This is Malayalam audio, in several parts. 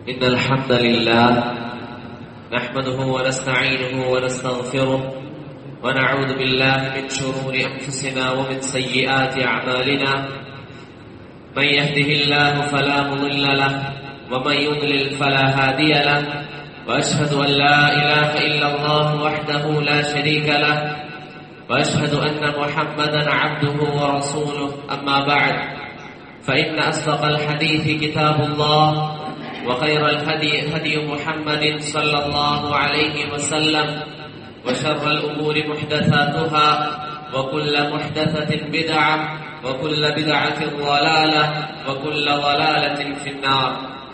إن الحمد لله نحمده ونستعينه ونستغفره ونعوذ بالله من شرور أنفسنا ومن سيئات أعمالنا من يهده الله فلا مضل له ومن يضلل فلا هادي له وأشهد أن لا إله إلا الله وحده لا شريك له وأشهد أن محمدا عبده ورسوله أما بعد فإن أصدق الحديث كتاب الله وخير الهدي هدي محمد صلى الله عليه وسلم وشر الأمور محدثاتها وكل محدثة بدعة وكل بدعة ضلالة وكل ضلالة في النار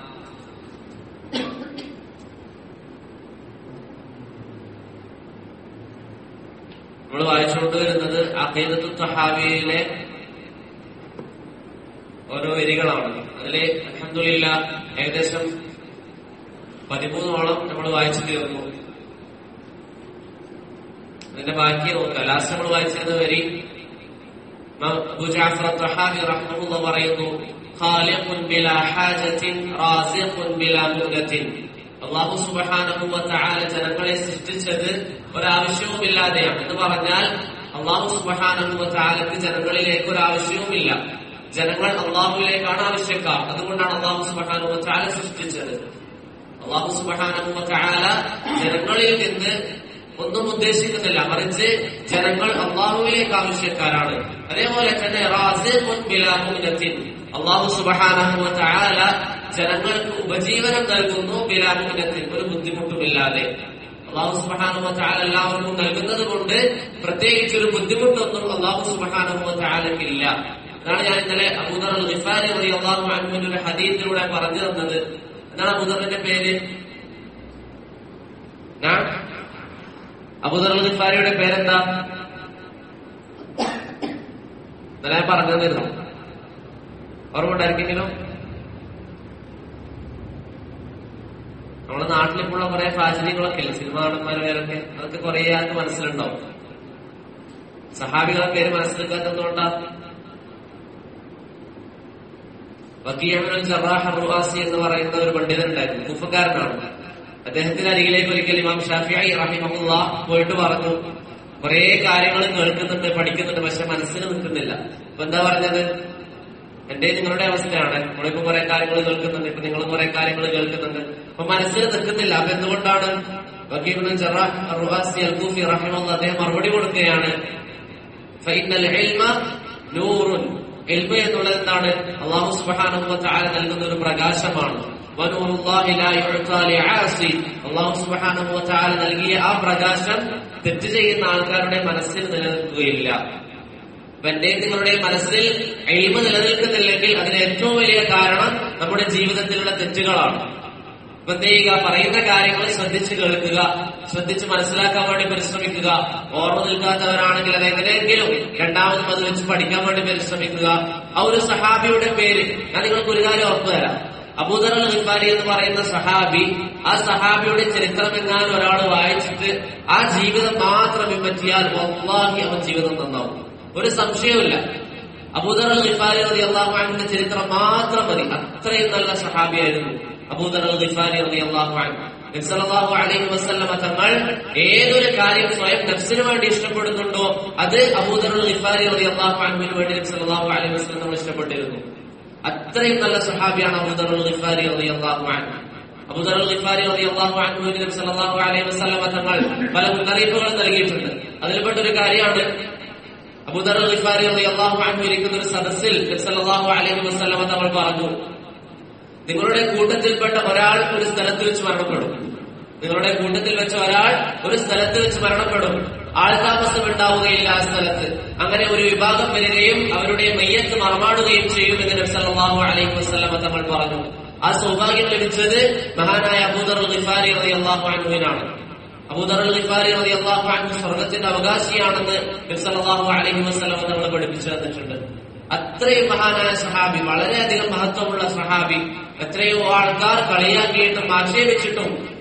നമ്മൾ വായിച്ചുകൊണ്ട് വരുന്നത് അഖീദത്തു തഹാവിയിലെ ഓരോ വരികളാണ് അതില് അലഹമില്ല ഏകദേശം പതിമൂന്നോളം നമ്മൾ വായിച്ചു തീർന്നു അതിന്റെ ബാക്കി നോക്കുക ലാസ്റ്റ് നമ്മൾ വായിച്ചത് വരി അബൂ ജാഫർ തഹാബി റഹ്മഹുള്ള പറയുന്നു ഖാലിഖുൻ ബിലാ ഹാജത്തിൻ റാസിഖുൻ ബിലാ മുഅ്നത്തിൻ അള്ളാഹു സുബ്ഹാനഹു വ തആല ജനങ്ങളെ സൃഷ്ടിച്ചത് ഒരാവശ്യവുമില്ലാതെയാണ് എന്ന് പറഞ്ഞാൽ അള്ളാഹു സുബ്ഹാനഹു വ തആലക്ക് ജനങ്ങളിലേക്ക് ഒരു ആവശ്യവുമില്ല ജനങ്ങൾ അള്ളാഹുവിലേക്കാണ് ആവശ്യക്കാർ അതുകൊണ്ടാണ് അള്ളാഹു സുബ്ഹാനഹു വ തആല സൃഷ്ടിച്ചത് അള്ളാഹു സുബ്ഹാനഹു വ തആല ജനങ്ങളിൽ നിന്ന് ഒന്നും ഉദ്ദേശിക്കുന്നില്ല മറിച്ച് ജനങ്ങൾ അള്ളാഹുവിലേക്ക് ആവശ്യക്കാരാണ് അതേപോലെ തന്നെ റാസിഖുൻ ബിലാ മുഅ്നത്തിൻ അള്ളാഹു സുബ്ഹാനഹു വ തആല ജനങ്ങൾക്ക് ഉപജീവനം നൽകുന്നു ബിലാ മുഅ്നത്തിൻ ഒരു ബുദ്ധിമുട്ടുമില്ലാതെ അള്ളാഹു സുബ്ഹാനഹു വ തആല എല്ലാവർക്കും നൽകുന്നത് കൊണ്ട് പ്രത്യേകിച്ച് ഒരു ബുദ്ധിമുട്ടൊന്നും അള്ളാഹു സുബ്ഹാനഹു വ തആലക്കില്ല അതാണ് ഞാൻ ഇന്നലെ അബൂദർ അൽ ഗിഫാരി റളിയല്ലാഹു അൻഹുവിന്റെ ഒരു ഹദീസിലൂടെ പറഞ്ഞു തന്നത് എന്താണ് അബൂദറിന്റെ പേര് ഞാൻ അബൂദർ അൽ ഗിഫാരിയുടെ പേരെന്താ ഇന്നലെ ഞാൻ പറഞ്ഞു തന്നിരുന്നു ഓർമ്മ ഉണ്ടായിരിക്കെങ്കിലും നമ്മുടെ നാട്ടിലിപ്പോഴുള്ള കുറെ സാഹചര്യങ്ങളൊക്കെ ഇല്ല സിനിമ നടന്മാരെ പേരൊക്കെ അതൊക്കെ കുറെ ആൾക്ക് മനസ്സിലുണ്ടാവും സഹാബികളെ പേര് മനസ്സിലാക്കാത്തതുകൊണ്ടാ വക്കീഅമുൽ ജറാഹ് റുവാസി എന്ന് പറയുന്ന ഒരു പണ്ഡിതനുണ്ടായിരുന്നു കുഫക്കാരനാണ് അദ്ദേഹത്തിന്റെ അരികിലേക്ക് ഒരിക്കൽ ഇമാം ഷാഫിഐ റഹിമഹുല്ല പോയിട്ട് പറഞ്ഞു കുറെ കാര്യങ്ങൾ കേൾക്കുന്നുണ്ട് പഠിക്കുന്നുണ്ട് പക്ഷെ മനസ്സിൽ നിൽക്കുന്നില്ല അപ്പൊ എന്താ പറഞ്ഞത് എന്റെ നിങ്ങളുടെ അവസ്ഥയാണ് നമ്മളിപ്പോ കുറെ കാര്യങ്ങൾ കേൾക്കുന്നുണ്ട് ഇപ്പൊ നിങ്ങൾ കുറെ കാര്യങ്ങൾ കേൾക്കുന്നുണ്ട് അപ്പൊ മനസ്സിൽ നിൽക്കുന്നില്ല അപ്പൊ എന്തുകൊണ്ടാണ് വക്കീബുൽ ജറാഹ് റുവാസി അൽ കൂഫി റഹിമഹുല്ല അദ്ദേഹം മറുപടി കൊടുക്കുകയാണ് ഫൈനൽ ഇൽമ നൂറുൻ ഇൽമ എന്നുള്ളത് എന്താണ് അള്ളാഹു സുബ്ഹാനഹു വ തആല നൽകുന്ന ഒരു പ്രകാശമാണ് അള്ളാഹു സുബ്ഹാനഹു വ തആല നൽകിയ ആ പ്രകാശം തെറ്റ് ചെയ്യുന്ന ആൾക്കാരുടെ മനസ്സിൽ നിലനിൽക്കുകയില്ല എന്റെ നിങ്ങളുടെ മനസ്സിൽ എൽമ നിലനിൽക്കുന്നില്ലെങ്കിൽ അതിന് ഏറ്റവും വലിയ കാരണം നമ്മുടെ ജീവിതത്തിലുള്ള തെറ്റുകളാണ് ഇപ്പൊ എന്ത് ചെയ്യുക പറയുന്ന കാര്യങ്ങൾ ശ്രദ്ധിച്ച് കേൾക്കുക ശ്രദ്ധിച്ച് മനസ്സിലാക്കാൻ വേണ്ടി പരിശ്രമിക്കുക ഓർമ്മ നിൽക്കാത്തവരാണെങ്കിൽ അത് എങ്ങനെയെങ്കിലും രണ്ടാമതും അത് വെച്ച് പഠിക്കാൻ വേണ്ടി പരിശ്രമിക്കുക ആ ഒരു സഹാബിയുടെ പേര് ഞാൻ നിങ്ങൾക്ക് ഒരു കാര്യം ഉറപ്പു തരാം അബൂദർ അൽ ഹിബാരി എന്ന് പറയുന്ന സഹാബി ആ സഹാബിയുടെ ചരിത്രം എങ്ങാനും ഒരാൾ വായിച്ചിട്ട് ആ ജീവിതം മാത്രം പിൻപറ്റിയാൽ വല്ലാഹി അവൻ ജീവിതം നന്നാവും ഒരു സംശയവുമില്ല അബൂദർ അൽ ഹിബാരി റതി അള്ളാഹുവിന്റെ ചരിത്രം മാത്രം മതി അത്രയും നല്ല സഹാബിയായിരുന്നു അബൂദർ അൽ ഹിബാരി റതി അള്ളാഹു നബ്സല്ലാഹു അലൈഹി വസല്ലമ തങ്ങൾ ഏതൊരു കാര്യം സ്വയം നഫ്സിന് വേണ്ടി ഇഷ്ടപ്പെടുന്നുണ്ടോ അത് അബൂദർ അൽ ഹിബാരി റതി അള്ളാഹു അൻഹുവിന് വേണ്ടി നബ്സല്ലാഹു അലൈഹി വസല്ലം തങ്ങൾ ഇഷ്ടപ്പെട്ടിരുന്നു അത്രയും നല്ല സഹാബിയാണ് അബൂദർ അൽ ഹിബാരി റതി അള്ളാഹു അൻഹു അബൂദർ അൽ ഹിബാരി റതി അള്ളാഹു അൻഹുവിന് നബി സല്ലല്ലാഹു അലൈഹി വസല്ലമ തങ്ങൾ പല മുന്നറിയിപ്പുകൾ നൽകിയിട്ടുണ്ട് അതിൽപ്പെട്ട ഒരു കാര്യമാണ് അബൂദർ അൽ ഹിബാരി റതി അള്ളാഹു അൻഹു ഇരിക്കുന്ന ഒരു സദസ്സിൽ നബി സല്ലല്ലാഹു അലൈഹി വസല്ലമ തങ്ങൾ പറഞ്ഞു നിങ്ങളുടെ കൂട്ടത്തിൽപ്പെട്ട ഒരാൾ ഒരു സ്ഥലത്ത് വെച്ച് മരണപ്പെടും നിങ്ങളുടെ കൂട്ടത്തിൽ വെച്ച ഒരാൾ ഒരു സ്ഥലത്ത് വെച്ച് മരണപ്പെടും ആൾതാമസം ഉണ്ടാവുകയില്ല ആ സ്ഥലത്ത് അങ്ങനെ ഒരു വിഭാഗം വരികയും അവരുടെ മയ്യത്ത് മറമാടുകയും ചെയ്യുമെന്ന് നബി സല്ലല്ലാഹു അലൈഹി വസല്ലമ തങ്ങൾ പറഞ്ഞു ആ സൗഭാഗ്യം ലഭിച്ചത് മഹാനായ അബൂദർ ഖിഫാരി റളിയല്ലാഹു അൻഹുവിനാണ് അബൂദർ ഖിഫാരി റളിയല്ലാഹു അൻഹു സ്വർഗ്ഗത്തിന്റെ അവകാശിയാണെന്ന് നബി സല്ലല്ലാഹു അലൈഹി വസല്ലമ തങ്ങൾ പഠിപ്പിച്ചു തന്നിട്ടുണ്ട് അത്രയും മഹാനായ സഹാബി വളരെയധികം മഹത്വമുള്ള സഹാബി എത്രയോ ആൾക്കാർ കളിയാക്കിയിട്ടും ആക്ഷേപിച്ചിട്ടും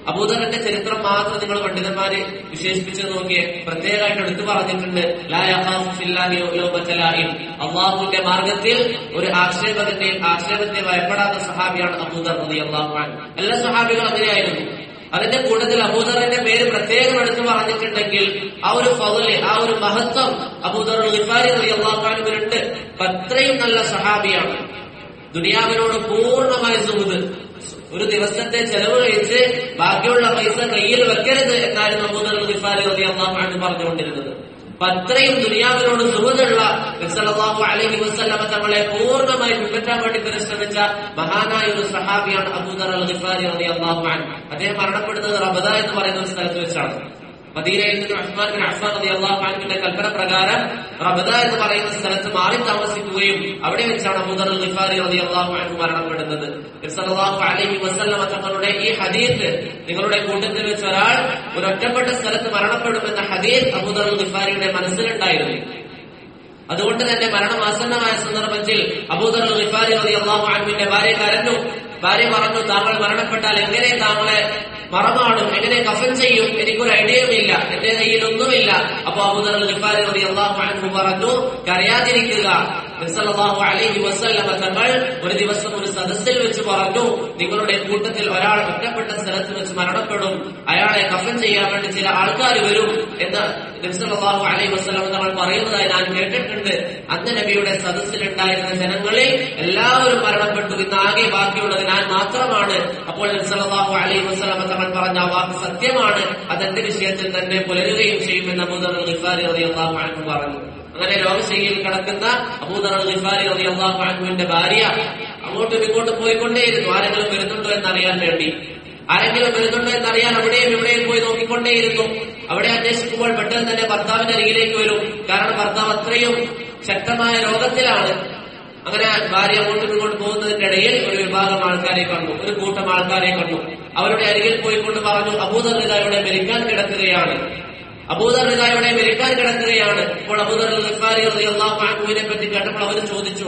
അബൂദറിന്റെ ചരിത്രം മാത്രം നിങ്ങൾ പണ്ഡിതന്മാര് വിശേഷിപ്പിച്ച് നോക്കിയേ പ്രത്യേകമായിട്ട് എടുത്തു പറഞ്ഞിട്ടുണ്ട് ലാ യഖാഫു ഫില്ലാഹി ലൗമത ലാഇം. അള്ളാഹുവിന്റെ മാർഗത്തിൽ ഒരു ആക്ഷേപത്തിന്റെയും ആക്ഷേപത്തെ ഭയപ്പെടാത്ത സഹാബിയാണ് അബൂദർ റളിയല്ലാഹു അൻഹു എല്ലാ സഹാബികളും അങ്ങനെയായിരുന്നു അതിന്റെ കൂട്ടത്തിൽ അബൂദറിന്റെ പേര് പ്രത്യേകം എടുത്തു പറഞ്ഞിട്ടുണ്ടെങ്കിൽ ആ ഒരു ഫضല് ആ ഒരു മഹത്വം അബൂദർ ഖിഫാരി റളിയല്ലാഹു അൻഹുവിനുണ്ട് അപ്പൊ അത്രയും നല്ല സഹാബിയാണ് ദുനിയാവിനോട് പൂർണ്ണമായ സുഹൃത് ഒരു ദിവസത്തെ ചെലവ് കഴിച്ച് ബാക്കിയുള്ള പൈസ കയ്യിൽ വെക്കരുത് എന്നായിരുന്നു അബൂദർ ഖിഫാരി റളിയല്ലാഹു അൻഹു പറഞ്ഞുകൊണ്ടിരുന്നത് അപ്പൊ അത്രയും ദുനിയാവിനോട് സുഹൃത്തുള്ള നബ്സല്ലാഹു അലൈഹി വസല്ലമ തങ്ങളെ പൂർണ്ണമായി പിൻപറ്റാൻ വേണ്ടി പരിശ്രമിച്ച മഹാനായ ഒരു സഹാബിയാണ് അബൂദർ അൽ ഖിഫാരി റളിയല്ലാഹു അൻഹു അദ്ദേഹം മരണപ്പെടുന്നത് റബദ എന്ന് പറയുന്ന ഒരു സ്ഥലത്ത് വെച്ചാണ് മദീനയിൽ നിന്ന് ഉസ്മാൻ ബിൻ അഫ്ഫാൻ റളിയല്ലാഹു അൻഹുവിന്റെ കൽപ്പന പ്രകാരം റബദ എന്ന് പറയുന്ന സ്ഥലത്ത് മാറി താമസിക്കുകയും അവിടെ വെച്ചാണ് അബൂദർ അൽ ഖിഫാരി റളിയല്ലാഹു അൻഹു മരണപ്പെടുന്നത് നബി സല്ലല്ലാഹു അലൈഹി വസല്ലമ തങ്ങളുടെ ഈ ഹദീസ് നിങ്ങളുടെ കൂട്ടത്തിൽ വെച്ച് ഒരാൾ ഒരു ഒറ്റപ്പെട്ട സ്ഥലത്ത് മരണപ്പെടുമെന്ന ഹദീസ് അബൂദർ അൽ ഖിഫാരിയുടെ മനസ്സിലുണ്ടായിരുന്നു അതുകൊണ്ട് തന്നെ മരണമാസന്നമായ സന്ദർഭത്തിൽ അബൂദർ അൽ ഖിഫാരി റളിയല്ലാഹു അൻഹുവിന്റെ ഭാര്യ കരഞ്ഞു ഭാര്യ പറഞ്ഞു താങ്കൾ മരണപ്പെട്ടാൽ എങ്ങനെ താങ്കളെ മറമാടും എങ്ങനെ കഫൻ ചെയ്യും എനിക്കൊരു ഐഡിയയുമില്ല എന്റെ കയ്യിൽ ഒന്നുമില്ല അപ്പൊ അബൂദർ അൽ ഖിഫാരി റളിയല്ലാഹു അൻഹു പറഞ്ഞു കരയാതിരിക്കുക നബിസല്ലല്ലാഹു അലൈഹി വസല്ലമ തങ്ങൾ ഒരു ദിവസം ഒരു സദസ്സിൽ വെച്ച് പറഞ്ഞു നിങ്ങളുടെ കൂട്ടത്തിൽ ഒരാൾ ഒറ്റപ്പെട്ട സ്ഥലത്ത് വെച്ച് മരണപ്പെടും അയാളെ കഫൻ ചെയ്യാൻ വേണ്ടി ചില ആൾക്കാർ വരും എന്ന് നബിസല്ലല്ലാഹു അലൈഹി വസല്ലമ തങ്ങൾ പറയുന്നതായി ഞാൻ കേട്ടിട്ടുണ്ട് അന്ന് നബിയുടെ സദസ്സിലുണ്ടായിരുന്ന ജനങ്ങളിൽ എല്ലാവരും മരണപ്പെട്ടു ഇന്ന് ആകെ ബാക്കിയുള്ളത് ഞാൻ മാത്രമാണ് അപ്പോൾ നബിസല്ലല്ലാഹു അലൈഹി വസല്ലമ തങ്ങൾ പറഞ്ഞ ആ വാക്ക് സത്യമാണ് അതെന്റെ വിഷയത്തിൽ തന്നെ പുലരുകയും ചെയ്യുമെന്ന് അബൂദർ ഖിഫാരി റളിയല്ലാഹു അൻഹു പറഞ്ഞു അങ്ങനെ രോഗശൈലിയിൽ കിടക്കുന്ന അബൂദർ ഖിഫാരി റളിയല്ലാഹു അൻഹുവിന്റെ ഭാര്യ അങ്ങോട്ടും ഇങ്ങോട്ടും പോയിക്കൊണ്ടേയിരുന്നു ആരെങ്കിലും വരുന്നുണ്ടോ എന്നറിയാൻ വേണ്ടി ആരെങ്കിലും വരുന്നുണ്ടോ എന്നറിയാൻ അവിടെയും ഇവിടെയും പോയി നോക്കിക്കൊണ്ടേയിരുന്നു അവിടെ അന്വേഷിക്കുമ്പോൾ പെട്ടെന്ന് തന്നെ ഭർത്താവിന്റെ അരികിലേക്ക് വരും കാരണം ഭർത്താവ് അത്രയും ശക്തമായ രോഗത്തിലാണ് അങ്ങനെ ഭാര്യ അങ്ങോട്ടും ഇങ്ങോട്ടും പോകുന്നതിന്റെ ഇടയിൽ ഒരു വിഭാഗം ആൾക്കാരെ കണ്ടു ഒരു കൂട്ടം ആൾക്കാരെ കണ്ടു അവരുടെ അരികിൽ പോയിക്കൊണ്ട് പറഞ്ഞു അബൂദർ ഇവിടെ മരിക്കാൻ കിടക്കുകയാണ് അബൂദർ ഇവിടെ മരിക്കാൻ കിടക്കുകയാണ് അപ്പോൾ അബൂദർ അള്ളാഹുവിനെ പറ്റി കേട്ടപ്പോൾ അവർ ചോദിച്ചു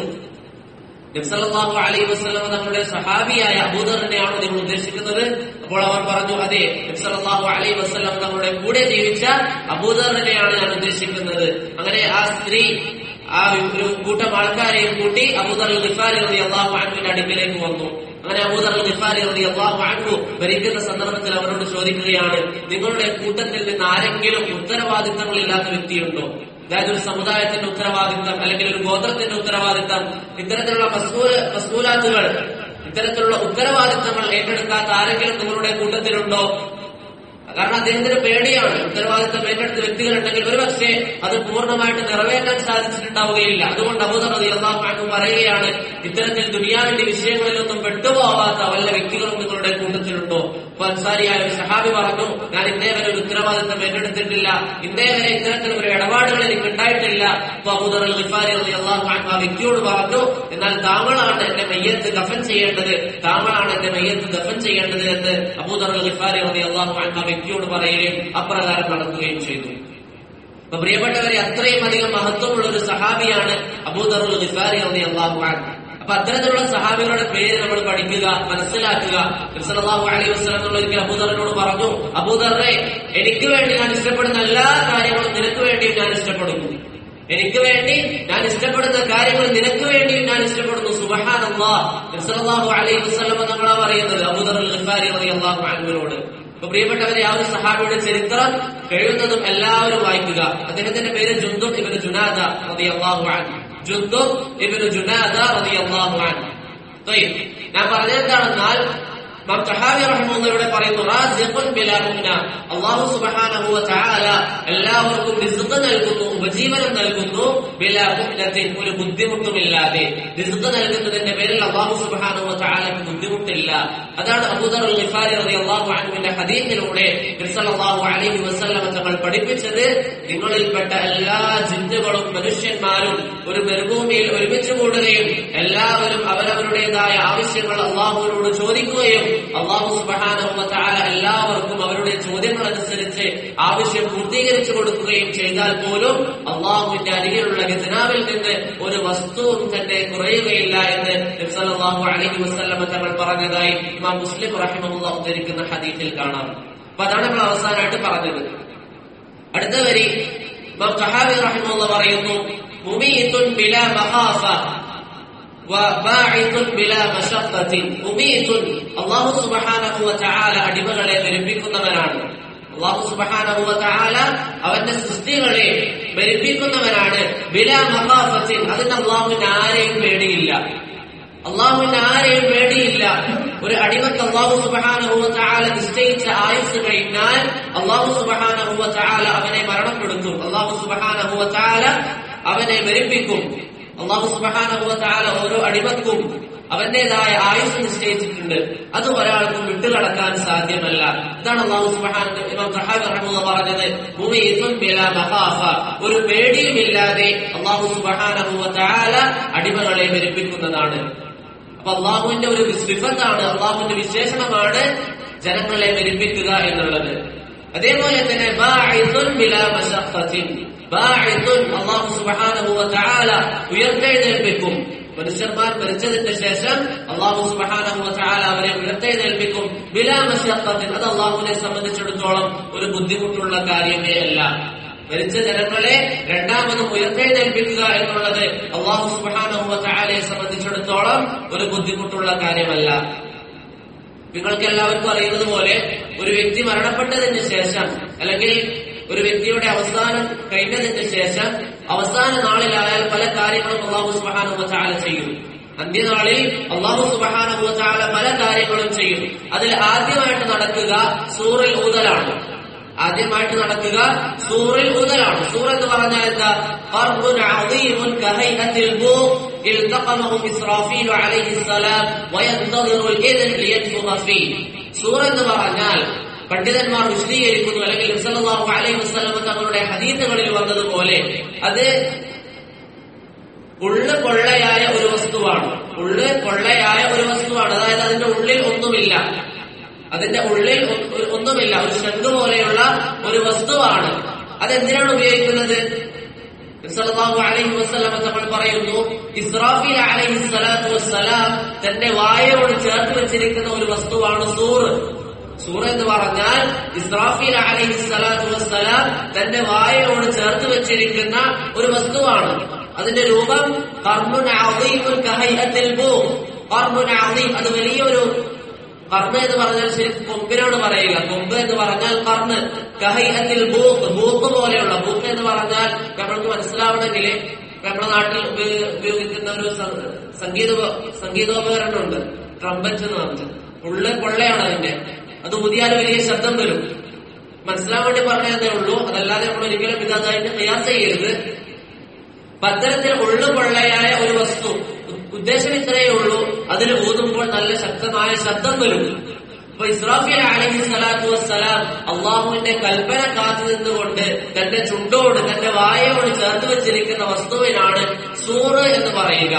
നബ്സല്ലാഹു അലൈഹി വസ്ലം നമ്മുടെ സഹാബിയായ അബൂദറിനെയാണോ നിങ്ങൾ ഉദ്ദേശിക്കുന്നത് അപ്പോൾ അവർ പറഞ്ഞു അതെ നബ്സല്ലാഹു അലൈഹി വസ്ലം നമ്മുടെ കൂടെ ജീവിച്ച അബൂദറിനെയാണ് ഞാൻ ഉദ്ദേശിക്കുന്നത് അങ്ങനെ ആ സ്ത്രീ ആ ഒരു കൂട്ടം ആൾക്കാരെയും കൂട്ടി അബൂദർ ഖിഫാരി റതി അള്ളാഹു അൻഹുവിന്റെ അടുക്കിലേക്ക് വന്നു അങ്ങനെ അബൂദർ ഖിഫാരി റതി അള്ളാഹു അൻഹു ഭരിക്കുന്ന സന്ദർഭത്തിൽ അവരോട് ചോദിക്കുകയാണ് നിങ്ങളുടെ കൂട്ടത്തിൽ നിന്ന് ആരെങ്കിലും ഉത്തരവാദിത്തങ്ങളില്ലാത്ത വ്യക്തിയുണ്ടോ അതായത് ഒരു സമുദായത്തിന്റെ ഉത്തരവാദിത്തം അല്ലെങ്കിൽ ഒരു ഗോത്രത്തിന്റെ ഉത്തരവാദിത്തം ഇത്തരത്തിലുള്ള മസ്കൂല് മസ്കൂലാത്തുകൾ ഇത്തരത്തിലുള്ള ഉത്തരവാദിത്തങ്ങൾ ഏറ്റെടുക്കാത്ത ആരെങ്കിലും നിങ്ങളുടെ കൂട്ടത്തിലുണ്ടോ കാരണം അദ്ദേഹത്തിന് പേടിയാണ് ഉത്തരവാദിത്തം ഏറ്റെടുത്ത വ്യക്തികളുണ്ടെങ്കിൽ ഒരു പക്ഷേ അത് പൂർണ്ണമായിട്ട് നിറവേറ്റാൻ സാധിച്ചിട്ടുണ്ടാവുകയില്ല അതുകൊണ്ട് അബൂദർ റതി അള്ളാഹു പറയുകയാണ് ഇത്തരത്തിൽ ദുനിയാവിന്റെ വിഷയങ്ങളിലൊന്നും പെട്ടുപോകാത്ത വല്ല വ്യക്തികളും നിങ്ങളുടെ കൂട്ടത്തിലുണ്ടോ അപ്പൊ അൻസാരിയായ ഒരു സഹാബി പറഞ്ഞു ഞാൻ ഇന്നേ വരെ ഒരു ഉത്തരവാദിത്തം ഏറ്റെടുത്തിട്ടില്ല ഇന്നേ വരെ ഇത്തരത്തിലുള്ള ഒരു ഇടപാടുകൾ എനിക്ക് ഉണ്ടായിട്ടില്ല അപ്പൊ അബൂദർ അൽ ഖിഫാരി റതി അള്ളാഹു ആ വ്യക്തിയോട് പറഞ്ഞു എന്നാൽ താങ്കളാണ് എന്റെ മയ്യത്ത് ദഫൻ ചെയ്യേണ്ടത് താങ്കളാണ് എന്റെ മയ്യത്ത് ദഫൻ ചെയ്യേണ്ടത് എന്ന് അബൂദർ അൽ ഖിഫാരി റതി അള്ളാഹു ആ വ്യക്തിയോട് പറയുകയും അപ്രകാരം നടത്തുകയും ചെയ്തു അപ്പൊ പ്രിയപ്പെട്ടവരെ അത്രയും അധികം മഹത്വമുള്ള ഒരു സഹാബിയാണ് അബൂദറുൽ ഖിഫാരി റളി അള്ളാഹു അപ്പൊ അത്തരത്തിലുള്ള സഹാബികളുടെ പേര് നമ്മൾ പഠിക്കുക മനസ്സിലാക്കുക സല്ലല്ലാഹു അലൈഹി വസല്ലം ഒരിക്കൽ അബൂദറിനോട് പറഞ്ഞു അബൂദറെ എനിക്ക് വേണ്ടി ഞാൻ ഇഷ്ടപ്പെടുന്ന എല്ലാ കാര്യങ്ങളും നിനക്ക് വേണ്ടിയും ഞാൻ ഇഷ്ടപ്പെടുന്നു എനിക്ക് വേണ്ടി ഞാൻ ഇഷ്ടപ്പെടുന്ന കാര്യങ്ങൾ നിനക്ക് വേണ്ടിയും ഞാൻ ഇഷ്ടപ്പെടുന്നു സുബ്ഹാനല്ലാഹ് സല്ലല്ലാഹു അലൈഹി വസല്ലം നമ്മളാ പറയുന്നത് അബൂദറുൽ ഖിഫാരി റളിയല്ലാഹു അൻഹുവിനോട് അപ്പൊ പ്രിയപ്പെട്ടവരെ ആ ഒരു സഹാബിയുടെ ചരിത്രം കഴിയുന്നതും എല്ലാവരും വായിക്കുക അദ്ദേഹത്തിന്റെ പേര് ജുന്ദും ഇവന് ജുനാദ റളിയല്ലാഹു അൻഹു ജുന്ദും ഇവന് ജുനാദ റളിയല്ലാഹു അൻഹു ത്വയ്യ്. ഞാൻ പറഞ്ഞെന്താണെന്നാൽ ഇമാം തഹാവി റഹ്മുള്ള ഇവിടെ പറയുന്നു റാസിഖുൻ ബിലാ മുന്ന അല്ലാഹു സുബ്ഹാനഹു വ തആല എല്ലാവർക്കും റിസ്ഖ് നൽകുന്നു ഉപജീവനം നൽകുന്നു ബിലാ മുന്നത്തിൻ ഒരു ബുദ്ധിമുട്ടുമില്ലാതെ റിസ്ഖ് നൽകുന്നതിന്റെ പേരിൽ അല്ലാഹു സുബ്ഹാനഹു വ തആലക്ക് ബുദ്ധിമുട്ടില്ല അതാണ് അബൂദർ അൽ ഗിഫാരി റളിയല്ലാഹു അൻഹുവിന്റെ ഹദീസിലൂടെ നബി സല്ലല്ലാഹു അലൈഹി വസല്ലം തങ്ങൾ പഠിപ്പിച്ചത് നിങ്ങളിൽപ്പെട്ട എല്ലാ ജിന്നുകളും മനുഷ്യന്മാരും ഒരു മരുഭൂമിയിൽ ഒരുമിച്ച് കൂടുകയും എല്ലാവരും അവരവരുടേതായ ആവശ്യങ്ങൾ അള്ളാഹുവിനോട് ചോദിക്കുകയും അള്ളാഹു സുബാനുഭവത്താല എല്ലാവർക്കും അവരുടെ ചോദ്യങ്ങൾ അനുസരിച്ച് ആവശ്യം പൂർത്തീകരിച്ചു കൊടുക്കുകയും ചെയ്താൽ പോലും അള്ളാഹുവിന്റെ അരികിലുള്ള ഖജനാവിൽ നിന്ന് ഒരു വസ്തുവും തന്നെ കുറയുകയില്ല എന്ന് നബ്സല്ലാഹു അലൈഹി വസ്ലമ തങ്ങൾ പറഞ്ഞതായി ഇമാം മുസ്ലിം റഹിമുള്ള ഉദ്ധരിക്കുന്ന ഹദീഫിൽ കാണാം അപ്പൊ അതാണ് നമ്മൾ അവസാനമായിട്ട് പറഞ്ഞത് അടുത്ത വരി ഇമാം സഹാബി റഹിമുള്ള പറയുന്നു മുമീത്തുൻ ബിലാ മഖാഫ വബാഇത്തുൻ ബിലാ മശഖത്തിൻ മുമീത്തുൻ അല്ലാഹു സുബ്ഹാനഹു വതആല അടിമകളെ മരിപ്പിക്കുന്നവനാണ് അള്ളാഹു സുബ്ഹാനഹു വതആല അവന്റെ സൃഷ്ടികളെ മരിപ്പിക്കുന്നവനാണ് ബിലാ മഖാഫത്തിൻ അതിന് അള്ളാഹുവിന് ആരെയും പേടിയില്ല അള്ളാഹുവിന് ആരെയും പേടിയില്ല ഒരു അടിമക്ക് അള്ളാഹു സുബാനുഭവത്താല നിശ്ചയിച്ച ആയുസ് കഴിഞ്ഞാൽ അള്ളാഹു സുബാനുഭവത്താല അവനെ മരണപ്പെടുത്തും അള്ളാഹു സുബാനുഭവത്താല അവനെ മരിപ്പിക്കും അള്ളാഹു സുബാനുഭവത്താല ഓരോ അടിമക്കും അവന്റേതായ ആയുസ് നിശ്ചയിച്ചിട്ടുണ്ട് അത് ഒരാൾക്കും വിട്ടുകടക്കാൻ സാധ്യമല്ല ഇതാണ് അള്ളാഹു സുബാൻ ഇമാം സഹാബ് റഹ്മുള്ള പറഞ്ഞത് മുമീത്തുൻ ബിലാ മഖാഫ ഒരു പേടിയുമില്ലാതെ അള്ളാഹു സുബാനുഭവത്താല അടിമകളെ മരിപ്പിക്കുന്നതാണ് അപ്പൊ അള്ളാഹുവിന്റെ ഒരു വിഫത്താണ് അള്ളാഹുവിന്റെ വിശേഷണമാണ് ജനങ്ങളെ മരിപ്പിക്കുക എന്നുള്ളത് അതേപോലെ തന്നെ ബാഇസുൻ ബിലാ മശഖത്തിൻ ബാഇസുൻ അല്ലാഹു സുബ്ഹാനഹു വ തആല ഉയർത്തെഴുന്നേൽപ്പിക്കും മനുഷ്യന്മാർ മരിച്ചതിന് ശേഷം അള്ളാഹു സുബ്ഹാനഹു വ തആല അവരെ ഉയർത്തെഴുന്നേൽപ്പിക്കും ബിലാ മശഖത്തിൻ അത് അള്ളാഹുവിനെ സംബന്ധിച്ചിടത്തോളം ഒരു ബുദ്ധിമുട്ടുള്ള കാര്യമേ അല്ല മരിച്ച ജനങ്ങളെ രണ്ടാമതും ഉയർത്തെഴുന്നേൽപ്പിക്കുക എന്നുള്ളത് അള്ളാഹു സുബ്ഹാനഹു വ തആലയെ സംബന്ധിച്ചിടത്തോളം ഒരു ബുദ്ധിമുട്ടുള്ള കാര്യമല്ല നിങ്ങൾക്ക് എല്ലാവർക്കും അറിയുന്നത് പോലെ ഒരു വ്യക്തി മരണപ്പെട്ടതിന് ശേഷം അല്ലെങ്കിൽ ഒരു വ്യക്തിയുടെ അവസാനം കഴിഞ്ഞതിന് ശേഷം അവസാന നാളിലായാൽ പല കാര്യങ്ങളും അള്ളാഹു സുബ്ഹാനഹു വ തആല ചെയ്യും അന്ത്യനാളിൽ അള്ളാഹു സുബ്ഹാനഹു വ തആല പല കാര്യങ്ങളും ചെയ്യും അതിൽ ആദ്യമായിട്ട് നടക്കുക സൂറിൽ ഊതലാണ് ആദ്യമായിട്ട് നടക്കുക സൂറിൽ ഊതലാണ് സൂർ എന്ന് പറഞ്ഞാൽ എന്താ ഖർബുൻ അദീമുൻ കഹൈഅത്തിൽ ബൂ التقمه إسرافيل عليه السلام وينتظر الإذن لينفخ فيه സൂർ എന്ന് പറഞ്ഞാൽ പണ്ഡിതന്മാർ വിശദീകരിക്കുന്നു അല്ലെങ്കിൽ സല്ലല്ലാഹു അലൈഹി വസല്ലം തങ്ങളുടെ ഹദീസുകളിൽ വന്നതുപോലെ അത് ഉള്ള് കൊള്ളയായ ഒരു വസ്തുവാണ് ഉള്ള് കൊള്ളയായ ഒരു വസ്തുവാണ് അതായത് അതിന്റെ ഉള്ളിൽ ഒന്നുമില്ല അതിന്റെ ഉള്ളിൽ ഒ- ഒന്നുമില്ല ഒരു ശംഖ് പോലെയുള്ള ഒരു വസ്തുവാണ് അതെന്തിനാണ് ഉപയോഗിക്കുന്നത് സല്ലല്ലാഹു അലൈഹി വസല്ലം തങ്ങൾ പറയുന്നു ഇസ്രാഫീൽ അലൈഹി സ്വലാത്തു വസ്സലാം തന്റെ വായയോട് ചേർത്ത് വെച്ചിരിക്കുന്ന ഒരു വസ്തുവാണ് സൂറ് സൂറ് എന്ന് പറഞ്ഞാൽ ഇസ്രാഫീൽ അലൈഹി സ്വലാത്തു വസ്സലാം തന്റെ വായയോട് ചേർത്ത് വെച്ചിരിക്കുന്ന ഒരു വസ്തുവാണ് അതിന്റെ രൂപം കർമുൻ അദീമുൻ കഹൈഅത്തിൽ ബൂ കർമുൻ അദീം അത് വലിയൊരു കർമ്മ എന്ന് പറഞ്ഞാൽ ശരിക്കും കൊമ്പിനോട് പറയുക കൊമ്പ് എന്ന് പറഞ്ഞാൽ കർന്ന് കഹൈഅത്തിൽ ബൂക്ക് ബൂക്ക് പോലെയുള്ള ബൂക്ക് എന്ന് പറഞ്ഞാൽ നമ്മൾക്ക് മനസ്സിലാവണമെങ്കിൽ നമ്മുടെ നാട്ടിൽ ഉപയോ- ഉപയോഗിക്കുന്ന ഒരു സ- സംഗീത സംഗീതോപകരണമുണ്ട് ട്രംപറ്റ് എന്ന് പറഞ്ഞത് ഉള്ള കൊള്ളയാണ് അതിന്റെ അത് ഊതിയാൽ വലിയ ശബ്ദം വരും മനസ്സിലാൻ വേണ്ടി പറഞ്ഞതേ ഉള്ളൂ അതല്ലാതെ നമ്മൾ ഒരിക്കലും ഇത് അതായിട്ട് തയ്യാർ ചെയ്യരുത് പത്തരത്തിൽ ഉള്ളു കൊള്ളയായ ഒരു വസ്തു ഉ- ഉദ്ദേശം ഇത്രയേ ഉള്ളൂ അതിൽ ഊതുമ്പോൾ നല്ല ശക്തമായ ശബ്ദം വരും അപ്പൊ ഇസ്രാഫിൽ അലഹി സ്വലാത്തു വസ്സലാം അള്ളാഹുവിന്റെ കൽപ്പന കാത്തു നിന്നുകൊണ്ട് തന്റെ ചുണ്ടോട് തന്റെ വായയോട് ചേർത്ത് വെച്ചിരിക്കുന്ന വസ്തുവിനാണ് സൂറ് എന്ന് പറയുക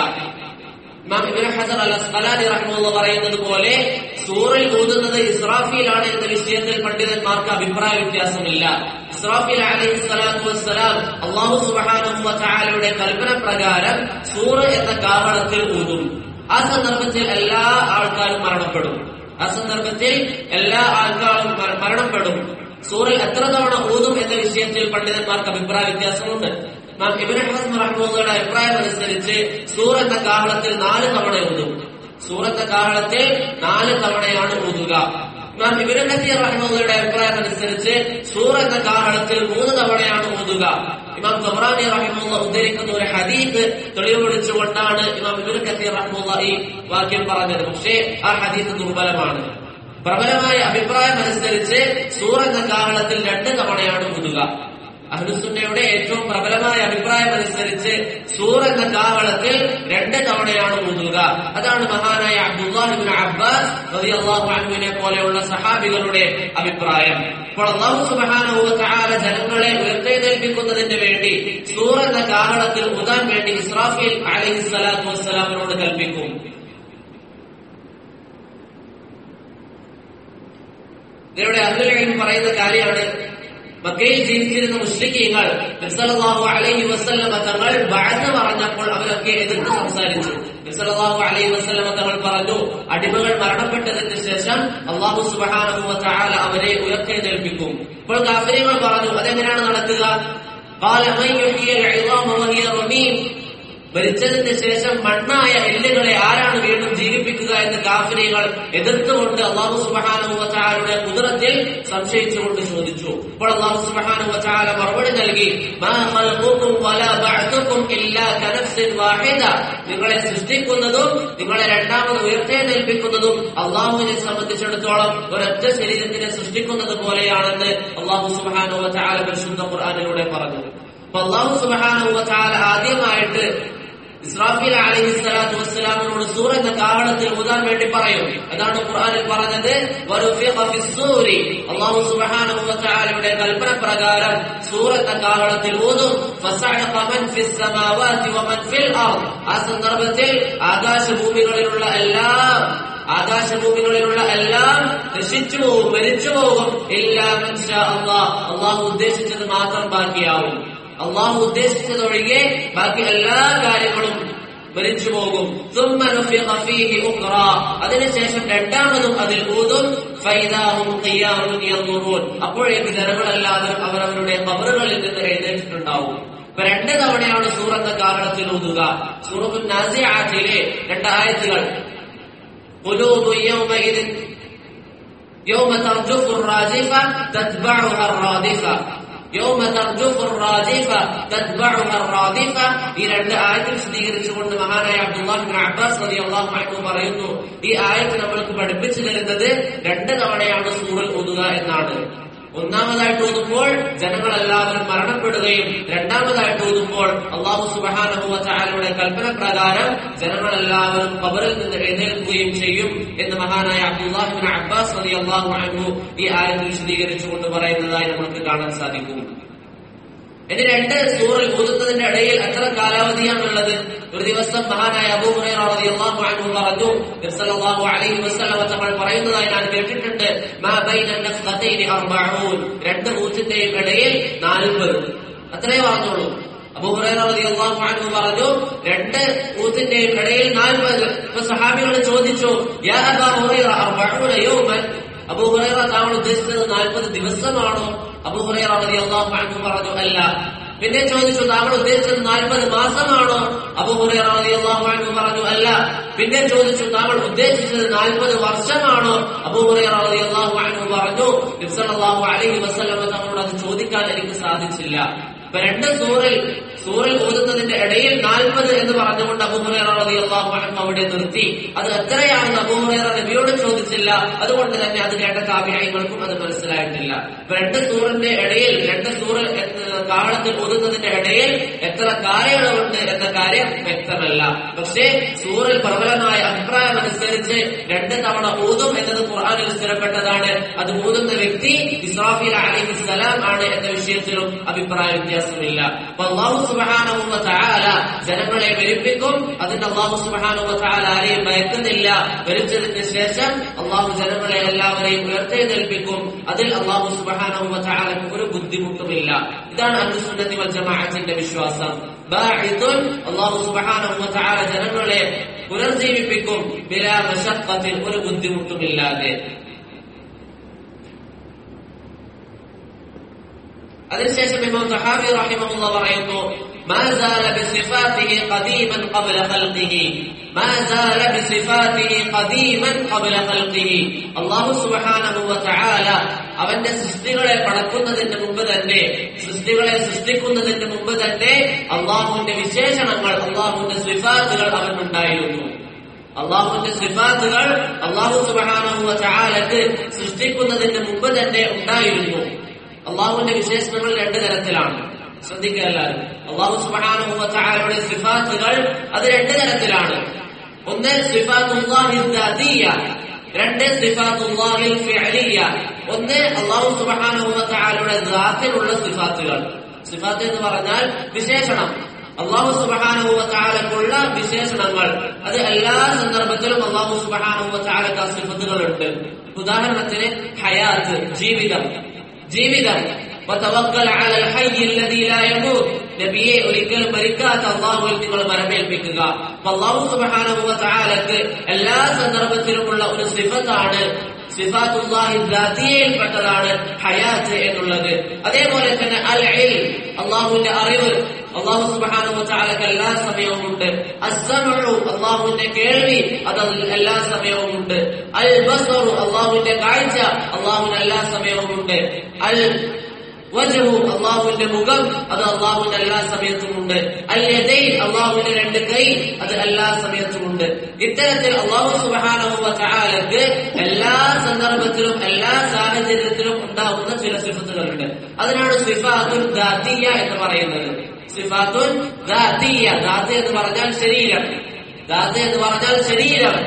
ഇമാം ഇബ്നു ഹജർ അൽ അസ്ഖലാനി റഹ്മത്തുള്ളാഹി പറയുന്നത് പോലെ സൂറിൽ ഊതുന്നത് ഇസ്രാഫീലാണ് എന്ന വിഷയത്തിൽ പണ്ഡിതന്മാർക്ക് അഭിപ്രായ വ്യത്യാസമില്ല ഇസ്രാഫീൽ അലൈഹി സ്വലാത്തു വസ്സലാം അല്ലാഹു സുബ്ഹാനഹു വ തആലയുടെ കൽപ്പന പ്രകാരം സൂറ് എന്ന കാവളത്തിൽ ഊതും ആ സന്ദർഭത്തിൽ എല്ലാ ആൾക്കാരും മരണപ്പെടും ആ സന്ദർഭത്തിൽ എല്ലാ ആൾക്കാരും മര- മരണപ്പെടും സൂറിൽ എത്ര തവണ ഊതും എന്ന വിഷയത്തിൽ പണ്ഡിതന്മാർക്ക് അഭിപ്രായ വ്യത്യാസമുണ്ട് നാം ഇബ്നു ഹസ്ം റഹ്മത്തുള്ളാഹിയുടെ അഭിപ്രായം അനുസരിച്ച് സൂർ എന്ന കാഹളത്തിൽ നാല് തവണ ഊതും സൂർ എന്ന കാഹളത്തിൽ നാല് തവണയാണ് ഊതുക നാം ഇബ്നു കസീർ റഹ്മത്തുള്ളാഹിയുടെ അഭിപ്രായം അനുസരിച്ച് സൂർ എന്ന കാഹളത്തിൽ മൂന്ന് തവണയാണ് ഊതുക ഇമാം ഖബറാനി റഹിമുള്ള ഉദ്ധരിക്കുന്ന ഒരു ഹദീസ് തെളിവ് പിടിച്ചുകൊണ്ടാണ് ഇമാം ഇബ്നു കസീർ റഹ്മുള്ള ഈ വാക്യം പറഞ്ഞത് പക്ഷേ ആ ഹദീസ് ദുർബലമാണ് പ്രബലമായ അഭിപ്രായം അനുസരിച്ച് സൂർ എന്ന കാഹളത്തിൽ രണ്ട് തവണയാണ് ഊതുക അഹ്ലുസുന്നയുടെ ഏറ്റവും പ്രബലമായ അഭിപ്രായം അനുസരിച്ച് സൂർ എന്ന കാവളത്തിൽ രണ്ട് തവണയാണ് ഊതുക അതാണ് മഹാനായ അബ്ദുല്ലാഹിബിൻ അബ്ബാസ് റളിയല്ലാഹു അൻഹുവിനെ പോലെയുള്ള സഹാബികളുടെ അഭിപ്രായം അപ്പോൾ അള്ളാഹു സുബ്ഹാനഹു വ തആല ജനങ്ങളെ ഉയർത്തെഴുന്നേൽപ്പിക്കുന്നതിന് വേണ്ടി സൂർ എന്ന കാഹളത്തിൽ ഊതാൻ വേണ്ടി ഇസ്രാഫീൽ അലൈഹി സ്വലാത്തു വസ്സലാമിനോട് കൽപ്പിക്കും ഇതിലൂടെ അബ്ദുൽ പറയുന്ന കാര്യമാണ് മക്കയിൽ ജീവിച്ചിരുന്ന മുസ്ലിക്കീങ്ങൾ നബ്സല്ലാഹു അലൈഹി വസല്ലമ തങ്ങൾ ബഅത്ത് പറഞ്ഞപ്പോൾ അവരൊക്കെ എതിർത്ത് സംസാരിച്ചു നബ്സല്ലാഹു അലൈഹി വസല്ലമ തങ്ങൾ പറഞ്ഞു അടിമകൾ മരണപ്പെട്ടതിന് ശേഷം അള്ളാഹു സുബ്ഹാനഹു വ തആല അവരെ ഉയർത്തെഴുന്നേൽപ്പിക്കും ഇപ്പോൾ കാഫിരികൾ പറഞ്ഞു അതെങ്ങനെയാണ് നടക്കുക قال من يحيي العظام وهي رميم മരിച്ചതിന് ശേഷം മണ്ണായ എല്ലുകളെ ആരാണ് വീണ്ടും ജീവിപ്പിക്കുക എന്ന് കാഫിരികൾ എതിർത്തുകൊണ്ട് അള്ളാഹു സുബാനുവച്ചാരുടെ കുതിരത്തിൽ സംശയിച്ചുകൊണ്ട് ചോദിച്ചു അപ്പോൾ അള്ളാഹു സുബാനുവച്ചാല മറുപടി നൽകി "മാ ഖൽഖുക്കും വലാ ബഅ്തുക്കും ഇല്ലാ കനഫ്സിൻ വാഹിദ." നിങ്ങളെ സൃഷ്ടിക്കുന്നതും നിങ്ങളെ രണ്ടാമത് ഉയർത്തെഴുന്നേൽപ്പിക്കുന്നതും അള്ളാഹുവിനെ സംബന്ധിച്ചിടത്തോളം ഒരൊറ്റ ശരീരത്തിനെ സൃഷ്ടിക്കുന്നത് പോലെയാണെന്ന് അള്ളാഹു സുബാനുവച്ചാല പരിശുദ്ധ ഖുർആാനിലൂടെ പറഞ്ഞു അപ്പൊ അള്ളാഹു സുബാനുവച്ചാല ആദ്യമായിട്ട് ഇസ്രാഫീൽ അലൈഹി സ്വലാത്തു വസ്സലാമിനോട് സൂർ എന്ന കാവളത്തിൽ ഊതാൻ വേണ്ടി പറയും അതാണ് ഖുർആനിൽ പറഞ്ഞത് വറുഫിഖ ഫിസ്സൂരി അല്ലാഹു സുബ്ഹാനഹു വ തആലയുടെ കൽപ്പന പ്രകാരം സൂർ എന്ന കാവളത്തിൽ ഊതും ഫസഅഖ മൻ ഫിസ് സമാവാതി വമൻ ഫിൽ അർദ് ആ സന്ദർഭത്തിൽ ആകാശഭൂമികളിലുള്ള എല്ലാ ആകാശഭൂമികളിലുള്ള എല്ലാം നശിച്ചു പോകും മരിച്ചു പോകും എല്ലാ മനുഷ്യ അള്ളാഹ് അള്ളാഹു ഉദ്ദേശിച്ചത് മാത്രം ബാക്കിയാവും അള്ളാഹു ഉദ്ദേശിച്ചതൊഴികെ ബാക്കി എല്ലാ കാര്യങ്ങളും മരിച്ചു പോകും ثم نفخ فيه أخرى. അതിനുശേഷം രണ്ടാമതും അതിൽ ഊതും ഫൈദാഹും ഖിയാമുൻ യൻദുറൂൻ. അപ്പോഴേക്ക് ജനങ്ങളെല്ലാവരും അവരവരുടെ കബറുകളിൽ നിന്ന് എഴുന്നേറ്റിട്ടുണ്ടാവും ഇപ്പൊ രണ്ട് തവണയാണ് സൂറത്ത് കാരണത്തിൽ ഊതുക സൂറത്തു നാസിയാറ്റിലെ രണ്ടായത്തുകൾ قلوب يومئذ يوم ترجف الراجفة تتبعها الرادفة يوم ترجف الراجفة تتبعها الرادفة ഈ രണ്ട് ആയത്തിൽ വിശദീകരിച്ചുകൊണ്ട് മഹാനായ അബ്ദുല്ലാഹിബിൻ അബ്ബാസ് റളിയല്ലാഹു അൻഹു പറയുന്നു ഈ ആയത്ത് നമ്മൾക്ക് പഠിപ്പിച്ചു തരുന്നത് രണ്ട് തവണയാണ് സൂറൽ ഒതുക എന്നാണ് ഒന്നാമതായിട്ട് ഓതുമ്പോൾ ജനങ്ങളെല്ലാവരും മരണപ്പെടുകയും രണ്ടാമതായിട്ട് ഓതുമ്പോൾ അള്ളാഹു സുബാനഹുവ ചാലയുടെ കൽപ്പന പ്രകാരം ജനങ്ങളെല്ലാവരും കബറിൽ നിന്ന് എഴുന്നേൽക്കുകയും ചെയ്യും എന്ന് മഹാനായ അബ്ദുല്ലാഹിബിൻ അബ്ബാസ് റതി അള്ളാഹു അൻഹു ഈ ആയത്തിൽ വിശദീകരിച്ചുകൊണ്ട് പറയുന്നതായി നമുക്ക് കാണാൻ സാധിക്കും ഇനി രണ്ട് സൂറിൽ ഊതുന്നതിന്റെ ഇടയിൽ എത്ര കാലാവധിയാണുള്ളത് ഒരു ദിവസം മഹാനായ അബൂ ഹുറൈറ റളിയല്ലാഹു അൻഹു പറഞ്ഞു നബി സല്ലല്ലാഹു അലൈഹി വസല്ലം തങ്ങൾ പറയുന്നതായി ഞാൻ കേട്ടിട്ടുണ്ട് മാ ബൈന നഫ്ഖതൈനി അർബഊൻ രണ്ട് ഊത്തിന്റെയും ഇടയിൽ 40 അത്രേ പറഞ്ഞോളൂ അബൂ ഹുറൈറ റളിയല്ലാഹു അൻഹു പറഞ്ഞു രണ്ട് ഊത്തിന്റെയും ഇടയിൽ 40 ഇപ്പൊ സഹാബികൾ ചോദിച്ചു യാ അബൂ ഹുറൈറ അർബഊന യൗമൻ അബൂ ഹുറൈറ താങ്കൾ ഉദ്ദേശിച്ചത് 40 ദിവസമാണോ അബൂ ഹുറൈറ റളിയല്ലാഹു അൻഹു പറഞ്ഞു അല്ല പിന്നെ ചോദിച്ചു താങ്കൾ ഉദ്ദേശിച്ചത് നാൽപ്പത് മാസമാണോ അബൂ ഹുറൈറ റളിയല്ലാഹു അൻഹു പറഞ്ഞു അല്ല പിന്നെ ചോദിച്ചു താങ്കൾ ഉദ്ദേശിച്ചത് നാൽപ്പത് വർഷമാണോ അബൂ ഹുറൈറ റളിയല്ലാഹു അൻഹു പറഞ്ഞു നബി സല്ലല്ലാഹു അലൈഹി വസല്ലം തങ്ങളോട് അത് ചോദിക്കാൻ എനിക്ക് സാധിച്ചില്ല ഇപ്പൊ രണ്ട് സൂറിൽ സൂറിൽ ഓതുന്നതിന്റെ ഇടയിൽ നാൽപ്പത് എന്ന് പറഞ്ഞുകൊണ്ട് അബൂഹുറൈറ റളിയല്ലാഹു അൻഹു അവിടെ നിർത്തി അത് എത്രയാണെന്ന് അബൂഹുറൈറ നബിയോട് ചോദിച്ചില്ല അതുകൊണ്ട് തന്നെ അത് കേട്ട കാവ്യായങ്ങൾക്കും അത് മനസ്സിലായിട്ടില്ല ഇപ്പൊ രണ്ട് സൂറിന്റെ ഇടയിൽ രണ്ട് സൂറിൽ കാവളത്തിൽ ഓതുന്നതിന്റെ ഇടയിൽ എത്ര കാലയളവുണ്ട് എന്ന കാര്യം വ്യക്തമല്ല പക്ഷേ സൂറിൽ പ്രബലമായ അഭിപ്രായം അനുസരിച്ച് രണ്ട് തവണ ഊതും എന്നത് ഖുർആാനിൽ സ്ഥിരപ്പെട്ടതാണ് അത് ഊതുന്ന വ്യക്തി ഇസ്രാഫീൽ അലൈഹി സലാം ആണ് എന്ന വിഷയത്തിലും അഭിപ്രായ വ്യത്യാസമില്ല അപ്പൊ അള്ളാഹു സുബ്ഹാനഹു വ തആല ജനങ്ങളെ മരിപ്പിക്കും അതിന് അള്ളാഹു സുബ്ഹാനഹു വ തആല ആരെയും ഭയക്കുന്നില്ല മരിച്ചതിന് ശേഷം അള്ളാഹു ജനങ്ങളെ എല്ലാവരെയും ഉയർത്തെഴുന്നേൽപ്പിക്കും അതിൽ അള്ളാഹു സുബ്ഹാനഹു വ തആലക്ക് ഒരു ബുദ്ധിമുട്ടുമില്ല ഇതാണ് അഹ്ലുസുന്നത്തി വൽ ജമാഅത്തിന്റെ വിശ്വാസം ബാഇദുൻ അള്ളാഹു സുബ്ഹാനഹു വ തആല ജനങ്ങളെ പുനർജീവിപ്പിക്കും ബിലാ മശഖത്തിൽ ഒരു ബുദ്ധിമുട്ടുമില്ലാതെ അതിനുശേഷം ഇമാം സഹാബി റഹിമഹുള്ള പറയുന്നു ما زال بصفاته قديما قبل خلقه ما زال بصفاته قديما قبل خلقه അള്ളാഹു സുബ്ഹാനഹു വ തആല അവന്റെ സൃഷ്ടികളെ പടക്കുന്നതിന് മുമ്പ് തന്നെ സൃഷ്ടികളെ സൃഷ്ടിക്കുന്നതിന് മുമ്പ് തന്നെ അള്ളാഹുവിന്റെ വിശേഷണങ്ങൾ അള്ളാഹുവിന്റെ സിഫാത്തുകൾ അവനുണ്ടായിരുന്നു അള്ളാഹുവിന്റെ സിഫാത്തുകൾ അള്ളാഹു സുബ്ഹാനഹു വ തആലക്ക് സൃഷ്ടിക്കുന്നതിന് മുമ്പ് തന്നെ ഉണ്ടായിരുന്നു അള്ളാഹുവിന്റെ വിശേഷണങ്ങൾ രണ്ട് തരത്തിലാണ് ശ്രദ്ധിക്കുക എല്ലാവരും അള്ളാഹു സുബാനുഭവത്തായുടെ സിഫാത്തുകൾ അത് രണ്ട് തരത്തിലാണ് ഒന്ന് സിഫാത്തുല്ലാഹി ദാതിയ രണ്ട് സിഫാത്തുല്ലാഹി ഫിഅലിയ ഒന്ന് അള്ളാഹു സുബാനുഭവത്തായുടെ ദാത്തിലുള്ള സിഫാത്തുകൾ സിഫാത്ത് എന്ന് പറഞ്ഞാൽ വിശേഷണം അള്ളാഹു സുബാനുവ ചാലക്കുള്ള വിശേഷണങ്ങൾ അത് എല്ലാ സന്ദർഭത്തിലും അള്ളാഹു സുബാനുവ ചാലക്ക് ആ സിഫത്തുകളുണ്ട് ഉദാഹരണത്തിന് ഹയാത്ത് ജീവിതം ജീവിതം وتوكل على الحي الذي لا يموت നബിയെ ഒരിക്കലും മരിക്കാത്ത അള്ളാഹുവിൽ നിങ്ങൾ മരമേൽപ്പിക്കുക അപ്പൊ അള്ളാഹു സുബാനുവ ചാലക്ക് എല്ലാ സന്ദർഭത്തിലുമുള്ള ഒരു സിഫത്താണ് സിഫാത്തുല്ലാഹിൽപ്പെട്ടതാണ് ഹയാത്ത് എന്നുള്ളത് അതേപോലെ തന്നെ അൽ ഇൽ അള്ളാഹുവിന്റെ അറിവ് അള്ളാഹു സുബാനു ചാലക്ക് എല്ലാ സമയവും ഉണ്ട് അസമഴു അള്ളാഹുവിന്റെ കേൾവി അത് എല്ലാ സമയവും ഉണ്ട് അൽ ബസറു അള്ളാഹുവിന്റെ കാഴ്ച അള്ളാഹുവിന് എല്ലാ സമയവും ഉണ്ട് അൽ വജഹു അള്ളാഹുവിന്റെ മുഖം അത് അള്ളാഹുവിന്റെ എല്ലാ സമയത്തും ഉണ്ട് അല്യദൈൻ അള്ളാഹുവിന്റെ രണ്ട് കൈ അത് എല്ലാ സമയത്തും ഉണ്ട് ഇത്തരത്തിൽ അള്ളാഹു സുബാനഹുവ ചാലക്ക് എല്ലാ സന്ദർഭത്തിലും എല്ലാ സാഹചര്യത്തിലും ഉണ്ടാകുന്ന ചില സിഫത്തുകളുണ്ട് അതിനാണ് സിഫാത്തുൽ ദാത്തിയ എന്ന് പറയുന്നത് സിഫാത്തുൽ ദാത്തിയ ദാത്തി എന്ന് പറഞ്ഞാൽ ശരീരം ദാത്ത് എന്ന് പറഞ്ഞാൽ ശരീരം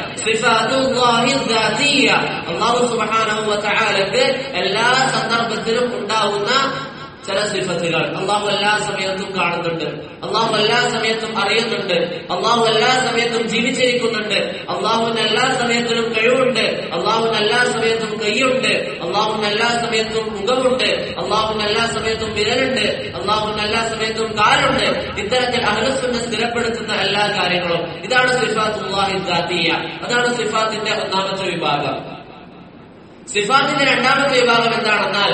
അള്ളാഹു സുബാനഹു വതആലക്ക് എല്ലാ സന്ദർഭത്തിലും ഉണ്ടാവുന്ന ചില സിഫത്തുകൾ അള്ളാഹു എല്ലാ സമയത്തും കാണുന്നുണ്ട് അള്ളാഹു എല്ലാ സമയത്തും അറിയുന്നുണ്ട് അള്ളാഹു എല്ലാ സമയത്തും ജീവിച്ചിരിക്കുന്നുണ്ട് അള്ളാഹുവിന് എല്ലാ സമയത്തിലും കഴിവുണ്ട് അള്ളാഹുവിന് എല്ലാ സമയത്തും കൈയുണ്ട് അള്ളാഹുവിന് എല്ലാ സമയത്തും മുഖമുണ്ട് അള്ളാഹുവിന് എല്ലാ സമയത്തും വിരലുണ്ട് അള്ളാഹുവിന് എല്ലാ സമയത്തും കാലുണ്ട് ഇത്തരത്തിൽ അഹ്ലസുന്നെ സ്ഥിരപ്പെടുത്തുന്ന എല്ലാ കാര്യങ്ങളും ഇതാണ് സിഫാത്തുല്ലാഹി ദാത്തിയ അതാണ് സിഫാത്തിന്റെ ഒന്നാമത്തെ വിഭാഗം സിഫാത്തിന്റെ രണ്ടാമത്തെ വിഭാഗം എന്താണെന്നാൽ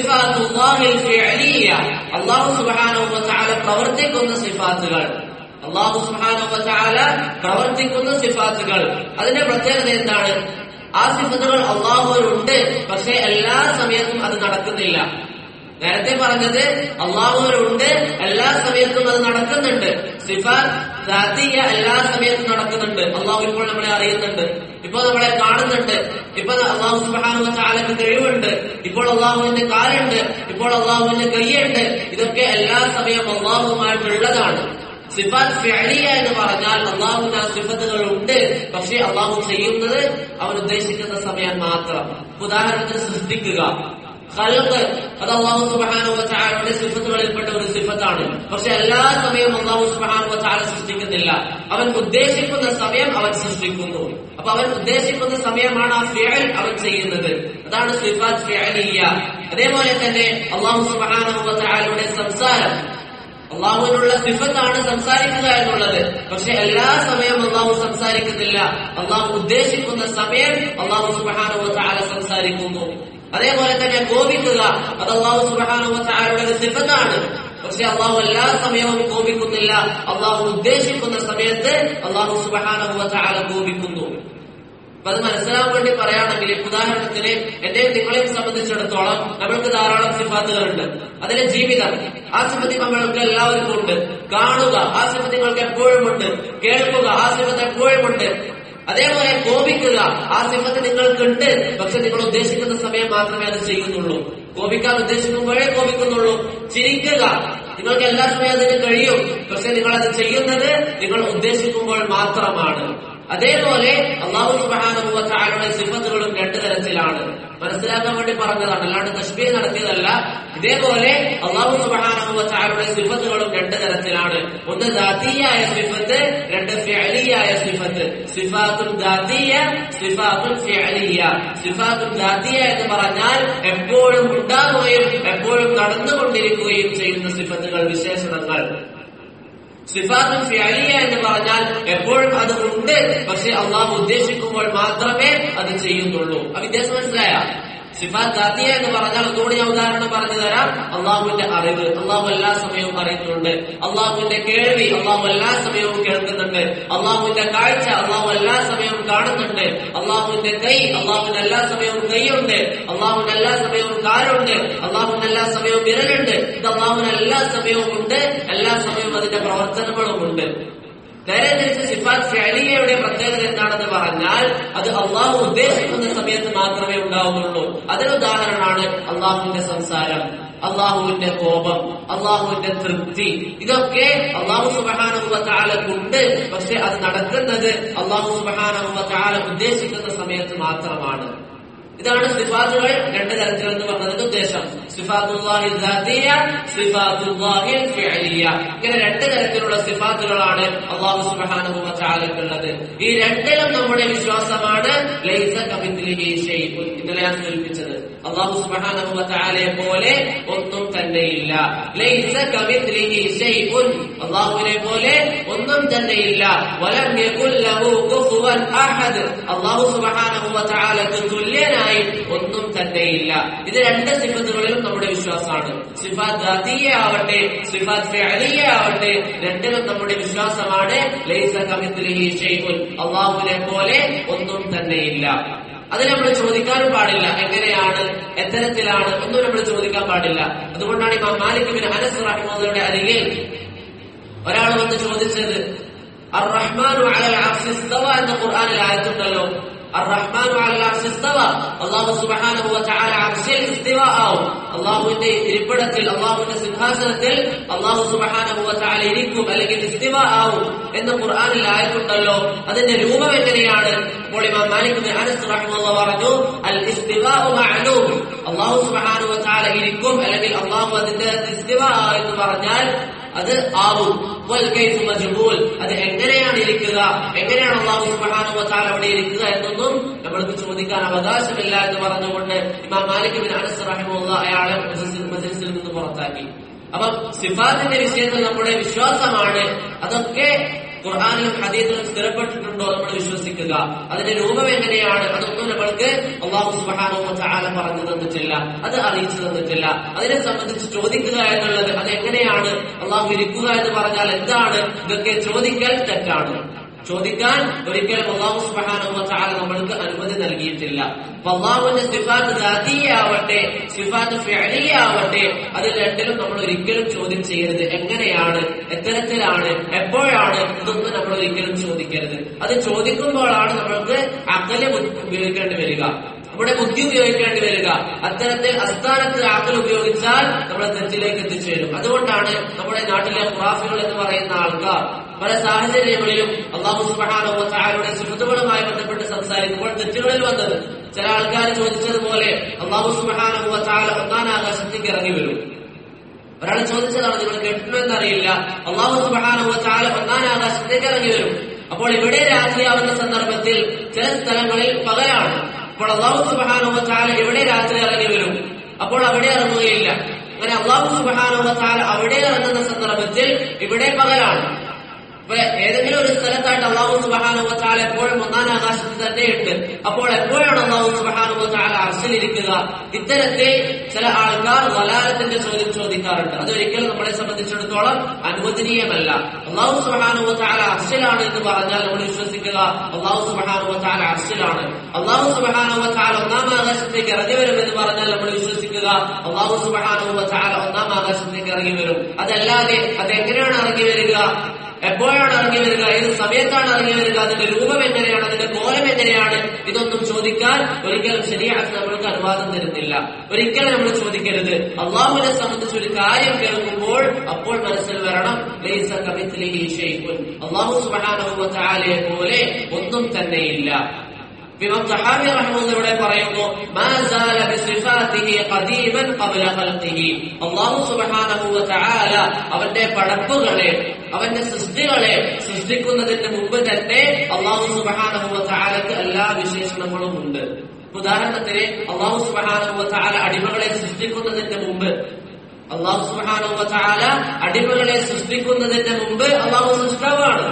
അള്ളാഹു സുബാന പ്രവർത്തിക്കുന്ന സിഫാത്തുകൾ അള്ളാഹു സുബാന പ്രവർത്തിക്കുന്ന സിഫാത്തുകൾ അതിന്റെ പ്രത്യേകത എന്താണ് ആ സിഫത്തുകൾ അള്ളാഹുവിനുണ്ട് പക്ഷെ എല്ലാ സമയത്തും അത് നടക്കുന്നില്ല നേരത്തെ പറഞ്ഞത് അള്ളാഹുവിനുണ്ട് എല്ലാ സമയത്തും അത് നടക്കുന്നുണ്ട് സിഫാത്ത് ദാത്തിയ എല്ലാ സമയത്തും നടക്കുന്നുണ്ട് അള്ളാഹു ഇപ്പോൾ നമ്മളെ അറിയുന്നുണ്ട് ഇപ്പോൾ നമ്മളെ കാണുന്നുണ്ട് ഇപ്പൊ അള്ളാഹു സുബാനു ചാലക്ക് കഴിവുണ്ട് ഇപ്പോൾ അള്ളാഹുവിന്റെ കാലുണ്ട് ഇപ്പോൾ അള്ളാഹുവിന്റെ കൈയുണ്ട് ഇതൊക്കെ എല്ലാ സമയവും അള്ളാഹുമായിട്ടുള്ളതാണ് സിഫാത്ത് ഫിഅലിയ എന്ന് പറഞ്ഞാൽ അള്ളാഹുവിന് ആ സിഫത്തുകൾ ഉണ്ട് പക്ഷെ അള്ളാഹു ചെയ്യുന്നത് അവൻ ഉദ്ദേശിക്കുന്ന സമയം മാത്രം ഉദാഹരണത്തിന് സൃഷ്ടിക്കുക ഖൽഖ് അത് അള്ളാഹു സുബ്ഹാനഹു വ തആലയുടെ സിഫത്തുകളിൽപ്പെട്ട ഒരു സിഫത്താണ് പക്ഷെ എല്ലാ സമയവും അള്ളാഹു സുബ്ഹാനഹു വ തആല സൃഷ്ടിക്കുന്നില്ല അവൻ ഉദ്ദേശിക്കുന്ന സമയം അവൻ സൃഷ്ടിക്കുന്നു അപ്പൊ അവൻ ഉദ്ദേശിക്കുന്ന സമയമാണ് ആ ഫിഅൽ അവൻ ചെയ്യുന്നത് അതാണ് സിഫാത്ത് ഫിഅലിയ അതേപോലെ തന്നെ അള്ളാഹു സുബ്ഹാനഹു വ തആലയുടെ സംസാരം അള്ളാഹുവിനുള്ള സിഫത്താണ് സംസാരിക്കുക എന്നുള്ളത് പക്ഷെ എല്ലാ സമയവും അള്ളാഹു സംസാരിക്കുന്നില്ല അള്ളാഹു ഉദ്ദേശിക്കുന്ന സമയം അള്ളാഹു സുബ്ഹാനഹു വ തആല സംസാരിക്കുന്നു അതേപോലെ തന്നെ കോപിക്കുക അത് അള്ളാഹു സുബാനുവത്താരുടെ സിഫത്താണ് പക്ഷെ അള്ളാഹു എല്ലാ സമയവും കോപിക്കുന്നില്ല അള്ളാഹു ഉദ്ദേശിക്കുന്ന സമയത്ത് അള്ളാഹു സുബാനുവത്താല കോപിക്കുന്നു അപ്പൊ അത് മനസ്സിലാവാൻ വേണ്ടി പറയുകയാണെങ്കിൽ ഉദാഹരണത്തിന് എന്റെയും നിങ്ങളെയും സംബന്ധിച്ചിടത്തോളം നമ്മൾക്ക് ധാരാളം സിഫാത്തുകളുണ്ട് അതിലെ ജീവിതം ആ സിഫത്തി നമ്മൾക്ക് എല്ലാവർക്കും ഉണ്ട് കാണുക ആ സിഫത്ത് നിങ്ങൾക്ക് എപ്പോഴും ഉണ്ട് കേൾക്കുക ആ സിഫത്ത് എപ്പോഴും ഉണ്ട് അതേപോലെ കോപിക്കുക ആ സിഫത്ത് നിങ്ങൾക്കുണ്ട് പക്ഷെ നിങ്ങൾ ഉദ്ദേശിക്കുന്ന സമയം മാത്രമേ അത് ചെയ്യുന്നുള്ളൂ കോപിക്കാൻ ഉദ്ദേശിക്കുമ്പോഴേ കോപിക്കുന്നുള്ളൂ ചിരിക്കുക നിങ്ങൾക്ക് എല്ലാ സമയം അതിന് കഴിയും പക്ഷെ നിങ്ങൾ അത് ചെയ്യുന്നത് നിങ്ങൾ ഉദ്ദേശിക്കുമ്പോൾ മാത്രമാണ് അതേപോലെ അള്ളാഹു സുബാനുഭവത്താരുടെ സിഫത്തുകളും രണ്ടു തരത്തിലാണ് മനസ്സിലാക്കാൻ വേണ്ടി പറഞ്ഞതാണ് അല്ലാണ്ട് തഷ്ബീ നടത്തിയതല്ല ഇതേപോലെ അള്ളാഹു സുബാനുഭവത്താരുടെ സിഫത്തുകളും രണ്ട് തരത്തിലാണ് ഒന്ന് ദാതീയായ സിഫത്ത് രണ്ട് ഫിഅലിയായ സിഫത്ത് സിഫാത്തുൽ ദാതീയ സിഫാത്തുൽ ഫിഅലിയ സിഫാത്തുൽ ദാതീയ എന്ന് പറഞ്ഞാൽ എപ്പോഴും ഉണ്ടാകുകയും എപ്പോഴും നടന്നുകൊണ്ടിരിക്കുകയും ചെയ്യുന്ന സിഫത്തുകൾ വിശേഷണങ്ങൾ സിഫാത്തുൽ ഫിഅലിയ എന്ന് പറഞ്ഞാൽ എപ്പോഴും അത് ഉണ്ട് പക്ഷെ അള്ളാഹു ഉദ്ദേശിക്കുമ്പോൾ മാത്രമേ അത് ചെയ്യുന്നുള്ളൂ ആ വ്യത്യാസം മനസ്സിലായ സിഫാത്ത് ദാത്തിയ എന്ന് പറഞ്ഞാൽ ഒന്നുകൂടി ഞാൻ ഉദാഹരണം പറഞ്ഞു തരാം അള്ളാഹുവിന്റെ അറിവ് അള്ളാഹു എല്ലാ സമയവും അറിയുന്നുണ്ട് അള്ളാഹുവിന്റെ കേൾവി അള്ളാഹു എല്ലാ സമയവും കേൾക്കുന്നുണ്ട് അള്ളാഹുവിന്റെ കാഴ്ച അള്ളാഹു എല്ലാ സമയവും കാണുന്നുണ്ട് അള്ളാഹുവിന്റെ കൈ അള്ളാഹുവിന് എല്ലാ സമയവും കൈയുണ്ട് അള്ളാഹുവിന് എല്ലാ സമയവും കാലുണ്ട് അള്ളാഹുവിന് എല്ലാ സമയവും വിരലുണ്ട് ഇത് അള്ളാഹുവിന് എല്ലാ സമയവും ഉണ്ട് എല്ലാ സമയവും അതിന്റെ പ്രവർത്തനങ്ങളും ഉണ്ട് നേരെ തിരിച്ച് സിഫാത്ത് ഫിഅലിയയുടെ പ്രത്യേകത എന്താണെന്ന് പറഞ്ഞാൽ അത് അള്ളാഹു ഉദ്ദേശിക്കുന്ന സമയത്ത് മാത്രമേ ഉണ്ടാവുന്നുള്ളൂ അതിന് ഉദാഹരണമാണ് അള്ളാഹുവിന്റെ സംസാരം അള്ളാഹുവിന്റെ കോപം അള്ളാഹുവിന്റെ തൃപ്തി ഇതൊക്കെ അള്ളാഹു സുബാനുഭവത്താലക്കുണ്ട് പക്ഷെ അത് നടക്കുന്നത് അള്ളാഹു സുബാനുഭവത്താല ഉദ്ദേശിക്കുന്ന സമയത്ത് മാത്രമാണ് ഇതാണ് സിഫാത്തുകൾ രണ്ട് തരത്തിൽ എന്ന് പറഞ്ഞതിന്റെ ഉദ്ദേശം സിഫാത്തുല്ലാഹി ദാത്തിയ സിഫാത്തുല്ലാഹി ഫിഅലിയ ഇങ്ങനെ രണ്ട് തരത്തിലുള്ള സിഫാത്തുകളാണ് അള്ളാഹു സുബ്ഹാനഹു വ തആലക്കുള്ളത് ഈ രണ്ടിലും നമ്മുടെ വിശ്വാസമാണ് ലൈസ കമിത്ലിഹി ഷൈഉൻ ഇന്നലെ ഞാൻ സൂചിപ്പിച്ചത് അള്ളാഹു സുബ്ഹാനഹു വ തആലയെ പോലെ ഒന്നും തന്നെയില്ല ലൈസ കമിത്ലിഹി ഷൈഉൻ അള്ളാഹുവിനെ പോലെ ഒന്നും തന്നെയില്ല വലം യകുൽ ലഹു കുഫുവൻ അഹദ് അള്ളാഹു സുബ്ഹാനഹു വ തആലക്ക് തുല്യനായി ഒന്നും തന്നെയില്ല ഇത് രണ്ട് സിഫത്തുകളിലും നമ്മുടെ വിശ്വാസമാണ് സിഫാത്ത് ദാത്തിയ ആവട്ടെ സിഫാത്ത് ഫിഅലിയ ആവട്ടെ രണ്ടിലും നമ്മുടെ വിശ്വാസമാണ് ലൈസ കമിത്ലിഹി ഷൈഉൻ അള്ളാഹുവിനെ പോലെ ഒന്നും തന്നെയില്ല അത് നമ്മൾ ചോദിക്കാനും പാടില്ല എങ്ങനെയാണ് എത്തരത്തിലാണ് ഒന്നും നമ്മൾ ചോദിക്കാൻ പാടില്ല അതുകൊണ്ടാണ് ഇമാം മാലിക് ബിൻ അനസ് റഹിമയുടെ അരികിൽ ഒരാൾ വന്ന് ചോദിച്ചത് അർ റഹ്മാനു അലൽ അർശി ഇസ്തവ എന്ന ഖുർആനിൽ ആയത്തുണ്ടല്ലോ അർ റഹ്മാനു അലൽ അർശി ഇസ്തവ അല്ലാഹു സുബ്ഹാനഹു വ തആല അർശിൽ ഇസ്തിവ ആവും അല്ലാഹുവിന്റെ ഇരിപ്പിടത്തിൽ അല്ലാഹുവിന്റെ സിംഹാസനത്തിൽ അല്ലാഹു സുബ്ഹാനഹു വ തആല ഇരിക്കും അല്ലെങ്കിൽ ഇസ്തിവ ആവും എന്ന് ഖുർആനിൽ ആയത്തുണ്ടല്ലോ അതിന്റെ രൂപം എങ്ങനെയാണ് അപ്പോൾ ഇമാം മാലിക് ബിൻ അനസ് റഹിമഹുല്ലാഹ് പറഞ്ഞു അൽ ഇസ്തിവാഉ മഅലൂം അല്ലാഹു സുബ്ഹാനഹു വ തആല ഇരിക്കും അല്ലെങ്കിൽ അല്ലാഹു അതിന്റെ ഇസ്തിവ എന്ന് പറഞ്ഞാൽ അത് ആവും വൽ കൈഫ് മജ്ഹൂൽ അത് എങ്ങനെയാണ് ഇരിക്കുക എങ്ങനെയാണ് അള്ളാഹു സുബ്ഹാനഹു വ തആല അവിടെ ഇരിക്കുക എന്നൊന്നും നമ്മൾക്ക് ചോദിക്കാൻ അവകാശമില്ല എന്ന് പറഞ്ഞുകൊണ്ട് ഇമാം മാലിക് ബിൻ അനസ് റഹിമഹുല്ലാഹ് അയാളെ മജ്ലിസിൽ മജ്ലിസിൽ നിന്ന് പുറത്താക്കി അപ്പം സിഫാത്തിന്റെ വിഷയത്തിൽ നമ്മുടെ വിശ്വാസമാണ് അതൊക്കെ ഖുർആാനിലും ഹദീസിലും സ്ഥിരപ്പെട്ടിട്ടുണ്ടോ നമ്മൾ വിശ്വസിക്കുക അതിന്റെ രൂപം എങ്ങനെയാണ് അതൊന്നും നമ്മൾക്ക് അള്ളാഹു സുബ്ഹാനഹു വ തആല പറഞ്ഞു തന്നിട്ടില്ല അത് അറിയിച്ചു തന്നിട്ടില്ല അതിനെ സംബന്ധിച്ച് ചോദിക്കുക എന്നുള്ളത് അത് എങ്ങനെയാണ് അള്ളാഹു ഇരിക്കുക എന്ന് പറഞ്ഞാൽ എന്താണ് ഇതൊക്കെ ചോദിക്കൽ തെറ്റാണ് ചോദിക്കാൻ ഒരിക്കലും അള്ളാഹു സുബ്ഹാനഹു വ തആല നമ്മൾക്ക് അനുമതി നൽകിയിട്ടില്ല അപ്പൊ അള്ളാഹുവിന്റെ സിഫാത്ത് ദാതീയ ആവട്ടെ സിഫാത്ത് ഫിഅലിയ ആവട്ടെ അതിൽ രണ്ടിലും നമ്മൾ ഒരിക്കലും ചോദ്യം ചെയ്യരുത് എങ്ങനെയാണ് എത്തരത്തിലാണ് എപ്പോഴാണ് ഇതൊന്നും നമ്മൾ ഒരിക്കലും ചോദിക്കരുത് അത് ചോദിക്കുമ്പോഴാണ് നമ്മൾക്ക് അകലെ ഉപയോഗിക്കേണ്ടി വരിക നമ്മുടെ ബുദ്ധി ഉപയോഗിക്കേണ്ടി വരിക അത്തരത്തിൽ അസ്ഥാനത്ത് ആക്കൽ ഉപയോഗിച്ചാൽ നമ്മളെ തെറ്റിലേക്ക് എത്തിച്ചേരും അതുകൊണ്ടാണ് നമ്മുടെ നാട്ടിലെ ഖുറാഫികൾ എന്ന് പറയുന്ന ആൾക്കാർ പല സാഹചര്യങ്ങളിലും അള്ളാഹു സുബ്ഹാനഹു വ തആലയുടെ സുഹൃത്തുക്കളുമായി ബന്ധപ്പെട്ട് സംസാരിക്കുമ്പോൾ തെറ്റുകളിൽ വന്നത് ചില ആൾക്കാർ ചോദിച്ചതുപോലെ അള്ളാഹു സുബ്ഹാനഹു വ തആല ഒന്നാം ആകാശത്തേക്ക് ഇറങ്ങി വരും ഒരാൾ ചോദിച്ചതാണ് നിങ്ങൾ കേട്ടിട്ടുണ്ടോ എന്നറിയില്ല അള്ളാഹു സുബ്ഹാനഹു വ തആല ഒന്നാം ആകാശത്തേക്ക് ഇറങ്ങി വരും അപ്പോൾ ഇവിടെ രാത്രിയാവുന്ന സന്ദർഭത്തിൽ ചില സ്ഥലങ്ങളിൽ പകലാണ് അപ്പോൾ അള്ളാഹു സുബ്ഹാനഹു വ തആല ഇവിടെ രാത്രി ഇറങ്ങി വരും അപ്പോൾ അവിടെ ഇറങ്ങുകയില്ല അങ്ങനെ അള്ളാഹു സുബ്ഹാനഹു വ തആല അവിടെ ഇറങ്ങുന്ന സന്ദർഭത്തിൽ ഇവിടെ പകലാണ് അപ്പൊ ഏതെങ്കിലും ഒരു സ്ഥലത്തായിട്ട് അള്ളാഹു സുബഹാനുവ താല എപ്പോഴും ഒന്നാം ആകാശത്ത് തന്നെയുണ്ട് അപ്പോൾ എപ്പോഴാണ് അള്ളാഹു സുബഹാനുവ താല അർശിലിരിക്കുക ഇത്തരത്തിൽ ചില ആൾക്കാർ വലാലത്തിന്റെ ചോദ്യം ചോദിക്കാറുണ്ട് അതൊരിക്കലും നമ്മളെ സംബന്ധിച്ചിടത്തോളം അനുവദനീയമല്ല അള്ളാഹു സുബഹാനുവ താല അർശിലാണ് എന്ന് പറഞ്ഞാൽ നമ്മൾ വിശ്വസിക്കുക അള്ളാഹു സുബഹാനുവ താല അർശിലാണ് അള്ളാഹു സുബഹാനുവ താല ഒന്നാം ആകാശത്തേക്ക് ഇറങ്ങി വരും എന്ന് പറഞ്ഞാൽ നമ്മൾ വിശ്വസിക്കുക അള്ളാഹു സുബഹാനുവ താല ഒന്നാം ആകാശത്തേക്ക് ഇറങ്ങി വരും അതല്ലാതെ അതെങ്ങനെയാണ് ഇറങ്ങി വരിക എപ്പോഴാണ് ഇറങ്ങി വരിക ഏത് സമയത്താണ് ഇറങ്ങി വരിക അതിന്റെ രൂപം എങ്ങനെയാണ് അതിന്റെ കോലം എങ്ങനെയാണ് ഇതൊന്നും ചോദിക്കാൻ ഒരിക്കലും ശരിയാക്കി നമ്മൾക്ക് അനുവാദം തരുന്നില്ല ഒരിക്കലും നമ്മൾ ചോദിക്കരുത് അള്ളാഹുവിനെ സംബന്ധിച്ച് ഒരു കാര്യം കേൾക്കുമ്പോൾ അപ്പോൾ മനസ്സിൽ വരണം ലൈസ കമിത്ലിഹി ഷൈഉൻ അള്ളാഹു സുബ്ഹാനഹു വ തആലയെ പോലെ ഒന്നും തന്നെയില്ല ഇമാം സഹാബി റഹ്മത്തുള്ളാഹി ഇവിടെ പറയുന്നു മാ സാല ബിസിഫാതിഹി ഖദീമൻ ഖബ്ല ഖൽഖിഹി അല്ലാഹു സുബ്ഹാനഹു വ തആല അവന്റെ പടപ്പുകളെ അവന്റെ സൃഷ്ടികളെ സൃഷ്ടിക്കുന്നതിന് മുമ്പ് തന്നെ അല്ലാഹു സുബ്ഹാനഹു വ തആലക്ക് എല്ലാ വിശേഷണങ്ങളും ഉണ്ട് ഉദാഹരണത്തിന് അല്ലാഹു സുബ്ഹാനഹു വ തആല അടിമകളെ സൃഷ്ടിക്കുന്നതിന് മുമ്പ് അള്ളാഹു സുബ്ഹാനഹു വ തആല അടിമകളെ സൃഷ്ടിക്കുന്നതിന് മുമ്പ് അള്ളാഹു സൃഷ്ടാവാണ്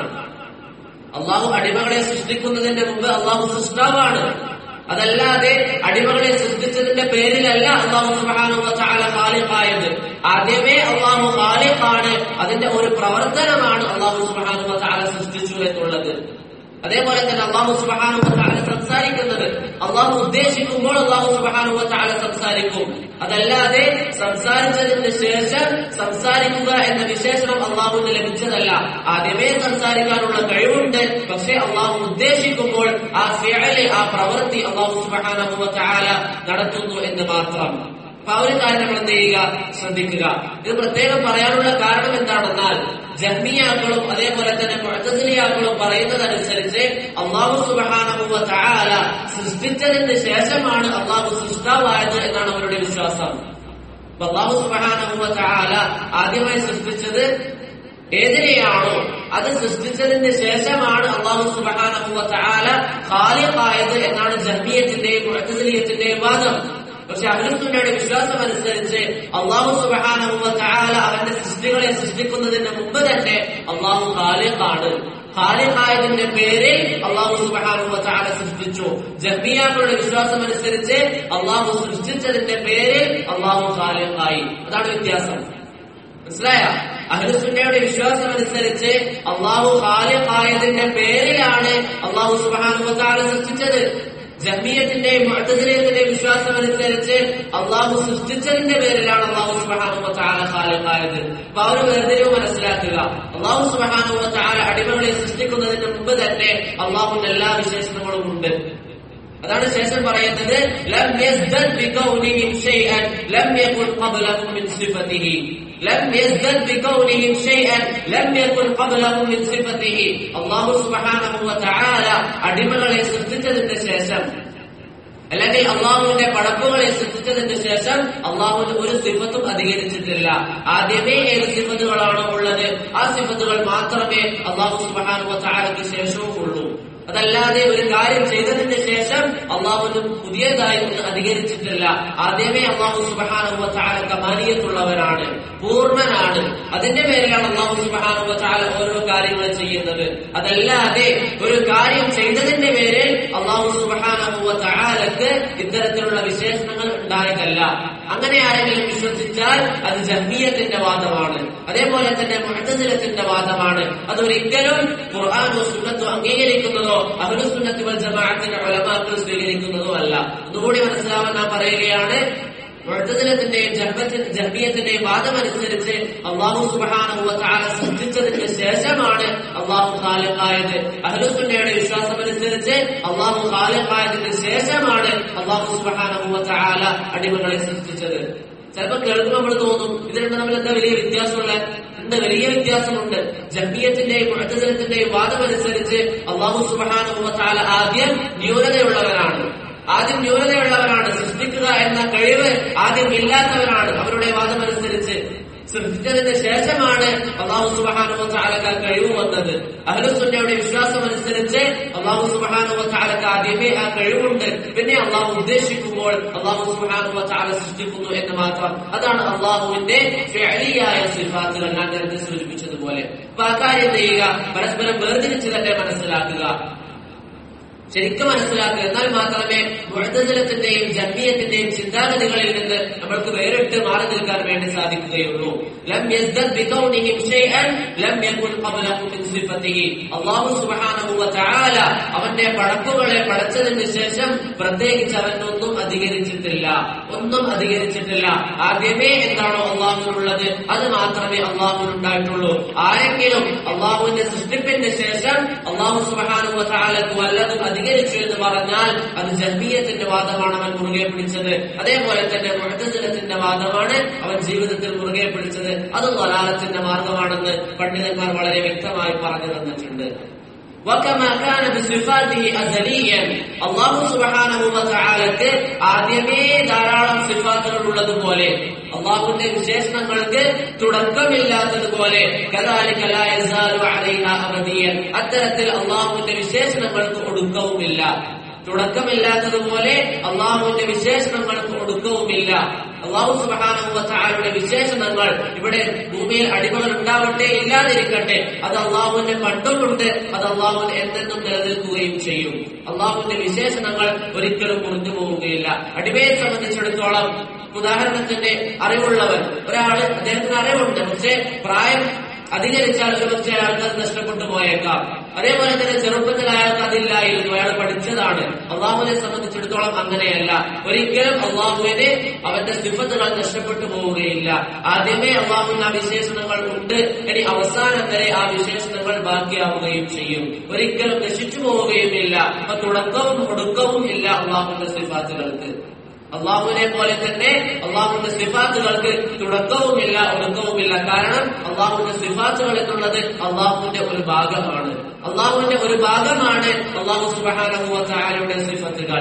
അള്ളാഹു അടിമകളെ സൃഷ്ടിക്കുന്നതിന്റെ മുമ്പ് അള്ളാഹു സൃഷ്ടാവാണ് അതല്ലാതെ അടിമകളെ സൃഷ്ടിച്ചതിന്റെ പേരിലല്ല അള്ളാഹു സുബ്ഹാനഹു വ തആല ഖാലിഖായത് ആദ്യമേ അള്ളാഹു ഖാലിഖാണ് അതിന്റെ ഒരു പ്രവർത്തനമാണ് അള്ളാഹു സുബ്ഹാനഹു വ തആല സൃഷ്ടിച്ചു എന്നുള്ളത് അതേപോലെ തന്നെ അള്ളാഹു സുബ്ഹാനഹു വ തആല സംസാരിക്കുന്നത് അള്ളാഹു ഉദ്ദേശിക്കുമ്പോൾ അള്ളാഹു സുബ്ഹാനഹു വ തആല സംസാരിക്കും അതല്ലാതെ സംസാരിച്ചതിന് ശേഷം സംസാരിക്കുക എന്ന വിശേഷണം അള്ളാഹുവിന് ലഭിച്ചതല്ല ആദ്യമേ സംസാരിക്കാനുള്ള കഴിവുണ്ട് പക്ഷേ അള്ളാഹു ഉദ്ദേശിക്കുമ്പോൾ ആ ഫിഅല് ആ പ്രവൃത്തി അള്ളാഹു സുബ്ഹാനഹു വ തആല നടത്തുന്നു എന്ന് മാത്രം അപ്പൊ ആ ഒരു കാര്യം നമ്മൾ എന്ത് ചെയ്യുക ശ്രദ്ധിക്കുക ഇത് പ്രത്യേകം പറയാനുള്ള കാരണം എന്താണെന്നാൽ ജഹ്മിയാക്കളും അതേപോലെ തന്നെ മുഴത്തസിലിയാക്കളും പറയുന്നതനുസരിച്ച് അള്ളാഹു സുബാനഹുവ താല സൃഷ്ടിച്ചതിന് ശേഷമാണ് അള്ളാഹു സൃഷ്ടാവായത് എന്നാണ് അവരുടെ വിശ്വാസം അപ്പൊ അള്ളാഹു സുബാനഹുവ താല ആദ്യമായി സൃഷ്ടിച്ചത് ഏതിനെയാണോ അത് സൃഷ്ടിച്ചതിന് ശേഷമാണ് അള്ളാഹു സുബാനഹുവ താല ഖാലിഖായത് എന്നാണ് ജഹ്മിയത്തിന്റെയും മുഴത്തസിലിയത്തിന്റെയും വാദം പക്ഷെ അഹ്ലുസുന്നയുടെ വിശ്വാസം അനുസരിച്ച് അള്ളാഹു സുബാനഹുവ താല അവന്റെ സൃഷ്ടികളെ സൃഷ്ടിക്കുന്നതിന് മുമ്പ് തന്നെ അള്ളാഹു ഖാലിഖാണ് ഖാലിഖായതിന്റെ പേരിൽ അള്ളാഹു സുബാനുവ താല സൃഷ്ടിച്ചു ജഹ്മിയാക്കളുടെ വിശ്വാസം അനുസരിച്ച് അള്ളാഹു സൃഷ്ടിച്ചതിന്റെ പേരിൽ അള്ളാഹു ഖാലിഖായി അതാണ് വ്യത്യാസം മനസ്സിലായ അഹ്ലുസുന്നയുടെ വിശ്വാസം അനുസരിച്ച് അള്ളാഹു ഖാലിഖായതിന്റെ പേരിലാണ് അള്ളാഹു സുബാനുവ താല സൃഷ്ടിച്ചത് ജമീയത്തിന്റെയും മുഅത്തസിലത്തിന്റെയും വിശ്വാസം അനുസരിച്ച് അള്ളാഹു സൃഷ്ടിച്ചതിന്റെ പേരിലാണ് അള്ളാഹു സുബ്ഹാനഹു വതആല ഖാലിഖായത് അപ്പൊ ആ ഒരു വേർതിരിവ് മനസ്സിലാക്കുക അള്ളാഹു സുബ്ഹാനഹു വതആല അടിമകളെ സൃഷ്ടിക്കുന്നതിന് മുമ്പ് തന്നെ അള്ളാഹുവിന്റെ എല്ലാ വിശേഷണങ്ങളും ഉണ്ട് അതാണ് ശേഷം പറയുന്നത് ലം യസ്ദദ് ബികൗനിഹിം ഷൈഅൻ ലം യകുൻ ഖബ്ലഹു മിൻ സിഫതിഹി ലം യസ്ദദ് ബികൗനിഹിം ഷൈഅൻ ലം യകുൻ ഖബ്ലഹു മിൻ സിഫതിഹി അല്ലാഹു സുബ്ഹാനഹു വതആല അടിമകളെ സൃഷ്ടിച്ചതിന് ശേഷം അല്ലെങ്കിൽ അള്ളാഹുവിന്റെ പടപ്പുകളെ സൃഷ്ടിച്ചതിന് ശേഷം അള്ളാഹുവിന് ഒരു സിഫത്തും അധികരിച്ചിട്ടില്ല ആദ്യമേ ഏത് സിഫത്തുകളാണോ ഉള്ളത് ആ സിഫത്തുകൾ മാത്രമേ അള്ളാഹു സുബ്ഹാനഹു വതആലയ്ക്ക് ശേഷവും ഉള്ളൂ അതല്ലാതെ ഒരു കാര്യം ചെയ്തതിന് ശേഷം അള്ളാഹുവിന് പുതിയതായി ഒന്നും അധികരിച്ചിട്ടില്ല ആദ്യമേ അള്ളാഹു സുബഹാനുവ ചാല കമാനിയത്തുള്ളവരാണ് പൂർണ്ണനാണ് അതിന്റെ പേരിലാണ് അള്ളാഹു സുബഹാനുവ ചാല ഓരോ കാര്യങ്ങൾ ചെയ്യുന്നത് അതല്ലാതെ ഒരു കാര്യം ചെയ്തതിന്റെ പേരിൽ അള്ളാഹു സുബഹാനുവ ചാലക്ക് ഇത്തരത്തിലുള്ള വിശേഷണങ്ങൾ ഉണ്ടായതല്ല അങ്ങനെ ആരെങ്കിലും വിശ്വസിച്ചാൽ അത് ജഹ്മീയത്തിന്റെ വാദമാണ് അതേപോലെ തന്നെ മുഹത്തസിലത്തിന്റെ വാദമാണ് അതൊരിക്കലും ഖുർആാനോ സുന്നത്തോ അംഗീകരിക്കുന്നതോ അഹ്ലുസുന്നത്തി വൽ ജമാഅത്തിന്റെ ഉലമാക്കൾ സ്വീകരിക്കുന്നതോ അല്ല ഒന്നുകൂടി മനസ്സിലാവാൻ നാം പറയുകയാണ് മുഴത്തതിലത്തിന്റെയും ജഹ്മിയത്തിന്റെയും വാദമനുസരിച്ച് അള്ളാഹു സുബാനഹു താല സൃഷ്ടിച്ചതിന് ശേഷമാണ് അള്ളാഹു ഖാലിഖായത് അഹ്ലുസുന്നയുടെ വിശ്വാസമനുസരിച്ച് അള്ളാഹു ഖാലിഖായതിന് ശേഷമാണ് അള്ളാഹു സുബാനഹു താല അടിമകളെ സൃഷ്ടിച്ചത് ചിലപ്പോൾ കേൾക്കുമ്പോൾ നമ്മൾ തോന്നും ഇത് രണ്ടും തമ്മിൽ എന്താ വലിയ വ്യത്യാസമുള്ള ഉണ്ട് വലിയ വ്യത്യാസമുണ്ട് ജമ്മിയത്തിന്റെയും മുഴത്തതിലത്തിന്റെയും വാദമനുസരിച്ച് അള്ളാഹു സുബാനഹു താല ആദ്യം ന്യൂനതയുള്ളവരാണ് ആദ്യം ന്യൂനതയുള്ളവരാണ് സൃഷ്ടിക്കുക എന്ന കഴിവ് ആദ്യം ഇല്ലാത്തവരാണ് അവരുടെ വാദമനുസരിച്ച് സൃഷ്ടിച്ചതിന് ശേഷമാണ് അള്ളാഹു സുബാനുവ താലക്ക കഴിവ് വന്നത് അഹ്ലുസുന്നയുടെ വിശ്വാസം അനുസരിച്ച് അള്ളാഹു സുബാനുവ താലക്ക ആദ്യമേ ആ കഴിവുണ്ട് പിന്നെ അള്ളാഹു ഉദ്ദേശിക്കുമ്പോൾ അള്ളാഹു സുബാനുവ താല സൃഷ്ടിക്കുന്നു എന്ന് മാത്രം അതാണ് അള്ളാഹുവിന്റെ ഫെഅലിയായ സിഫാത്തുകൾ ഞാൻ നേരത്തെ സൂചിപ്പിച്ചതുപോലെ അപ്പൊ ആ കാര്യം ചെയ്യുക പരസ്പരം വേർതിരിച്ച് തന്നെ മനസ്സിലാക്കുക ശരിക്കും മനസ്സിലാക്കുക എന്നാൽ മാത്രമേ മുഴത്തജലത്തിന്റെയും ജമ്മിയത്തിന്റെയും ചിന്താഗതികളിൽ നിന്ന് നമ്മൾക്ക് വേറിട്ട് മാറി നിൽക്കാൻ വേണ്ടി സാധിക്കുകയുള്ളൂ ലം യസ്ദദ് ബികൗനിഹിം ഷൈഅൻ ലം യകുൻ ഖബ്ലഹു മിൻ സിഫതിഹി അല്ലാഹു സുബ്ഹാനഹു വ തആല അവന്റെ പടപ്പുകളെ പടച്ചതിന് ശേഷം പ്രത്യേകിച്ച് അവനൊന്നും അധികരിച്ചിട്ടില്ല ഒന്നും അധികരിച്ചിട്ടില്ല ആദ്യമേ എന്താണോ അള്ളാഹുവിനുള്ളത് അത് മാത്രമേ അള്ളാഹുവിനുണ്ടായിട്ടുള്ളൂ ആരെങ്കിലും അള്ളാഹുവിന്റെ സൃഷ്ടിപ്പിന് ശേഷം അള്ളാഹു സുബ്ഹാനഹു വ തആലക്ക് വല്ലതും അധികരിച്ചു എന്ന് പറഞ്ഞാൽ അത് ജഹ്മീയത്തിന്റെ വാദമാണ് അവൻ മുറുകെ പിടിച്ചത് അതേപോലെ തന്നെ മുഴത്തജലത്തിന്റെ വാദമാണ് അവൻ ജീവിതത്തിൽ മുറുകെ പിടിച്ചത് അത് വലാലത്തിന്റെ മാർഗമാണെന്ന് പണ്ഡിതന്മാർ വളരെ വ്യക്തമായി പറഞ്ഞു തന്നിട്ടുണ്ട് وكما كان بصفاته أزليا അള്ളാഹു സുബ്ഹാനഹു വതആലക്ക് ആദ്യമേ ധാരാളം സിഫാത്തുകൾ ഉള്ളതുപോലെ അള്ളാഹുവിന്റെ വിശേഷണങ്ങൾക്ക് തുടക്കമില്ലാത്തതുപോലെ കദാലിക ലാ യസാലു അലൈഹാ അബദിയൻ അത്തരത്തിൽ അള്ളാഹുവിന്റെ വിശേഷണങ്ങൾക്ക് ഒടുക്കവുമില്ല തുടക്കമില്ലാത്തതുപോലെ അള്ളാഹുവിന്റെ വിശേഷണങ്ങൾക്ക് ഒടുക്കവുമില്ല അള്ളാഹു സുബാനുവത്താരുടെ വിശേഷണങ്ങൾ ഇവിടെ ഭൂമിയിൽ അടിമകൾ ഉണ്ടാവട്ടെ ഇല്ലാതിരിക്കട്ടെ അത് അള്ളാഹുവിന്റെ പണ്ടുമുണ്ട് അത് അള്ളാഹുവിന് എന്തെന്നും നിലനിൽക്കുകയും ചെയ്യും അള്ളാഹുവിന്റെ വിശേഷണങ്ങൾ ഒരിക്കലും മുറിഞ്ഞു പോവുകയില്ല അടിമയെ സംബന്ധിച്ചിടത്തോളം ഉദാഹരണത്തിന്റെ അറിവുള്ളവൻ ഒരാള് അദ്ദേഹത്തിന് അറിവുണ്ട് പക്ഷേ പ്രായം അധികരിച്ചാൽ ഒരുപക്ഷെ അയാൾക്ക് അത് നഷ്ടപ്പെട്ടു പോയേക്കാം അതേപോലെ തന്നെ ചെറുപ്പത്തിൽ അയാൾക്ക് അതില്ലായിരുന്നു അയാൾ പഠിച്ചതാണ് അള്ളാഹുവിനെ സംബന്ധിച്ചിടത്തോളം അങ്ങനെയല്ല ഒരിക്കലും അള്ളാഹുവിന് അവന്റെ സിഫത്തുകൾ നഷ്ടപ്പെട്ടു പോവുകയില്ല ആദ്യമേ അള്ളാഹുവിന് ആ വിശേഷണങ്ങൾ ഉണ്ട് ഇനി അവസാനം വരെ ആ വിശേഷണങ്ങൾ ബാക്കിയാവുകയും ചെയ്യും ഒരിക്കലും നശിച്ചു പോവുകയുമില്ല അപ്പൊ തുടക്കവും ഒടുക്കവും ഇല്ല അള്ളാഹുവിന്റെ സിഫാത്തുകൾക്ക് അള്ളാഹുവിനെ പോലെ തന്നെ അള്ളാഹുവിന്റെ സിഫാത്തുകൾക്ക് തുടക്കവുമില്ല ഒടുക്കവുമില്ല കാരണം അള്ളാഹുവിന്റെ സിഫാത്തുകൾ എന്നുള്ളത് അള്ളാഹുവിന്റെ ഒരു ഭാഗമാണ് അള്ളാഹുവിന്റെ ഒരു ഭാഗമാണ് അള്ളാഹു സുബാനുഭവത്താരുടെ സിഫത്തുകൾ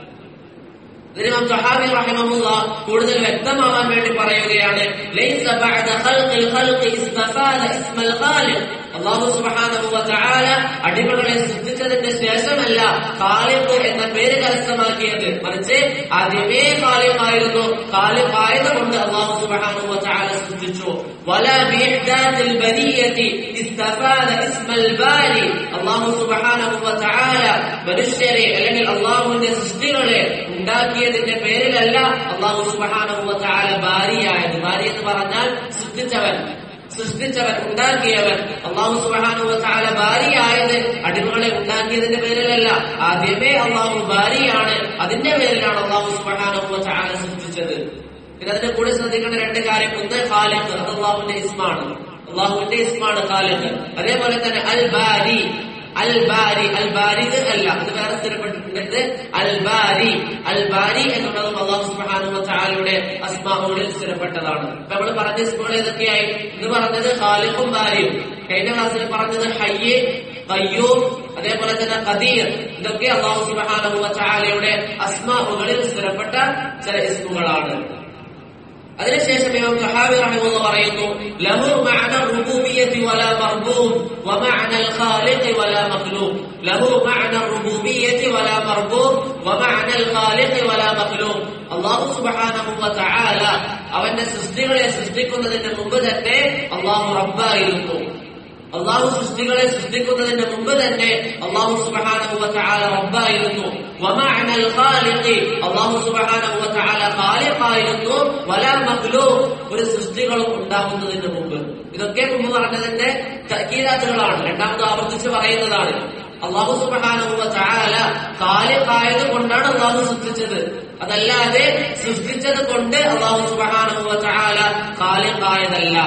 ഇതിന് സഹാബി റഹിമഹുല്ല കൂടുതൽ വ്യക്തമാവാൻ വേണ്ടി പറയുകയാണ് ലൈസ ബഅദ ഖൽഖിൽ ഖൽഖി ഇസ്തഫാദ ഇസ്മൽ ഖാലിഖ് അല്ലാഹു സുബ്ഹാനഹു വ തആല അടിമകളെ സൃഷ്ടിച്ചതിന് ശേഷമല്ല ഖാലിഖ് എന്ന പേര് കരസ്ഥമാക്കിയത് മറിച്ച് ആദ്യമേ ഖാലിഖായിരുന്നു ഖാലിഖ് ആയതുകൊണ്ട് അല്ലാഹു സുബ്ഹാനഹു വ തആല സൃഷ്ടിച്ചു വല ബിഇഹ്ദാത്തിൽ ബരിയത്തി ഇസ്തഫാദ ഇസ്മൽ ബാരി അല്ലാഹു സുബ്ഹാനഹു വ തആല മനുഷ്യരെ അല്ലെങ്കിൽ അല്ലാഹുവിന്റെ സൃഷ്ടികളെ ഉണ്ടാക്കിയതിന്റെ പേരിലല്ല അള്ളാഹു സുബാനുവ താല ഭാര്യയായത് ഭാര്യ എന്ന് പറഞ്ഞാൽ സൃഷ്ടിച്ചവൻ സൃഷ്ടിച്ചവൻ ഉണ്ടാക്കിയവൻ അള്ളാഹു സുബാനുവ താല ഭാര്യയായത് അടിമകളെ ഉണ്ടാക്കിയതിന്റെ പേരിലല്ല ആദ്യമേ അള്ളാഹു ഭാര്യയാണ് അതിന്റെ പേരിലാണ് അള്ളാഹു സുബാനുവ താല സൃഷ്ടിച്ചത് പിന്നെ അതിന്റെ കൂടെ ശ്രദ്ധിക്കേണ്ട രണ്ട് കാര്യം ഒന്ന് ഖാലിഖ് അത് അള്ളാഹുവിന്റെ ഇസ്മാണ് അള്ളാഹുവിന്റെ ഇസ്മാണ് ഖാലിഖ് അതേപോലെ തന്നെ അൽ ബാരി അൽ ബാരി അൽ ബാരിദ് അല്ല അത് വേറെ സ്ഥിരപ്പെട്ടിട്ടുണ്ട് അൽ ബാരി അൽ ബാരി എന്നുള്ളതും അള്ളാഹു സുബ്ഹാനഹു വ തആലയുടെ അസ്മാഉകളിൽ സ്ഥിരപ്പെട്ടതാണ് ഇപ്പൊ നമ്മൾ പറഞ്ഞ ഇസ്മുകൾ ഏതൊക്കെയായി ഇത് പറഞ്ഞത് ഖാലിഖും ബാരിയും കഴിഞ്ഞ ക്ലാസ്സിൽ പറഞ്ഞത് ഹയ്യ് ഖയ്യൂം അതേപോലെ തന്നെ ഖദീർ ഇതൊക്കെ അള്ളാഹു സുബ്ഹാനഹു വ തആലയുടെ അസ്മാഉകളിൽ സ്ഥിരപ്പെട്ട ചില ഇസ്മുകളാണ് അതിനുശേഷം ഇമാം സഹാബി റഹിമഹുള്ള പറയുന്നു ലഹു മഅന റുബൂബിയ്യത്തി വലാ മർബൂബ് വമഅന അൽ ഖാലിഖ് വലാ മഖ്ലൂഖ് ലഹു മഅന റുബൂബിയ്യത്തി വലാ മർബൂബ് വമഅന അൽ ഖാലിഖ് വലാ മഖ്ലൂഖ് അല്ലാഹു സുബ്ഹാനഹു വ തആല അവന്റെ സൃഷ്ടികളെ സൃഷ്ടിക്കുന്നതിന് മുമ്പ് തന്നെ അല്ലാഹു റബ്ബായിരുന്നു അള്ളാഹു സൃഷ്ടികളെ സൃഷ്ടിക്കുന്നതിന് മുമ്പ് തന്നെ അള്ളാഹു സുബ്ഹാനഹു വ തആല റബ്ബായിരുന്നു വമഅന അൽ ഖാലിഖ് അള്ളാഹു സുബ്ഹാനഹു വ തആല ഖാലിഖായിരുന്നു വലാ മഖ്ലൂഖ് ഒരു സൃഷ്ടികളും ഉണ്ടാകുന്നതിന് മുമ്പ് ഇതൊക്കെ മുമ്പ് പറഞ്ഞതിന്റെ തഅക്കീദാത്തുകളാണ് രണ്ടാമത് ആവർത്തിച്ച് പറയുന്നതാണ് അള്ളാഹു സുബ്ഹാനഹു വ തആല ഖാലിഖായത് കൊണ്ടാണ് അള്ളാഹു സൃഷ്ടിച്ചത് അതല്ലാതെ സൃഷ്ടിച്ചത് കൊണ്ട് അള്ളാഹു സുബ്ഹാനഹു വ തആല ഖാലിഖായതല്ല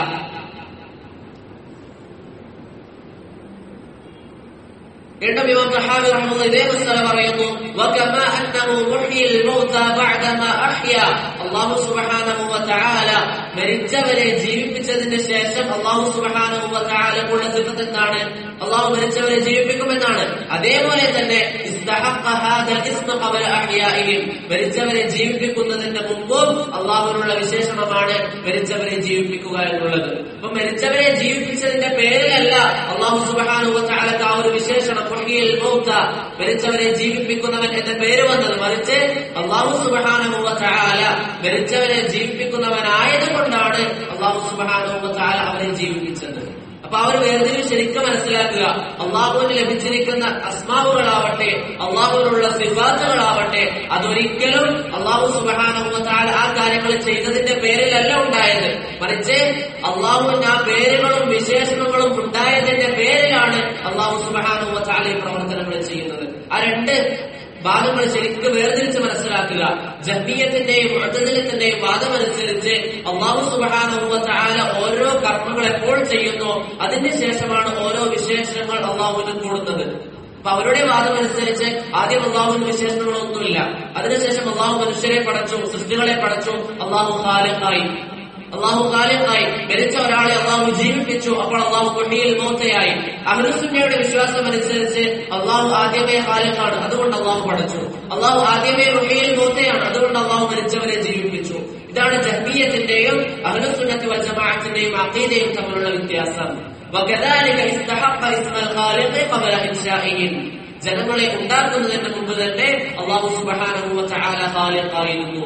വീണ്ടും ഇമാം സഹാബി റഹ്മത്തുള്ളാഹി ഇതേ മസ്അല പറയുന്നു വകമാ അന്നഹു മുഹ്യിൽ മൗത ബഅദമാ അഹ്യ അല്ലാഹു സുബ്ഹാനഹു വ തആല മരിച്ചവരെ ജീവിപ്പിച്ചതിന് ശേഷം അല്ലാഹു സുബ്ഹാനഹു വ തആലക്കുള്ള സിഫത്ത് എന്താണ് അല്ലാഹു മരിച്ചവരെ ജീവിപ്പിക്കുമെന്നാണ് അതേപോലെ തന്നെ ഇസ്തഹഖ ഹാദൽ ഇസ്മ ഖബല അഹ്യാഇഹിം മരിച്ചവരെ ജീവിപ്പിക്കുന്നതിന്റെ മുമ്പും അല്ലാഹുവിനുള്ള വിശേഷണമാണ് മരിച്ചവരെ ജീവിപ്പിക്കുക എന്നുള്ളത് അപ്പൊ മരിച്ചവരെ ജീവിപ്പിച്ചതിന്റെ പേരിലല്ല അല്ലാഹു സുബ്ഹാനഹു വ തആലക്ക് ആ ഒരു വിശേഷണം മുഹ്യിൽ മൗത മരിച്ചവരെ ജീവിപ്പിക്കുന്നവൻ എന്ന പേര് വന്നത് മറിച്ച് അള്ളാഹു സുബ്ഹാനഹു വ തആല മരിച്ചവരെ ജീവിപ്പിക്കുന്നവനായത് കൊണ്ടാണ് അള്ളാഹു സുബ്ഹാനഹു വ തആല അവരെ ജീവിപ്പിച്ചത് അപ്പൊ അവർ വേർതിരിവ് ശരിക്കും മനസ്സിലാക്കുക അള്ളാഹുവിന് ലഭിച്ചിരിക്കുന്ന അസ്മാവുകളാവട്ടെ അള്ളാഹുവിനുള്ള സിഫാത്തുകളാവട്ടെ അതൊരിക്കലും അള്ളാഹു സുബാനുഭവത്താൽ ആ കാര്യങ്ങൾ ചെയ്തതിന്റെ പേരിലല്ല ഉണ്ടായത് മറിച്ച് അള്ളാഹുവിന് ആ പേരുകളും വിശേഷണങ്ങളും ഉണ്ടായതിന്റെ പേരിലാണ് അള്ളാഹു സുബാനുഭവത്താൽ ഈ പ്രവർത്തനങ്ങൾ ചെയ്യുന്നത് ആ രണ്ട് ഭാഗങ്ങൾ ശരിക്കും വേർതിരിച്ച് മനസ്സിലാക്കുക ജഹ്മീയത്തിന്റെയും മുഴത്തതിലത്തിന്റെയും വാദമനുസരിച്ച് അള്ളാഹു സുബാനുഭവത്താല ഓരോ കർമ്മങ്ങൾ എപ്പോൾ ചെയ്യുന്നു അതിന് ശേഷമാണ് ഓരോ വിശേഷങ്ങൾ അള്ളാഹുവിന് കൂടുന്നത് അപ്പൊ അവരുടെ വാദം അനുസരിച്ച് ആദ്യം അള്ളാഹുവിന് വിശേഷണങ്ങളൊന്നുമില്ല അതിനുശേഷം അള്ളാഹു മനുഷ്യരെ പടച്ചു സൃഷ്ടികളെ പടച്ചു അള്ളാഹു ഖാലിഖായി അള്ളാഹു ഖാലിഖായി മരിച്ച ഒരാളെ അള്ളാഹു ജീവിപ്പിച്ചു അപ്പോൾ അള്ളാഹു കൊണ്ടിയിൽ മോത്തയായി അഹ്ലുസുന്നയുടെ വിശ്വാസം അനുസരിച്ച് അള്ളാഹു ആദ്യമേ ഖാലിഖാണ് അതുകൊണ്ട് അള്ളാഹു പടച്ചു അള്ളാഹു ആദ്യമേ റുഹിയിൽ മോത്തയാണ് അതുകൊണ്ട് അള്ളാഹു മരിച്ചവരെ ജീവിപ്പിച്ചു ഇതാണ് ജഹ്മീയത്തിന്റെയും അഹ്ലുസുന്നത്തി വജമാഅത്തിന്റെയും അഖീദയും തമ്മിലുള്ള വ്യത്യാസം وكذلك استحق اسم الخالق قبل انشائهم ജനങ്ങളെ ഉണ്ടാക്കുന്നതിന് മുമ്പ് തന്നെ അള്ളാഹു സുബ്ഹാനഹു വ തആല ഖാലിഖായിരുന്നു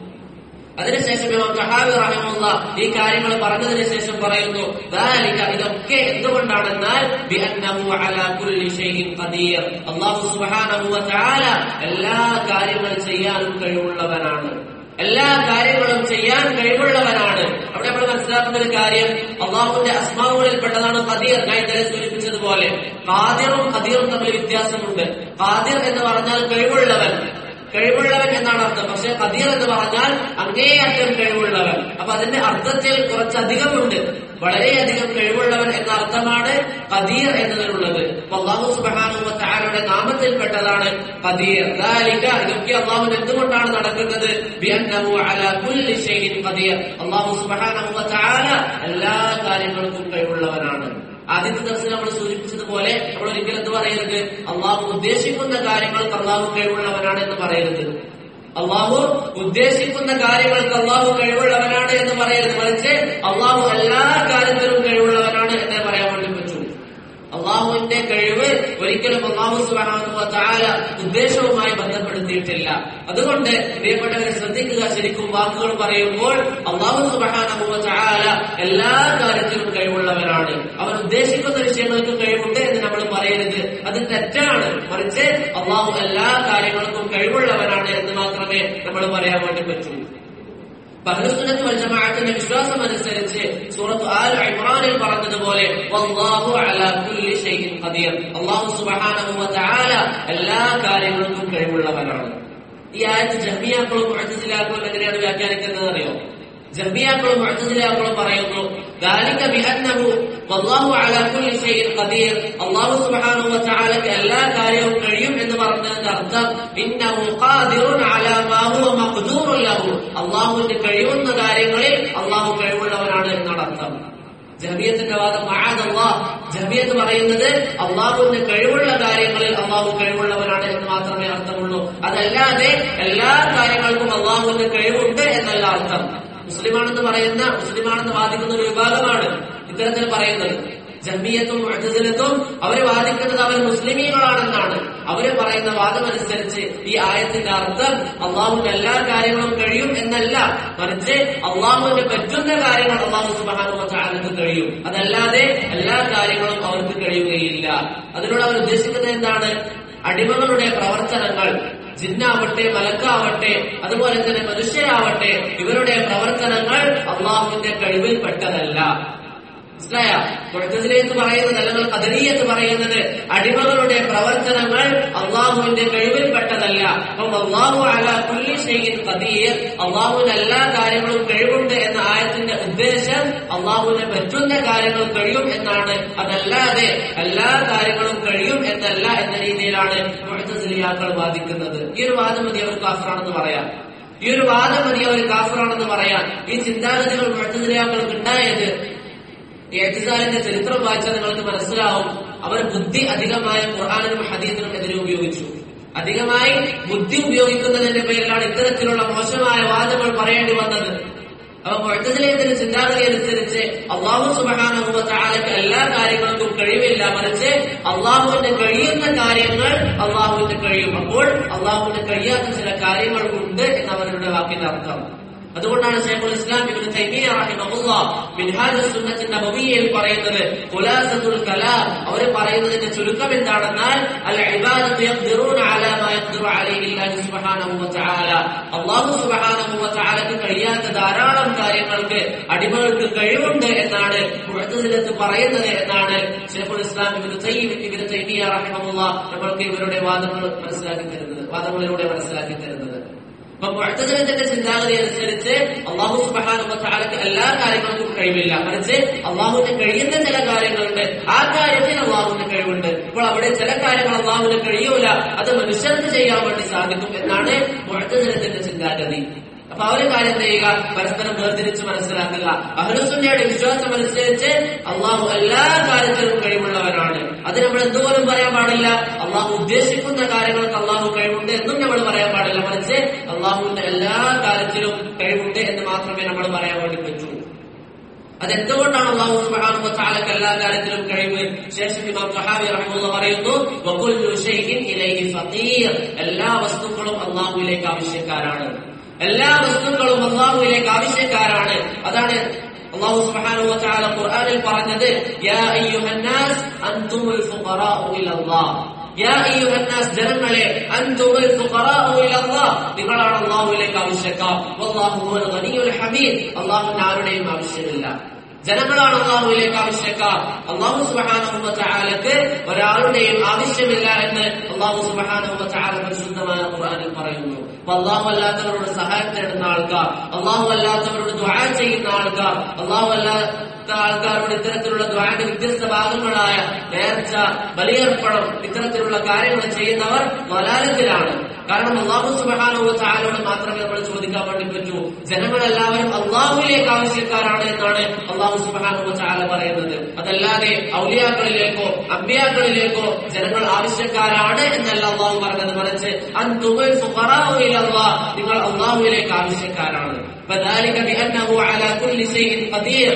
അതിനുശേഷം ഇമാം സഹാബി റഹിമുള്ള ഈ കാര്യങ്ങൾ പറഞ്ഞതിന് ശേഷം പറയുന്നു ذلك ഇതൊക്കെ എന്തുകൊണ്ടാണെന്നാൽ ബിഅന്നഹു അലാ കുല്ലി ഷൈഇൻ ഖദീർ അല്ലാഹു സുബ്ഹാനഹു വ തആല എല്ലാ കാര്യങ്ങളും ചെയ്യാനും കഴിവുള്ളവനാണ് എല്ലാ കാര്യങ്ങളും ചെയ്യാൻ കഴിവുള്ളവനാണ് അവിടെ നമ്മൾ മനസ്സിലാക്കുന്ന ഒരു കാര്യം അള്ളാഹുവിന്റെ അസ്മാവുകളിൽ പെട്ടതാണ് ഖദീർ ഞാൻ ഇന്നലെ സൂചിപ്പിച്ചതുപോലെ ഖാദിറും ഖദീറും തമ്മിൽ വ്യത്യാസമുണ്ട് ഖാദിർ എന്ന് പറഞ്ഞാൽ കഴിവുള്ളവൻ കഴിവുള്ളവൻ എന്നാണ് അർത്ഥം പക്ഷെ ഖദീർ എന്ന് പറഞ്ഞാൽ അങ്ങേയറ്റം കഴിവുള്ളവൻ അപ്പൊ അതിന്റെ അർത്ഥത്തിൽ കുറച്ചധികമുണ്ട് വളരെയധികം കഴിവുള്ളവൻ എന്ന അർത്ഥമാണ് ഖദീർ എന്നതിനുള്ളത് അപ്പൊ അള്ളാഹു സുബ്ഹാനഹു വതആലയുടെ നാമത്തിൽപ്പെട്ടതാണ് ഖദീർ ദാലിക ഇതൊക്കെ അള്ളാഹു എന്തുകൊണ്ടാണ് നടക്കുന്നത് ബിഅന്നഹു അലാ കുല്ലി ഷൈഇൻ ഖദീർ അള്ളാഹു സുബ്ഹാനഹു വതആല എല്ലാ കാര്യങ്ങൾക്കും കഴിവുള്ളവനാണ് ആദ്യത്തെ ദിവസം നമ്മൾ സൂചിപ്പിച്ചതുപോലെ നമ്മൾ ഒരിക്കലും എന്ത് പറയരുത് അള്ളാഹു ഉദ്ദേശിക്കുന്ന കാര്യങ്ങൾക്ക് അള്ളാഹു കഴിവുള്ളവനാണ് എന്ന് പറയരുത് അള്ളാഹു ഉദ്ദേശിക്കുന്ന കാര്യങ്ങൾക്ക് അള്ളാഹു കഴിവുള്ളവനാണ് എന്ന് പറയരുത് മറിച്ച് അള്ളാഹു എല്ലാ കാര്യത്തിലും കഴിവുള്ളവനാണ് എന്നേ പറയാൻ വേണ്ടി പറ്റൂ അള്ളാഹുവിന്റെ കഴിവ് ഒരിക്കലും അള്ളാഹു സുബ്ഹാനഹു താല ഉദ്ദേശവുമായി ബന്ധപ്പെടുത്തിയിട്ടില്ല അതുകൊണ്ട് പ്രിയപ്പെട്ടവരെ ശ്രദ്ധിക്കുക ശരിക്കും വാക്കുകൾ പറയുമ്പോൾ അള്ളാഹു സുബ്ഹാനഹു താല എല്ലാ കാര്യത്തിലും കഴിവുള്ളവരാണ് അവൻ ഉദ്ദേശിക്കുന്ന വിഷയങ്ങൾക്ക് കഴിവുണ്ട് എന്ന് നമ്മൾ പറയരുത് അത് തെറ്റാണ് മറിച്ച് അള്ളാഹു എല്ലാ കാര്യങ്ങൾക്കും കഴിവുള്ളവരാണ് എന്ന് മാത്രമേ നമ്മൾ പറയാൻ വേണ്ടി പറ്റൂ ബഹ്ലുസുന്നത്ത് വൽ ജമാഅത്തിന്റെ വിശ്വാസം അനുസരിച്ച് സൂറത്ത് ആൽ ഇമ്രാനിൽ പറഞ്ഞതുപോലെ വല്ലാഹു അലാ കുല്ലി ഷൈഇൻ ഖദീർ അല്ലാഹു സുബ്ഹാനഹു വ തആല എല്ലാ കാര്യങ്ങൾക്കും കഴിവുള്ളവനാണ് ഈ ആയത്ത് ജഹ്മിയാക്കളും മുഅ്തസിലാക്കളും എങ്ങനെയാണ് വ്യാഖ്യാനിക്കുന്നത് അറിയോ ജഹ്മിയാക്കളും മുഅ്തസിലാക്കളും പറയുന്നു ذلك بأنه والله على كل شيء قدير അല്ലാഹു സുബ്ഹാനഹു വ തആലക്ക് എല്ലാ കാര്യവും കഴിയും എന്ന് പറഞ്ഞതിന്റെ അർത്ഥം ഇന്നഹു ഖാദിറുൻ അലാ മാ ഹുവ മഖ്ദൂറുൻ ലഹു അല്ലാഹുവിന്റെ കഴിയുന്ന കാര്യങ്ങളിൽ അല്ലാഹു കഴിവുള്ളവനാണ് എന്നാണ് അർത്ഥം ജഹബിയത്തിന്റെ വാദം മഹാദല്ലാ ജഹബിയത്ത് പറയുന്നത് അള്ളാഹുവിന്റെ കഴിവുള്ള കാര്യങ്ങളിൽ അള്ളാഹു കഴിവുള്ളവനാണ് എന്ന് മാത്രമേ അർത്ഥമുള്ളൂ അതല്ലാതെ എല്ലാ കാര്യങ്ങൾക്കും അള്ളാഹുവിന്റെ കഴിവുണ്ട് എന്നല്ല അർത്ഥം മുസ്ലിമാണെന്ന് പറയുന്ന മുസ്ലിമാണെന്ന് വാദിക്കുന്ന ഒരു വിഭാഗമാണ് ഇത്തരത്തിൽ പറയുന്നത് ജമ്മിയത്തും മുഅ്തസിലത്തും അവര് വാദിക്കുന്നത് അവർ മുസ്ലിമീങ്ങളാണെന്നാണ് അവര് പറയുന്ന വാദമനുസരിച്ച് ഈ ആയത്തിന്റെ അർത്ഥം അള്ളാഹുവിന്റെ എല്ലാ കാര്യങ്ങളും കഴിയും എന്നല്ല മറിച്ച് അള്ളാഹുവിന്റെ പറ്റുന്ന കാര്യങ്ങൾ അള്ളാഹു സുബാനുക്ക് കഴിയും അതല്ലാതെ എല്ലാ കാര്യങ്ങളും അവർക്ക് കഴിയുകയില്ല അതിനോട് അവർ ഉദ്ദേശിക്കുന്നത് എന്താണ് അടിമകളുടെ പ്രവർത്തനങ്ങൾ ജിന്നാവട്ടെ മലക്കാവട്ടെ അതുപോലെ തന്നെ മനുഷ്യരാവട്ടെ ഇവരുടെ പ്രവർത്തനങ്ങൾ അള്ളാഹുവിന്റെ കഴിവിൽപ്പെട്ടതല്ല മനസ്സിലായ മുഴത്തതിലേക്ക് പറയുന്നത് അല്ലെങ്കിൽ കദരീയത്ത് പറയുന്നത് അടിമകളുടെ പ്രവർത്തനങ്ങൾ അള്ളാഹുവിന്റെ കഴിവിൽപ്പെട്ടതല്ല അപ്പം അള്ളാഹു അല കുല്ലി ഷെയ്യിൻ കദീർ അള്ളാഹുവിന് എല്ലാ കാര്യങ്ങളും കഴിവുണ്ട് എന്ന ആയത്തിന്റെ ഉദ്ദേശം അള്ളാഹുവിന് പറ്റുന്ന കാര്യങ്ങൾ കഴിയും എന്നാണ് അതല്ലാതെ എല്ലാ കാര്യങ്ങളും കഴിയും എന്നല്ല എന്ന രീതിയിലാണ് മുഴത്തസിലിയാക്കൾ വാദിക്കുന്നത് ഈ ഒരു വാദം മതി അവർ കാഫറാണെന്ന് പറയാം ഈ ഒരു വാദം മതി അവർ കാഫറാണെന്ന് പറയാൻ ഈ ചിന്താഗതികൾ മുഴത്തസിലിയാക്കൾക്ക് ഉണ്ടായത് ഏറ്റുകാലിന്റെ ചരിത്രം വായിച്ചാൽ നിങ്ങൾക്ക് മനസ്സിലാവും അവർ ബുദ്ധി അധികമായ ഖുർആാനിനും ഹദീസിനും എതിരെ ഉപയോഗിച്ചു അധികമായി ബുദ്ധി ഉപയോഗിക്കുന്നതിന്റെ പേരിലാണ് ഇത്തരത്തിലുള്ള മോശമായ വാദങ്ങൾ പറയേണ്ടി വന്നത് അപ്പൊ മുഴത്തതിലേത്തിന്റെ ചിന്താഗതി അനുസരിച്ച് അള്ളാഹു സുബാനുഭവ താലക്ക് എല്ലാ കാര്യങ്ങൾക്കും കഴിവില്ല മറിച്ച് അള്ളാഹുവിന്റെ കഴിയുന്ന കാര്യങ്ങൾ അള്ളാഹുവിന്റെ കഴിയും അപ്പോൾ അള്ളാഹുവിന്റെ കഴിയാത്ത ചില കാര്യങ്ങൾ ഉണ്ട് എന്നവരുടെ വാക്കിന്റെ അർത്ഥം അതുകൊണ്ടാണ് ഷൈഖുൽ ഇസ്ലാം ഇബ്നു തൈമിയ റഹിമഹുല്ലാ മിൻഹാജ് സുന്നത്ത് നബവിയിൽ പറയുന്നത് ഖുലാസത്തുൽ കലാം അവർ പറയുന്നതിന്റെ ചുരുക്കം എന്താണെന്നാൽ അൽ ഇബാദത്തു യഖ്ദിറൂന അലാ മാ യഖ്ദിറു അലൈഹി അല്ലാഹു സുബ്ഹാനഹു വ തആല അല്ലാഹു സുബ്ഹാനഹു വ തആലക്ക് കഴിയാത്ത ധാരാളം കാര്യങ്ങൾക്ക് അടിമകൾക്ക് കഴിവുണ്ട് എന്നാണ് മുഅ്തസിലത്ത് പറയുന്നത് എന്നാണ് ഷൈഖുൽ ഇസ്ലാം ഇബ്നു തൈമിയ ഇബ്നു തൈമിയ റഹിമഹുല്ലാ നമ്മൾക്ക് ഇവരുടെ വാദങ്ങൾ മനസ്സിലാക്കി തരുന്നത് വാദങ്ങളിലൂടെ മനസ്സിലാക്കി തരുന്നത് അപ്പൊ മുഴത്തതിന്റെ ചിന്താഗതി അനുസരിച്ച് അള്ളാഹു സുബാനുക്ക് എല്ലാ കാര്യങ്ങൾക്കും കഴിവില്ല മറിച്ച് അള്ളാഹുവിന് കഴിയുന്ന ചില കാര്യങ്ങളുണ്ട് ആ കാര്യത്തിൽ അള്ളാഹുവിന് കഴിവുണ്ട് അപ്പോൾ അവിടെ ചില കാര്യങ്ങൾ അള്ളാഹുവിന് കഴിയൂല അത് മനുഷ്യർക്ക് ചെയ്യാൻ വേണ്ടി സാധിക്കും എന്നാണ് മുഴത്തതിനത്തിന്റെ ചിന്താഗതി അപ്പൊ അവര് കാര്യം ചെയ്യുക പരസ്പരം വേർതിരിച്ച് മനസ്സിലാക്കുക അഹ്ലുസുന്നയുടെ വിശ്വാസം അനുസരിച്ച് അള്ളാഹു എല്ലാ കാര്യത്തിലും കഴിവുള്ളവരാണ് അത് നമ്മൾ എന്തുപോലും പറയാൻ പാടില്ല അള്ളാഹു ഉദ്ദേശിക്കുന്ന കാര്യങ്ങൾക്ക് അള്ളാഹു കഴിവുണ്ട് എന്നും നമ്മൾ പറയാൻ പാടില്ല മറിച്ച് അള്ളാഹുവിന്റെ എല്ലാ കാര്യത്തിലും കഴിവുണ്ട് എന്ന് മാത്രമേ നമ്മൾ പറയാൻ വേണ്ടി പറ്റൂ അതെന്തുകൊണ്ടാണ് അള്ളാഹു സുബ്ഹാനഹു വതആലക്ക് എല്ലാ കാര്യത്തിലും കഴിവ് ശേഷം ഇമാം സഹാബി റഹ്മത്തുള്ളാഹി പറയുന്നു വകുല്ലു ഷൈഇൻ ഇലൈഹി ഫഖീർ എല്ലാ വസ്തുക്കളും അള്ളാഹുവിലേക്ക് ആവശ്യക്കാരാണ് എല്ലാ വസ്തുക്കളും അള്ളാഹുവിലേക്ക് ആവശ്യക്കാരാണ് അതാണ് അള്ളാഹു സുബ്ഹാനഹു വതആല ഖുർആനിൽ പറഞ്ഞത് യാ അയ്യുഹന്നാസ് അൻതുമുൽ ഫുഖറാഉ ഇലല്ലാഹ് യാ അയ്യുഹന്നാസ് ജനങ്ങളെ അൻതുമുൽ ഫുഖറാഉ ഇലല്ലാഹ് നിങ്ങളാണ് അള്ളാഹുവിലേക്ക് ആവശ്യക്കാർ വല്ലാഹു ഹുവൽ ഗനിയുൽ ഹമീദ് അള്ളാഹുവിന് ആരുടെയും ആവശ്യമില്ല ജനങ്ങളാണ് അള്ളാഹുവിലേക്ക് ആവശ്യക്കാർ അള്ളാഹു സുബാനുഭവ ചാലക്ക് ഒരാളുടെയും ആവശ്യമില്ല എന്ന് അള്ളാഹു സുബാനുഭവ ചാല പരിശുദ്ധമായ ഖുർആനിൽ പറയുന്നു അപ്പൊ അള്ളാഹു അല്ലാത്തവരോട് സഹായം തേടുന്ന ആൾക്കാർ അള്ളാഹു അല്ലാത്തവരോട് ദ്വാര ചെയ്യുന്ന ആൾക്കാർ അള്ളാഹു അല്ലാത്ത ആൾക്കാരോട് ഇത്തരത്തിലുള്ള ദ്വാരന്റെ വ്യത്യസ്ത ഭാഗങ്ങളായ നേർച്ച ബലിയർപ്പണം ഇത്തരത്തിലുള്ള കാര്യങ്ങൾ ചെയ്യുന്നവർ വലാലത്തിലാണ് കാരണം അള്ളാഹു സുബാനുവ ചാലോട് മാത്രമേ നമ്മൾ ചോദിക്കാൻ വേണ്ടി പറ്റൂ ജനങ്ങളെല്ലാവരും അള്ളാഹുവിലേക്ക് ആവശ്യക്കാരാണ് എന്നാണ് അള്ളാഹു സുബാനുവ ചാല പറയുന്നത് അതല്ലാതെ ഔലിയാക്കളിലേക്കോ അമ്പിയാക്കളിലേക്കോ ജനങ്ങൾ ആവശ്യക്കാരാണ് എന്നല്ല അള്ളാഹു പറഞ്ഞത് മറിച്ച് അന്തുമൽ ഫുഖറാഉ ഇലല്ലാഹ് നിങ്ങൾ അള്ളാഹുവിലേക്ക് ആവശ്യക്കാരാണ് فذلك بأنه على كل شيء قدير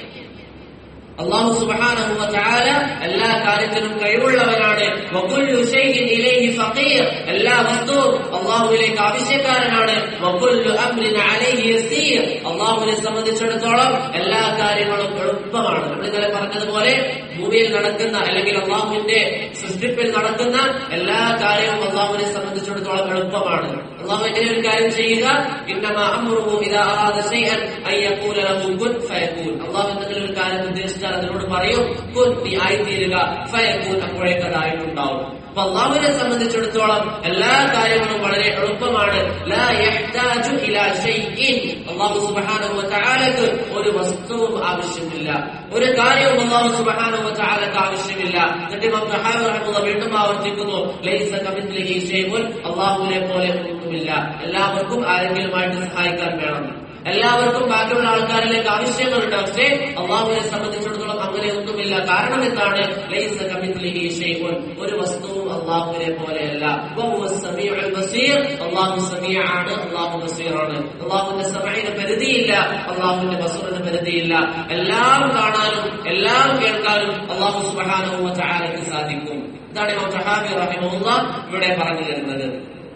അള്ളാഹു സുബ്ഹാനഹു വതആല എല്ലാ കാര്യത്തിനും കഴിവുള്ളവനാണ് വകുല്ലു ഷൈഇൻ ഇലൈഹി ഫഖീർ എല്ലാ വസ്തുവും അള്ളാഹുവിലേക്ക് ആവശ്യക്കാരനാണ് വകുല്ലു അംരിൻ അലൈഹി യസീർ അള്ളാഹുവിനെ സംബന്ധിച്ചിടത്തോളം എല്ലാ കാര്യങ്ങളും എളുപ്പമാണ് നമ്മൾ ഇന്നലെ പറഞ്ഞതുപോലെ ഭൂമിയിൽ നടക്കുന്ന അല്ലെങ്കിൽ അള്ളാഹുവിന്റെ സൃഷ്ടിപ്പിൽ നടക്കുന്ന എല്ലാ കാര്യവും അള്ളാഹുവിനെ സംബന്ധിച്ചിടത്തോളം എളുപ്പമാണ് അള്ളാഹു എങ്ങനെ ഒരു കാര്യം ചെയ്യുക ഇന്നമ അമ്രുഹു ഇദാ അറാദ ശൈഅൻ അൻ യഖൂല ലഹു കുൻ ഫയകൂൻ അള്ളാഹു എന്തെങ്കിലും ഒരു കാര്യം ഉദ്ദേശിച്ചാൽ അതിനോട് പറയും കുൻ നീ ആയിത്തീരുക ഫയകൂൻ അപ്പോഴേക്ക് അതായിട്ടുണ്ടാവും അപ്പൊ അള്ളാഹുവിനെ സംബന്ധിച്ചിടത്തോളം എല്ലാ കാര്യങ്ങളും വളരെ എളുപ്പമാണ് ലാ യഹ്താജു ഇലാ ഷൈഇൻ അള്ളാഹു സുബ്ഹാനഹു വതആലക്ക് ഒരു വസ്തുവും ആവശ്യമില്ല ഒരു കാര്യവും അള്ളാഹു സുബ്ഹാനഹു വതആലക്ക് ആവശ്യമില്ല എന്നിട്ട് ഇമാം തഹാവി റഹ്മത്തുള്ളാഹി വീണ്ടും ആവർത്തിക്കുന്നു ലൈസ കമിത്ലിഹി ഷൈഉൻ അള്ളാഹുവിനെ പോലെ ഒന്നുമില്ല എല്ലാവർക്കും ആരെങ്കിലുമായിട്ട് സഹായിക്കാൻ വേണം എല്ലാവർക്കും ബാക്കിയുള്ള ആൾക്കാരിലേക്ക് ആവശ്യങ്ങളുണ്ട് പക്ഷേ അള്ളാഹുവിനെ സംബന്ധിച്ചിടത്തോളം അങ്ങനെ ഒന്നുമില്ല കാരണം എന്താണ് ലൈസ കമിത്ലിഹി ഷൈഉൻ ഒരു വസ്തുവും അള്ളാഹുവിനെ പോലെയല്ല വഹുവ സമീഉൽ ബസീർ അള്ളാഹു സമീആണ് അള്ളാഹു ബസീറാണ് അള്ളാഹുവിന്റെ സമയത്തിന് പരിധിയില്ല അള്ളാഹുവിന്റെ ബസറിന് പരിധിയില്ല എല്ലാം കാണാനും എല്ലാം കേൾക്കാനും അള്ളാഹു സുബ്ഹാനഹു വ തആലയ്ക്ക് സാധിക്കും ഇതാണ് ഇമാം തഹാബി റഹിമഹുല്ലാ ഇവിടെ പറഞ്ഞു തരുന്നത്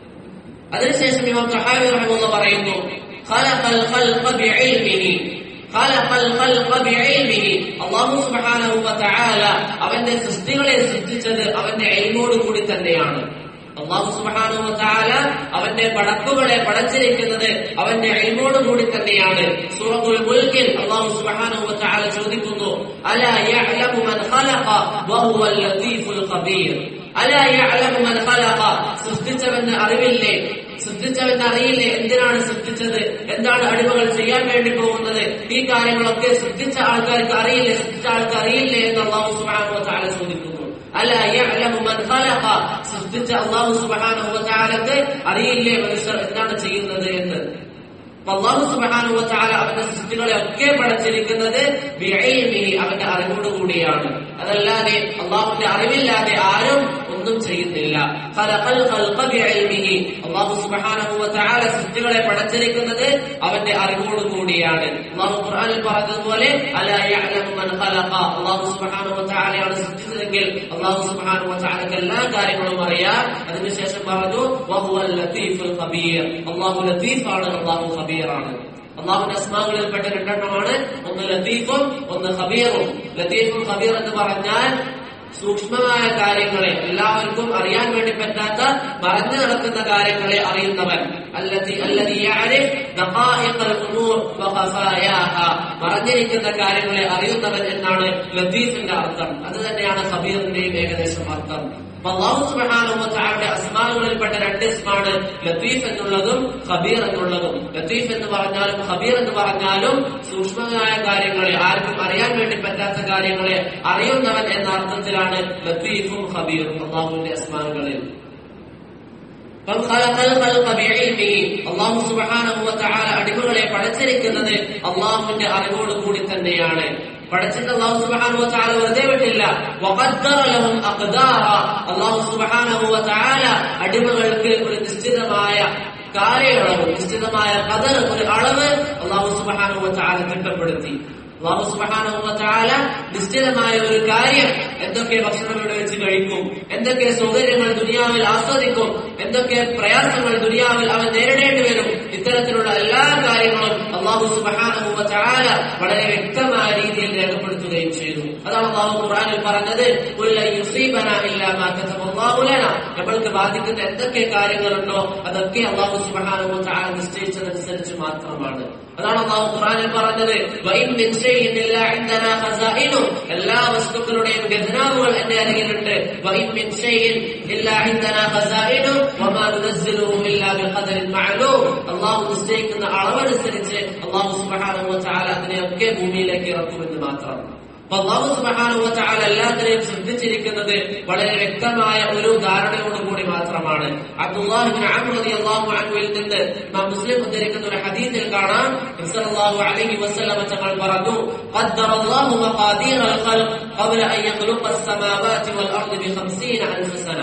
അതിനുശേഷം ഇമാം തഹാബി റഹിമഹുല്ലാ പറയുന്നു خلق الخلق بعلمه خلق الخلق بعلمه അള്ളാഹു സുബ്ഹാനഹു വതആല അവന്റെ സൃഷ്ടികളെ സൃഷ്ടിച്ചത് അവന്റെ എൽമോട് കൂടി തന്നെയാണ് അള്ളാഹു സുബ്ഹാനഹു വതആല അവന്റെ പടക്കുകളെ പടച്ചിരിക്കുന്നത് അവന്റെ എൽമോട് കൂടി തന്നെയാണ് സൂറത്തുൽ മുൽക്കിൽ അള്ളാഹു സുബ്ഹാനഹു വതആല ചോദിക്കുന്നു അലാ യഅലമു മൻ ഖലഖ വഹുവൽ ലതീഫുൽ ഖബീർ അലാ യഅലമു മൻ ഖലഖ സൃഷ്ടിച്ചവന് അറിവില്ലേ സൃഷ്ടിച്ചവൻ അറിയില്ലേ എന്തിനാണ് സൃഷ്ടിച്ചത് എന്താണ് അടിമകൾ ചെയ്യാൻ വേണ്ടി പോകുന്നത് ഈ കാര്യങ്ങളൊക്കെ സൃഷ്ടിച്ച ആൾക്കാർക്ക് അറിയില്ലേ സൃഷ്ടിച്ച ആൾക്ക് അറിയില്ലേ എന്ന് അള്ളാഹു സുബ്ഹാനഹു വതആല ചോദിക്കുന്നു അല യഅലമു മൻ ഖലഖ സൃഷ്ടിച്ച അള്ളാഹു സുബ്ഹാനഹു വതആലക്ക് അറിയില്ലേ മനുഷ്യർ എന്താണ് ചെയ്യുന്നത് എന്ന് അപ്പൊ അള്ളാഹു സുബ്ഹാനഹു വതആല അവന്റെ സൃഷ്ടികളെ ഒക്കെ പടച്ചിരിക്കുന്നത് ബിഇൽമിഹി അവന്റെ അറിവോടുകൂടിയാണ് അതല്ലാതെ അള്ളാഹുവിന്റെ അറിവില്ലാതെ ആരും ഒന്നും ചെയ്യുന്നില്ല ഖലഖൽ ഖൽഖ ബിഇൽമിഹി അല്ലാഹു സുബ്ഹാനഹു വതആല സൃഷ്ടികളെ പടച്ചിരിക്കുന്നത് അവന്റെ അറിവോട് കൂടിയാണ് അല്ലാഹു ഖുർആനിൽ പറഞ്ഞതുപോലെ അലാ യഅലമു മൻ ഖലഖ അല്ലാഹു സുബ്ഹാനഹു വതആലയാണ് സൃഷ്ടിച്ചതെങ്കിൽ അല്ലാഹു സുബ്ഹാനഹു വതആലക്ക് എല്ലാ കാര്യങ്ങളും അറിയാം അതിനുശേഷം പറഞ്ഞു വഹുവൽ ലതീഫുൽ ഖബീർ അല്ലാഹു ലതീഫാണ് അല്ലാഹു ഖബീറാണ് അള്ളാഹുവിന്റെ അസ്മാകളിൽപ്പെട്ട രണ്ടെണ്ണമാണ് ഒന്ന് ലത്തീഫും ഒന്ന് ഖബീറും ലത്തീഫും ഖബീർ എന്ന് പറഞ്ഞാൽ സൂക്ഷ്മമായ കാര്യങ്ങളെ എല്ലാവർക്കും അറിയാൻ വേണ്ടി പറ്റാത്ത മറഞ്ഞു നടക്കുന്ന കാര്യങ്ങളെ അറിയുന്നവൻ അല്ലതി അല്ലതി യഅരിഫ് ദഖായിഖൽ ഉമൂർ വഖഫായാഹ മറഞ്ഞിരിക്കുന്ന കാര്യങ്ങളെ അറിയുന്നവൻ എന്നാണ് ലത്തീഫിന്റെ അർത്ഥം അത് തന്നെയാണ് ഖബീറിന്റെയും ഏകദേശം അർത്ഥം അപ്പൊ അള്ളാഹു സുബ്ഹാനഹു വതആലയുടെ അസ്മാകളിൽപ്പെട്ട രണ്ട് ഇസ്മാണ് ലത്തീഫ് എന്നുള്ളതും ഖബീർ എന്നുള്ളതും ലത്തീഫ് എന്ന് പറഞ്ഞാലും ഖബീർ എന്ന് പറഞ്ഞാലും സൂക്ഷ്മമായ കാര്യങ്ങളെ ആർക്കും അറിയാൻ വേണ്ടി പറ്റാത്ത കാര്യങ്ങളെ അറിയുന്നവൻ എന്ന അർത്ഥത്തിലാണ് ലത്തീഫും ഖബീറും അള്ളാഹുവിന്റെ അസ്മാകളിൽ അള്ളാഹു സുബ്ഹാനഹു വതആല അടിമകളെ പടച്ചിരിക്കുന്നത് അള്ളാഹുവിന്റെ അറിവോട് കൂടി തന്നെയാണ് പടച്ചിട്ട് അള്ളാഹു സുബ്ഹാനഹു വതആല വെറുതെ വിട്ടില്ല വഖദ്ദറ ലഹും അഖ്ദാറ അള്ളാഹു സുബ്ഹാനഹു വതആല അടിമകൾക്ക് ഒരു നിശ്ചിതമായ കാലയളവ് നിശ്ചിതമായ കദർ ഒരു അളവ് അള്ളാഹു സുബ്ഹാനഹു വതആല തിട്ടപ്പെടുത്തി അള്ളാഹു സുബ്ഹാനഹു വതആല നിശ്ചിതമായ ഒരു കാര്യം എന്തൊക്കെ ഭക്ഷണം ഇവിടെ വെച്ച് കഴിക്കും എന്തൊക്കെ സൗകര്യങ്ങൾ ദുനിയാവിൽ ആസ്വദിക്കും എന്തൊക്കെ പ്രയാസങ്ങൾ ദുനിയാവിൽ അവൻ നേരിടേണ്ടി വരും ഇത്തരത്തിലുള്ള എല്ലാ കാര്യങ്ങളും അള്ളാഹു സുബ്ഹാനഹു വതആല വളരെ വ്യക്തമായ രീതിയിൽ രേഖപ്പെടുത്തുകയും ചെയ്തു അതാണ് അള്ളാഹു ഖുർആനിൽ പറഞ്ഞത് "ഖുൽ ലൻ യുസീബനാ ഇല്ലാ മാ കതബല്ലാഹു ലനാ." നമ്മൾക്ക് ബാധിക്കുന്ന എന്തൊക്കെ കാര്യങ്ങളുണ്ടോ അതൊക്കെ അള്ളാഹു സുബ്ഹാനഹു വതആല നിശ്ചയിച്ചതനുസരിച്ച് മാത്രം മാത്രമാണ് അതാണ് അള്ളാഹു ഖുറാനിൽ പറഞ്ഞത് "വഇൻ മിൻ ശൈഇൻ ഇല്ലാ ഇൻദനാ ഖസാഇനു." എല്ലാ വസ്തുക്കളുടെയും ഖജനാവുകൾ എന്റെ അരികിലുണ്ട് "വഇൻ മിൻ ശൈഇൻ ഇല്ലാ ഇൻദനാ ഖസാഇനു വമാ നുനസ്സിലുഹു ഇല്ലാ ബിഖദറിൻ മഅലൂം." അള്ളാഹു നിശ്ചയിക്കുന്ന അളവനുസരിച്ച് അള്ളാഹു സുബ്ഹാനഹു വ തആല അതിനെയൊക്കെ ഭൂമിയിലേക്ക് ഇറക്കുമെന്ന് മാത്രം അപ്പൊ അള്ളാഹു സുബ്ഹാനഹു വ തആല എല്ലാത്തിനെയും സൃഷ്ടിച്ചിരിക്കുന്നത് വളരെ വ്യക്തമായ ഒരു ധാരണയോടുകൂടി മാത്രമാണ് അബ്ദുല്ലാഹി ഇബ്നു അംർ റളിയല്ലാഹു അൻഹുവിൽ നിന്ന് ഇമാം മുസ്ലിം ഉദ്ധരിക്കുന്ന ഒരു ഹദീസിൽ കാണാം നബി സല്ലല്ലാഹു അലൈഹി വസല്ലം തങ്ങൾ പറഞ്ഞു ഖദ്ദറ അല്ലാഹു മഖാദീറ الخلق قبل أن يخلق السماوات والأرض بخمسين ألف سنة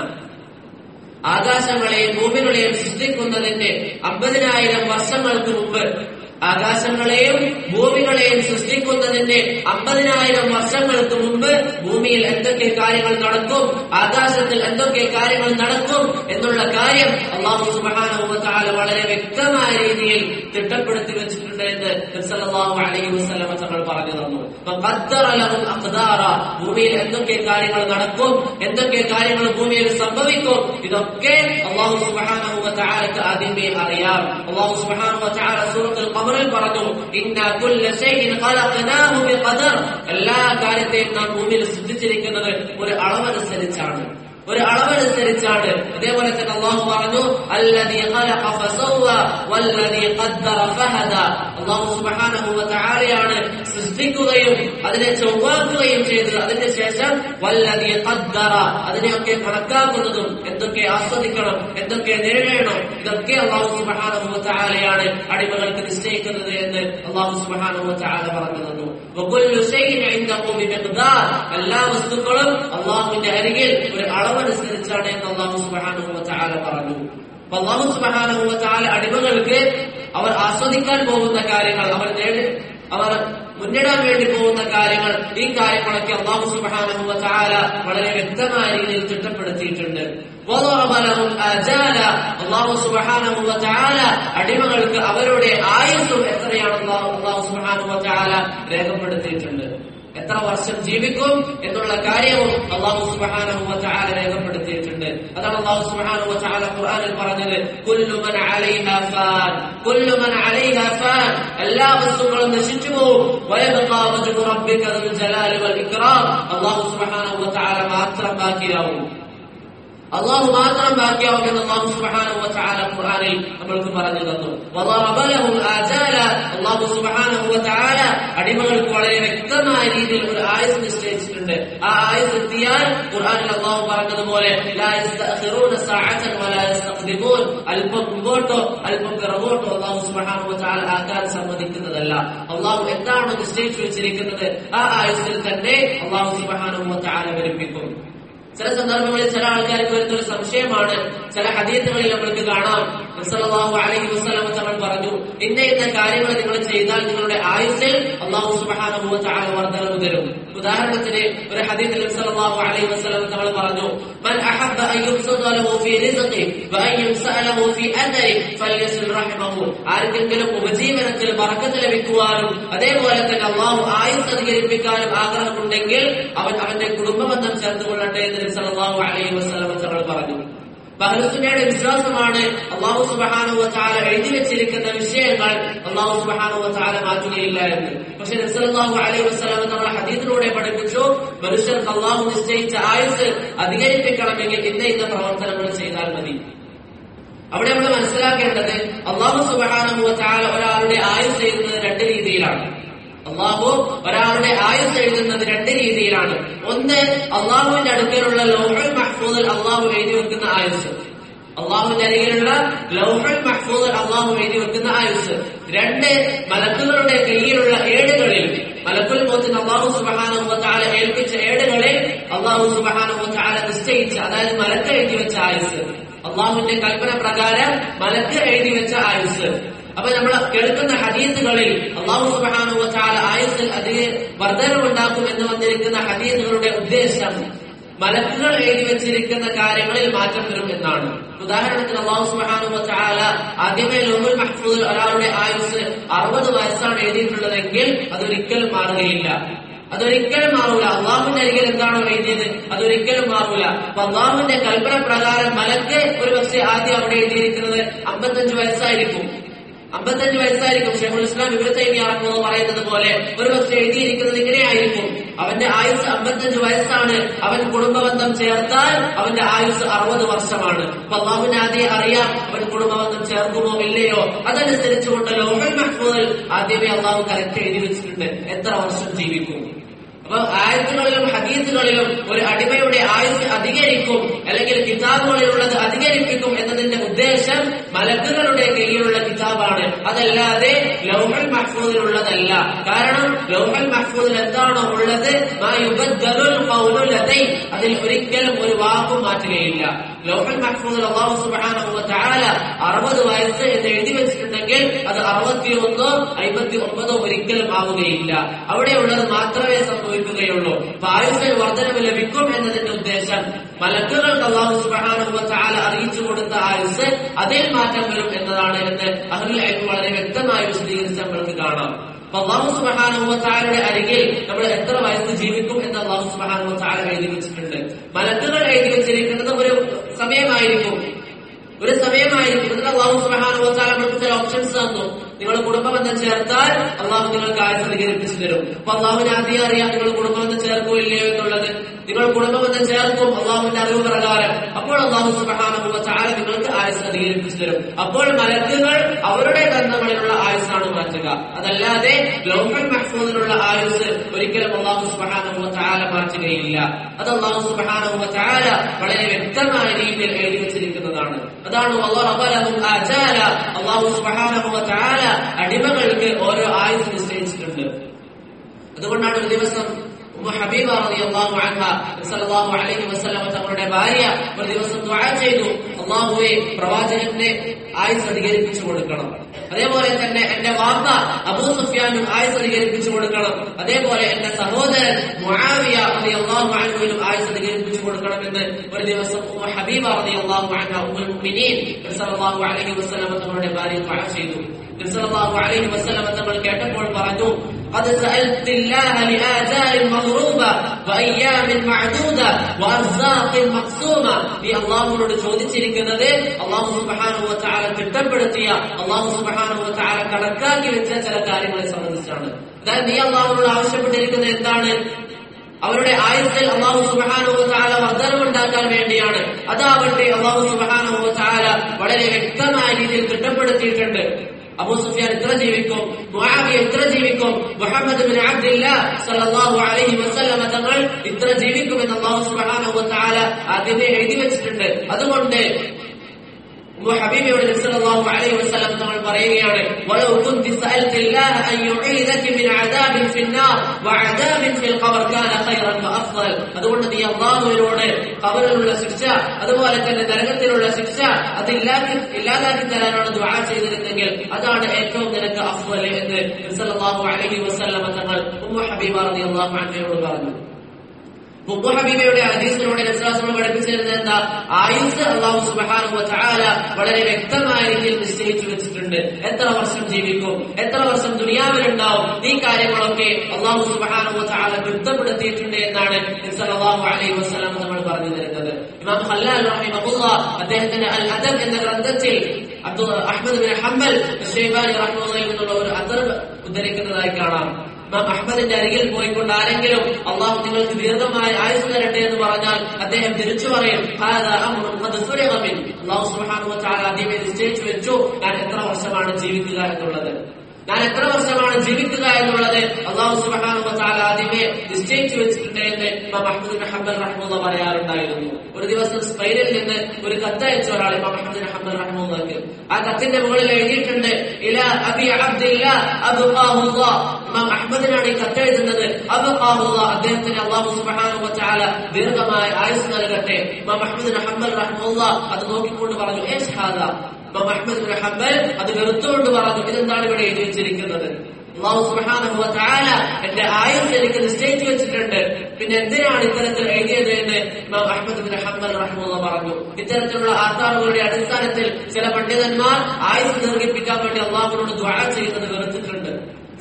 ആകാശങ്ങളെയും ഭൂമികളെയും സൃഷ്ടിക്കുന്നതിന്റെ അമ്പതിനായിരം വർഷങ്ങൾക്ക് മുമ്പ് ആകാശങ്ങളെയും ഭൂമികളെയും സൃഷ്ടിക്കുന്നതിന്റെ അമ്പതിനായിരം വർഷങ്ങൾക്ക് മുമ്പ് ഭൂമിയിൽ എന്തൊക്കെ കാര്യങ്ങൾ നടക്കും ആകാശത്തിൽ എന്തൊക്കെ കാര്യങ്ങൾ നടക്കും എന്നുള്ള കാര്യം അള്ളാഹു സുബാനുഭവത്താൽ വളരെ വ്യക്തമായ രീതിയിൽ തിട്ടപ്പെടുത്തി വെച്ചിട്ടുണ്ട് എന്ന് നബിസല്ലല്ലാഹു അലൈഹി വസല്ലമ തങ്ങൾ പറഞ്ഞു തന്നു അപ്പൊ ഖദ്ദറ ലഹും അഖ്ദാറ ഭൂമിയിൽ എന്തൊക്കെ കാര്യങ്ങൾ നടക്കും എന്തൊക്കെ കാര്യങ്ങൾ ഭൂമിയിൽ സംഭവിക്കും ഇതൊക്കെ അള്ളാഹു സുബ്ഹാനഹു വ തആലക്ക് ആദ്യമേ അറിയാം അള്ളാഹു സുബ്ഹാനഹു വ തആല സൂറത്തുൽ ഖമറിൽ പറഞ്ഞു ഇന്ന കുല്ല ഷൈഇൻ ഖലഖനാഹു ബിഖദർ എല്ലാ കാര്യത്തെയും നാം ഭൂമിയിൽ സൃഷ്ടിച്ചിരിക്കുന്നത് ഒരു അളവനുസരിച്ചാണ് ഒരു അളവനുസരിച്ചാണ് അതേപോലെ തന്നെ അള്ളാഹു പറഞ്ഞു അല്ലദീ ഖലഖ ഫസവ്വ വല്ലദീ ഖദ്ദറ ഫഹദ അള്ളാഹു സുബ്ഹാനഹു വ തആലയാണ് സൃഷ്ടിക്കുകയും അതിനെ ചൊവ്വാക്കുകയും ചെയ്തത് അതിന്റെ ശേഷം വല്ലദീ ഖദ്ദറ അതിനെയൊക്കെ കണക്കാക്കുന്നതും എന്തൊക്കെ ആസ്വദിക്കണം എന്തൊക്കെ നേടണം ഇതൊക്കെ അള്ളാഹു സുബ്ഹാനഹു വ തആലയാണ് അടിമകൾക്ക് നിശ്ചയിക്കുന്നത് എന്ന് അള്ളാഹു സുബ്ഹാനഹു വ തആല പറഞ്ഞു തന്നു വകുല്ലു ശൈഇൻ ഇൻദഹു ബിമിഖ്ദാർ എല്ലാ വസ്തുക്കളും അള്ളാഹുവിന്റെ അരികിൽ ഒരു അളവനുസരിച്ചാണ് എന്ന് അള്ളാഹു സുബ്ഹാനഹു വ തആല പറഞ്ഞു അപ്പൊ അള്ളാഹു സുബ്ഹാനഹു വ തആല അടിമകൾക്ക് അവർ ആസ്വദിക്കാൻ പോകുന്ന കാര്യങ്ങൾ അവർ നേടി അവർ മുന്നിടാൻ വേണ്ടി പോകുന്ന കാര്യങ്ങൾ ഈ കാര്യങ്ങളൊക്കെ അള്ളാഹു സുബ്ഹാനഹു വ തആല വളരെ വ്യക്തമായ രീതിയിൽ തിട്ടപ്പെടുത്തിയിട്ടുണ്ട് وضرب لهم آجالا അള്ളാഹു സുബ്ഹാനഹു വ തആല അടിമകൾക്ക് അവരുടെ ആയുസ്സും എത്രയാണ് അള്ളാഹു അള്ളാഹു സുബ്ഹാനഹു വ തആല രേഖപ്പെടുത്തിയിട്ടുണ്ട് എത്ര വർഷം ജീവിക്കും എന്നുള്ള കാര്യവും അള്ളാഹു സുബ്ഹാനഹു വ തആല രേഖപ്പെടുത്തിയിട്ടുണ്ട് അതാണ് അള്ളാഹു സുബ്ഹാനഹു വ തആല ഖുർആനിൽ പറഞ്ഞത് കുല്ലു മൻ അലൈഹാ ഫാൻ കുല്ലു മൻ അലൈഹാ ഫാൻ എല്ലാ വസ്തുക്കളും നശിച്ചു പോകും വയബ്ഖാ വജ്ഹു റബ്ബിക ദുൽ ജലാലി വൽ ഇക്റാം അള്ളാഹു സുബ്ഹാനഹു വ തആല മാത്രം ബാക്കിയാവും അള്ളാഹു മാത്രം ബാക്കിയാവുമെന്ന് അള്ളാഹു സുബ്ഹാനഹു വ തആല ഖുർആനിൽ നമ്മൾക്ക് പറഞ്ഞു തന്നു വദറബ ലഹും ആജാല അള്ളാഹു സുബ്ഹാനഹു വ തആല അടിമകൾക്ക് വളരെ വ്യക്തമായ രീതിയിൽ ഒരു ആയുസ് നിശ്ചയിച്ചിട്ടുണ്ട് ആ ആയുസ് എത്തിയാൽ ഖുർആനിൽ അള്ളാഹു പറഞ്ഞതുപോലെ ലാ യസ്തഅഖിറൂന സഅഅതൻ വലാ യസ്തഖ്ദിമൂൻ അല്പം മുമ്പോട്ടോ അല്പം പിറകോട്ടോ അള്ളാഹു സുബ്ഹാനഹു വ തആല ആക്കാൻ സമ്മതിക്കുന്നതല്ല അള്ളാഹു എന്താണോ നിശ്ചയിച്ചു വെച്ചിരിക്കുന്നത് ആ ആയുസിൽ തന്നെ അള്ളാഹു സുബ്ഹാനഹു വ തആല വരിപ്പിക്കും ചില സന്ദർഭങ്ങളിൽ ചില ആൾക്കാർക്ക് വരുന്ന ഒരു സംശയമാണ് ചില ഹദീസുകളിൽ നമ്മൾക്ക് കാണാം സല്ലല്ലാഹു അലൈഹി വസല്ലം തങ്ങൾ പറഞ്ഞു ഇന്ന ഇന്ന കാര്യങ്ങൾ നിങ്ങൾ ചെയ്താൽ നിങ്ങളുടെ ആയുസ്സിൽ അള്ളാഹു സുബ്ഹാനഹു വ തആല വർദ്ധനവ് തരും ഉദാഹരണത്തിന് ഒരു ഹദീസിൽ സല്ലല്ലാഹു അലൈഹി വസല്ലം തങ്ങൾ പറഞ്ഞു മൻ അഹബ്ബ അൻ യുബ്സത ലഹു ഫീ റിസ്ഖി വ അൻ യുംസഅ ലഹു ഫീ അദരി ഫൽയസിൽ റഹ്മഹു ആർക്കെങ്കിലും ഉപജീവനത്തിൽ ബറക്കത്ത് ലഭിക്കുവാനും അതേപോലെ തന്നെ അള്ളാഹു ആയുസ് അധികരിപ്പിക്കാനും ആഗ്രഹമുണ്ടെങ്കിൽ അവൻ അവന്റെ കുടുംബബന്ധം ചേർത്തുകൊള്ളട്ടെ എന്ന് നബി സല്ലല്ലാഹു അലൈഹി വസല്ലം തങ്ങൾ പറഞ്ഞു ബഹലുസുന്നയുടെ വിശ്വാസമാണ് അള്ളാഹു സുബ്ഹാനഹു വ തആല എഴുതി വെച്ചിരിക്കുന്ന വിഷയങ്ങൾ അള്ളാഹു സുബ്ഹാനഹു വ തആല മാറ്റുകയില്ല എന്ന് പക്ഷെ നബി സല്ലല്ലാഹു അലൈഹി വസല്ലം നമ്മൾ ഹദീസിലൂടെ പഠിപ്പിച്ചു മനുഷ്യർക്ക് അള്ളാഹു നിശ്ചയിച്ച ആയുസ് അധികരിപ്പിക്കണമെങ്കിൽ ഇന്ന ഇന്ന പ്രവർത്തനങ്ങൾ ചെയ്താൽ മതി അവിടെ നമ്മൾ മനസ്സിലാക്കേണ്ടത് അള്ളാഹു സുബ്ഹാനഹു വ തആല ഒരാളുടെ ആയുസ് എഴുതുന്നത് രണ്ട് രീതിയിലാണ് അള്ളാഹു ഒരാളുടെ ആയുസ് എഴുതുന്നത് രണ്ട് രീതിയിലാണ് ഒന്ന് അള്ളാഹുവിന്റെ അടുക്കലുള്ള ലൗഹുൽ മഹ്ഫൂദിൽ അള്ളാഹു എഴുതി വെക്കുന്ന ആയുസ് അള്ളാഹുവിന്റെ അരികിലുള്ള ലൗഹുൽ മഹ്ഫൂദിൽ അള്ളാഹു എഴുതി വെക്കുന്ന ആയുസ് രണ്ട് മലക്കുകളുടെ കയ്യിലുള്ള ഏടുകളിൽ മലക്കുൽ മോത്തിന് അള്ളാഹു സുബഹാനഹു വ തആല ഏൽപ്പിച്ച ഏടുകളിൽ അള്ളാഹു സുബഹാനഹു വ തആല നിശ്ചയിച്ച അതായത് മലക്ക് എഴുതി വെച്ച ആയുസ് അള്ളാഹുവിന്റെ കൽപ്പന പ്രകാരം മലക്ക് എഴുതി വെച്ച ആയുസ് അപ്പൊ നമ്മൾ കേൾക്കുന്ന ഹദീസുകളിൽ അള്ളാഹു സുബ്ഹാനഹു വ തആല ആയുസ്സിൽ അധിക വർധനമുണ്ടാക്കും എന്ന് വന്നിരിക്കുന്ന ഹദീസുകളുടെ ഉദ്ദേശം മലക്കുകൾ എഴുതി വെച്ചിരിക്കുന്ന കാര്യങ്ങളിൽ മാറ്റം വരും എന്നാണ് ഉദാഹരണത്തിന് അള്ളാഹു സുബ്ഹാനഹു വ തആല ആദ്യമേ ലോഹുൽ മഹ്ഫൂദിൽ ഒരാളുടെ ആയുസ് അറുപത് വയസ്സാണ് എഴുതിയിട്ടുള്ളതെങ്കിൽ അതൊരിക്കലും മാറുകയില്ല അതൊരിക്കലും മാറൂല അള്ളാഹുവിന്റെ അരികിൽ എന്താണോ എഴുതിയത് അതൊരിക്കലും മാറൂല അപ്പൊ അള്ളാഹുവിന്റെ കൽപ്പന പ്രകാരം മലക്ക് ഒരു പക്ഷേ ആദ്യം അവിടെ എഴുതിയിരിക്കുന്നത് അമ്പത്തഞ്ച് വയസ്സായിരിക്കും അമ്പത്തഞ്ച് വയസ്സായിരിക്കും ഷെയ്ഖുൽ ഇസ്ലാം ഇബ്നു തൈമിയ റഹ്മത്തുള്ളാഹി പറയുന്നത് പോലെ ഒരു പക്ഷേ എഴുതിയിരിക്കുന്നത് ഇങ്ങനെയായിരിക്കും അവന്റെ ആയുസ് അമ്പത്തഞ്ച് വയസ്സാണ് അവൻ കുടുംബബന്ധം ചേർത്താൽ അവന്റെ ആയുസ് അറുപത് വർഷമാണ് അപ്പൊ അള്ളാഹുവിന് ആദ്യം അറിയാം അവൻ കുടുംബബന്ധം ചേർക്കുമോ ഇല്ലയോ അതനുസരിച്ചുകൊണ്ട് ലോഹൽ മഹ്ഫൂദിൽ ആദ്യമേ അള്ളാഹു കറക്റ്റ് എഴുതി വെച്ചിട്ടുണ്ട് എത്ര വർഷം ജീവിക്കും അപ്പൊ ആയത്തുകളിലും ഹദീസുകളിലും ഒരു അടിമയുടെ ആയുസ് അധികരിക്കും അല്ലെങ്കിൽ കിതാബുകളിലുള്ളത് അധികരിപ്പിക്കും എന്നതിന്റെ ഉദ്ദേശം മലക്കുകളുടെ കയ്യിലുള്ള കിതാബാണ് അതല്ലാതെ ലൗഹൽ മഹ്ഫൂദിലുള്ളതല്ല കാരണം ലൗഹൽ മഹ്ഫൂദിൽ എന്താണോ ഉള്ളത് മാ യുബദ്ദലുൽ ഖൗലു ലദൈ. അതിൽ ഒരിക്കലും ഒരു വാക്കും മാറ്റുകയില്ല ലൗഹൽ മഹ്ഫൂദിൽ അള്ളാഹു സുബ്ഹാനഹു വ തആല അറുപത് വയസ്സ് എന്ന് എഴുതി വെച്ചിട്ടുണ്ടെങ്കിൽ അത് അറുപത്തിയൊന്നോ അമ്പത്തി ഒമ്പതോ ഒരിക്കലും ആവുകയില്ല അവിടെയുള്ളത് മാത്രമേ സംഭവിക്കുകയുള്ളൂ അപ്പൊ ആയുസ്സിൽ വർധനവ് ലഭിക്കും എന്നതിന്റെ ഉദ്ദേശം മലക്കുകൾക്ക് അള്ളാഹു സുബ്ഹാനഹു വ തആല അറിയിച്ചു കൊടുത്ത ആയുസ് അതിൽ മാറ്റം വരും എന്നതാണ് എന്ന് അഹ്ലുൽ ഇൽം വളരെ വ്യക്തമായി വിശദീകരിച്ച് നമ്മൾക്ക് കാണാം അപ്പൊ അള്ളാഹു സുബ്ഹാനഹു വ തആലയുടെ അരികിൽ നമ്മൾ എത്ര വയസ്സ് ജീവിക്കും എന്ന് അള്ളാഹു സുബ്ഹാനഹു വ തആല എഴുതി വെച്ചിട്ടുണ്ട് മലക്കുകൾ എഴുതി വെച്ചിരിക്കുന്നത് ഒരു സമയമായിരിക്കും ഒരു സമയമായിരിക്കും ഇതിന് അള്ളാഹു സുബ്ഹാനഹു വ തആല നമുക്ക് ചില ഓപ്ഷൻസ് തന്നു നിങ്ങൾ കുടുംബബന്ധം ചേർത്താൽ അള്ളാഹു നിങ്ങൾക്ക് ആയുസ് അധികരിപ്പിച്ചു തരും അപ്പൊ അള്ളാഹുവിന് ആദ്യം അറിയാം നിങ്ങൾ കുടുംബബന്ധം ചേർക്കില്ലയോ എന്നുള്ളത് നിങ്ങൾ കുടുംബബന്ധം ചേർക്കും അള്ളാഹുവിന്റെ അറിവ് പ്രകാരം അപ്പോൾ അള്ളാഹു സുബ്ഹാനഹു വ തആല നിങ്ങൾക്ക് ആയുസ് അധികരിപ്പിച്ചു തരും അപ്പോൾ മലക്കുകൾ അവരുടെ ഗ്രന്ഥങ്ങളിലുള്ള ആയുസ്സാണ് മാറ്റുക അതല്ലാതെ ലൗഹൽ മഹ്ഫൂദിലുള്ള ആയുസ് ഒരിക്കലും അള്ളാഹു സുബ്ഹാനഹു വ തആല മാറ്റുകയില്ല അത് അള്ളാഹു സുബ്ഹാനഹു വ തആല വളരെ വ്യക്തമായ രീതിയിൽ എഴുതി വെച്ചിരിക്കുന്നതാണ് അതാണ് വല്ലറബ ലഹും ആജാല അള്ളാഹു സുബ്ഹാനഹു വ തആല അടിമകൾക്ക് ഓരോ ആയുസ് നിശ്ചയിച്ചിട്ടുണ്ട് അതുകൊണ്ടാണ് ഒരു ദിവസം ഉമ്മ ഹബീബ റളിയല്ലാഹു അൻഹ സല്ലല്ലാഹു അലൈഹി വസല്ലം തങ്ങളുടെ ഭാര്യ ഒരു ദിവസം ദുആ ചെയ്തു അള്ളാഹുവെ പ്രവാചകന്റെ ആയുസ് അധികരിപ്പിച്ചു കൊടുക്കണം അതേപോലെ തന്നെ എന്റെ വാപ്പ അബൂ സുഫിയാനും ആയുസ് അധികരിപ്പിച്ചു കൊടുക്കണം അതേപോലെ എന്റെ സഹോദരൻ മുആവിയ റളിയല്ലാഹു അൻഹുവിനും ആയുസ് അധികരിപ്പിച്ചു കൊടുക്കണമെന്ന് ഒരു ദിവസം ഉമ്മ ഹബീബ റളിയല്ലാഹു അൻഹ ഉമ്മുൽ മുഅ്മിനീൻ സല്ലല്ലാഹു അലൈഹി വസല്ലം തങ്ങളുടെ ഭാര്യ ദുആ ചെയ്തു നബി സല്ലല്ലാഹു അലൈഹി വസല്ലം തങ്ങൾ കേട്ടപ്പോൾ പറഞ്ഞു قد سألت الله لآجال مضروبة وأيام معدودة وأرزاق مقسومة ഈ അള്ളാഹുവിനോട് ചോദിച്ചിരിക്കുന്നത് അള്ളാഹു സുബ്ഹാനഹു വ തആല തിട്ടപ്പെടുത്തിയ അള്ളാഹു സുബ്ഹാനഹു വ തആല കണക്കാക്കി വെച്ച ചില കാര്യങ്ങളെ സംബന്ധിച്ചാണ് അതായത് നീ അള്ളാഹുവിനോട് ആവശ്യപ്പെട്ടിരിക്കുന്നത് എന്താണ് അവരുടെ ആയുസ്സിൽ അള്ളാഹു സുബ്ഹാനഹു വ തആല വർധനമുണ്ടാക്കാൻ വേണ്ടിയാണ് അതാവട്ടെ അള്ളാഹു സുബ്ഹാനഹു വ തആല വളരെ വ്യക്തമായ രീതിയിൽ തിട്ടപ്പെടുത്തിയിട്ടുണ്ട് അബൂ സുഫിയാൻ ഇത്ര ജീവിക്കും മുആവിയ ഇത്ര ജീവിക്കും മുഹമ്മദ് ബിൻ അബ്ദില്ലാ സല്ലല്ലാഹു അലൈഹി വസല്ലമ തങ്ങൾ ഇത്ര ജീവിക്കുമെന്ന് അല്ലാഹു സുബ്ഹാനഹു വ തആല ആദ്യമേ എഴുതി വെച്ചിട്ടുണ്ട് അതുകൊണ്ട് ഉമ്മു ഹബീബയോട് നബി സല്ലല്ലാഹു അലൈഹി വസല്ലം തങ്ങൾ പറയുകയാണ് വലൗ കുന്തി സഅൽതില്ലാഹ അൻ യുഈദക മിൻ അദാബിൻ ഫിന്നാർ വഅദാബിൻ ഫിൽ ഖബർ കാന ഖൈറൻ വഅഫ്ളൽ അതുകൊണ്ട് നീ അല്ലാഹുവിനോട് ഖബറിലുള്ള ശിക്ഷ അതുപോലെ തന്നെ നരകത്തിലുള്ള ശിക്ഷ അത് ഇല്ലാക്കി ഇല്ലാതാക്കി തരാനാണ് ദുആ ചെയ്തിരുന്നെങ്കിൽ അതാണ് ഏറ്റവും നിനക്ക് അഫ്ളൽ എന്ന് നബി സല്ലല്ലാഹു അലൈഹി വസല്ലം തങ്ങൾ ഉമ്മു ഹബീബ റളിയല്ലാഹു അൻഹയോട് പറഞ്ഞു മുമ്പ് ഹബീബയുടെ ഹദീസിലൂടെ വിശ്വാസം പഠിപ്പിച്ചിരുന്നത് എന്താ ആയുസ് അള്ളാഹു സുബ്ഹാനഹു വ തആല വളരെ വ്യക്തമായ രീതിയിൽ നിശ്ചയിച്ചു വെച്ചിട്ടുണ്ട് എത്ര വർഷം ജീവിക്കും എത്ര വർഷം ദുനിയാവിലുണ്ടാവും ഈ കാര്യങ്ങളൊക്കെ അള്ളാഹു സുബ്ഹാനഹു വ തആല വ്യക്തപ്പെടുത്തിയിട്ടുണ്ട് എന്നാണ് നബി സല്ലല്ലാഹു അലൈഹി വസല്ലം നമ്മൾ പറഞ്ഞു തരുന്നത് ഇമാം ഖല്ലാൽ റഹിമഹുല്ലാഹ് അദ്ദേഹത്തിന്റെ അൽ അദബ് എന്ന ഗ്രന്ഥത്തിൽ Abdul Ahmad bin Hanbal Shaybani റഹ്മത്തുള്ളാഹി എന്നുള്ള ഒരു അദർ ഉദ്ധരിക്കുന്നതായി കാണാം ഇമാം അഹമ്മദിന്റെ അരികിൽ പോയിക്കൊണ്ട് ആരെങ്കിലും അള്ളാഹു നിങ്ങൾക്ക് ദീർഘമായ ആയുസ് തരട്ടെ എന്ന് പറഞ്ഞാൽ അദ്ദേഹം തിരിച്ചു പറയും "ഹാദാ അംറുൻ ഖദ് ഫുരിഗ മിൻ." അള്ളാഹു സുബ്ഹാനഹു വ തആല ആദ്യമേ നിശ്ചയിച്ചു വെച്ചു ഞാൻ എത്ര വർഷമാണ് ജീവിക്കുക എന്നുള്ളത് ഞാൻ എത്ര വർഷമാണ് ജീവിക്കുക എന്നുള്ളത് അള്ളാഹു സുബ്ഹാനഹു വ തആല ആദ്യമേ നിശ്ചയിച്ചു വെച്ചിട്ടുണ്ട് എന്ന് ഇമാം അഹ്മദ് ബിൻ ഹംബൽ റഹ്മുള്ള പറയാറുണ്ടായിരുന്നു ഒരു ദിവസം സ്പെയിനിൽ നിന്ന് ഒരു കത്തയച്ച ഒരാൾ ഇമാം അഹ്മദ് ബിൻ ഹംബൽ റഹ്മുള്ളക്ക് ആ കത്തിന്റെ മുകളിൽ എഴുതിയിട്ടുണ്ട് ഇല അബി അബ്ദില്ല അബ്ഖാഹുല്ലാ ഇമാം അഹ്മദിനാണ് ഈ കത്തെഴുതുന്നത് അബ്ഖാഹുല്ലാ അദ്ദേഹത്തിന് അള്ളാഹു സുബ്ഹാനഹു വ തആല ദീർഘമായ ആയുസ് നൽകട്ടെ ഇമാം അഹ്മദ് ബിൻ ഹംബൽ റഹ്മുള്ള അത് നോക്കിക്കൊണ്ട് പറഞ്ഞു ഏഷ് ഹാദാ ഇമാം അഹ്മദ് ബിൻ ഹംബൽ അത് വെറുത്തുകൊണ്ട് പറഞ്ഞു ഇതെന്താണ് ഇവിടെ എഴുതി വെച്ചിരിക്കുന്നത് അള്ളാഹു സുബ്ഹാനഹു വ തആല എന്റെ ആയുസ് എനിക്ക് നിശ്ചയിച്ചു വെച്ചിട്ടുണ്ട് പിന്നെ എന്തിനാണ് ഇത്തരത്തിൽ എഴുതിയത് എന്ന് ഇമാം അഹ്മദ് ബിൻ ഹംബൽ റഹ്മുള്ള പറഞ്ഞു ഇത്തരത്തിലുള്ള ആധാറുകളുടെ അടിസ്ഥാനത്തിൽ ചില പണ്ഡിതന്മാർ ആയുസ് ദീർഘിപ്പിക്കാൻ വേണ്ടി അള്ളാഹുവിനോട് ദുആ ചെയ്യുന്നത് വെറുത്തിട്ടുണ്ട്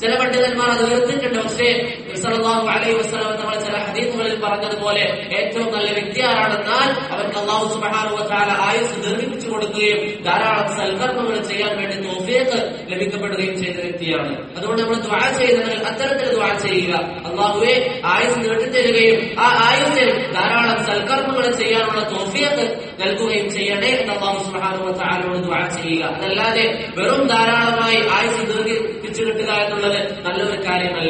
ചില പണ്ഡിതന്മാർ അത് ഉയർത്തിയിട്ടുണ്ട് പക്ഷേ സല്ലല്ലാഹു അലൈഹി വസല്ലം തങ്ങൾ ചില ഹദീസുകളിൽ പറഞ്ഞതുപോലെ ഏറ്റവും നല്ല വ്യക്തി ആരാണെന്നാൽ അവർക്ക് അള്ളാഹു സുബ്ഹാനഹു വതആല ആയുസ് ദീർഘിപ്പിച്ചു കൊടുക്കുകയും ധാരാളം സൽക്കർമ്മങ്ങൾ ചെയ്യാൻ വേണ്ടി തോഫീഖ് ലഭിക്കപ്പെടുകയും ചെയ്ത വ്യക്തിയാണ് അതുകൊണ്ട് നമ്മൾ ദ്വാ ചെയ്യുന്നതിൽ അത്തരത്തിൽ ദ്വാ ചെയ്യുക അള്ളാഹുവെ ആയുസ് നീട്ടിത്തരികയും ആ ആയുസിൽ ധാരാളം സൽക്കർമ്മങ്ങൾ ചെയ്യാനുള്ള തോഫീഖ് നൽകുകയും ചെയ്യണേ എന്ന് അള്ളാഹു സുബ്ഹാനഹു വതആലയോട് ദ്വാ ചെയ്യുക അതല്ലാതെ വെറും ധാരാളമായി ആയുസ് ദീർഘിപ്പിച്ചു കിട്ടുക എന്നുള്ളത് നല്ലൊരു കാര്യമല്ല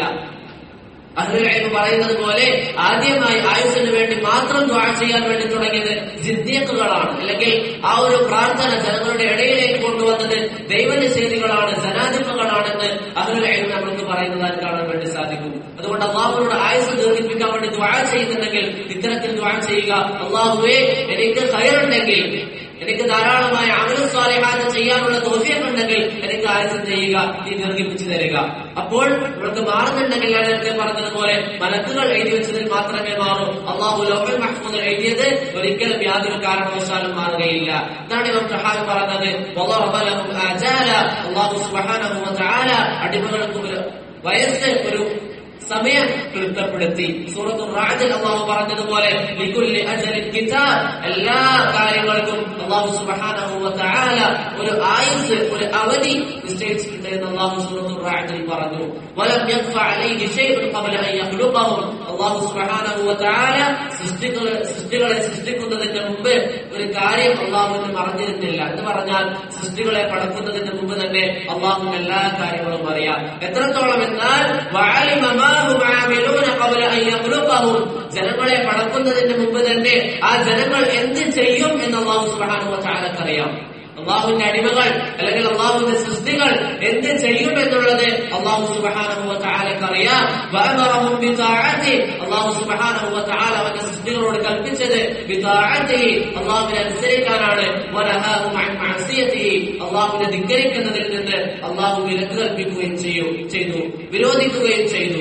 അഹ്ലുൽ പറയുന്നത് പോലെ ആദ്യമായി ആയുസിന് വേണ്ടി മാത്രം ദ്വാ ചെയ്യാൻ വേണ്ടി തുടങ്ങിയത് ജിദ്ദീഖുകളാണ് അല്ലെങ്കിൽ ആ ഒരു പ്രാർത്ഥന ജനങ്ങളുടെ ഇടയിലേക്ക് കൊണ്ടുവന്നത് ദൈവനിഷേധികളാണ് ജനാധിപകളാണെന്ന് അഹ്ലുൽ നമ്മൾക്ക് പറയുന്നതായി കാണാൻ വേണ്ടി സാധിക്കും അതുകൊണ്ട് അള്ളാഹുവിനോട് ആയുസ് ദീർഘിപ്പിക്കാൻ വേണ്ടി ദ്വാ ചെയ്യുന്നുണ്ടെങ്കിൽ ഇത്തരത്തിൽ ദ്വാ ചെയ്യുക അള്ളാഹുവേ എനിക്ക് ഹയറുണ്ടെങ്കിൽ എനിക്ക് ധാരാളമായ അമലുസ്വാലിഹാത്ത് ചെയ്യാനുള്ള തോഫിയമുണ്ടെങ്കിൽ എനിക്ക് ആയുസ് ചെയ്യുക നീ ദീർഘിപ്പിച്ചു തരിക അപ്പോൾ ഇവർക്ക് മാറുന്നുണ്ടെങ്കിൽ ഞാൻ നേരത്തെ പറഞ്ഞതുപോലെ മലക്കുകൾ എഴുതി വെച്ചതിൽ മാത്രമേ മാറൂ അള്ളാഹു ലോകൽ മഹ്മൂദ് എഴുതിയത് ഒരിക്കലും യാതൊരു കാരണവശാലും മാറുകയില്ല ഇതാണ് ഇവർ സഹാബ് പറഞ്ഞത് വളറബ ലഹും ആജാല. അള്ളാഹു സുബ്ഹാനഹു വതആല അടിമകൾക്ക് ഒരു വയസ്സ് ഒരു സമയം ക്ലിപ്തപ്പെടുത്തി സൂറത്തു റാജിൽ അള്ളാഹു പറഞ്ഞതുപോലെ ലികുല്ലി അജലിൻ കിതാബ് എല്ലാ കാര്യങ്ങൾക്കും അള്ളാഹു സുബ്ഹാനഹു വതആല ഒരു ആയുസ് ഒരു അവധി നിശ്ചയിച്ചിട്ടുണ്ട് എന്ന് അള്ളാഹു സൂറത്തു റാജിൽ പറഞ്ഞു വലം യഖ്ഫ അലൈഹി ഷൈഉൻ ഖബല അൻ യഖ്ലുഖഹും അള്ളാഹു സുബ്ഹാനഹു വതആല സൃഷ്ടികളെ സൃഷ്ടികളെ സൃഷ്ടിക്കുന്നതിന് മുമ്പ് ഒരു കാര്യം അള്ളാഹുവിന് മറഞ്ഞിരുന്നില്ല എന്ന് പറഞ്ഞാൽ സൃഷ്ടികളെ പടക്കുന്നതിന് മുമ്പ് തന്നെ അള്ളാഹുവിന് എല്ലാ കാര്യങ്ങളും അറിയാം എത്രത്തോളം എന്നാൽ വഅലിമ മാ ഹും ആമിലൂന ഖബല അൻ യഖ്ലുഖഹും ജനങ്ങളെ പടക്കുന്നതിന് മുമ്പ് തന്നെ ആ ജനങ്ങൾ എന്ത് ചെയ്യും എന്ന് അള്ളാഹു സുബ്ഹാനഹു വതആലക്ക് അറിയാം അള്ളാഹുവിന്റെ അടിമകൾ അല്ലെങ്കിൽ അള്ളാഹുവിന്റെ സൃഷ്ടികൾ എന്ത് ചെയ്യും എന്നുള്ളത് അള്ളാഹു സുബ്ഹാനഹു വതആലക്ക് അറിയാം വഅമറഹും ബിതാഅതി അള്ളാഹു സുബ്ഹാനഹു വതആല അവന്റെ സൃഷ്ടികളോട് കൽപ്പിച്ചത് ബിതാഅതി അള്ളാഹുവിനെ അനുസരിക്കാനാണ് വനഹാഹും അൻ മഅസിയതിഹി അള്ളാഹുവിനെ ധിക്കരിക്കുന്നതിൽ നിന്ന് അള്ളാഹു വിലക്ക് കൽപ്പിക്കുകയും ചെയ്യും ചെയ്തു വിരോധിക്കുകയും ചെയ്തു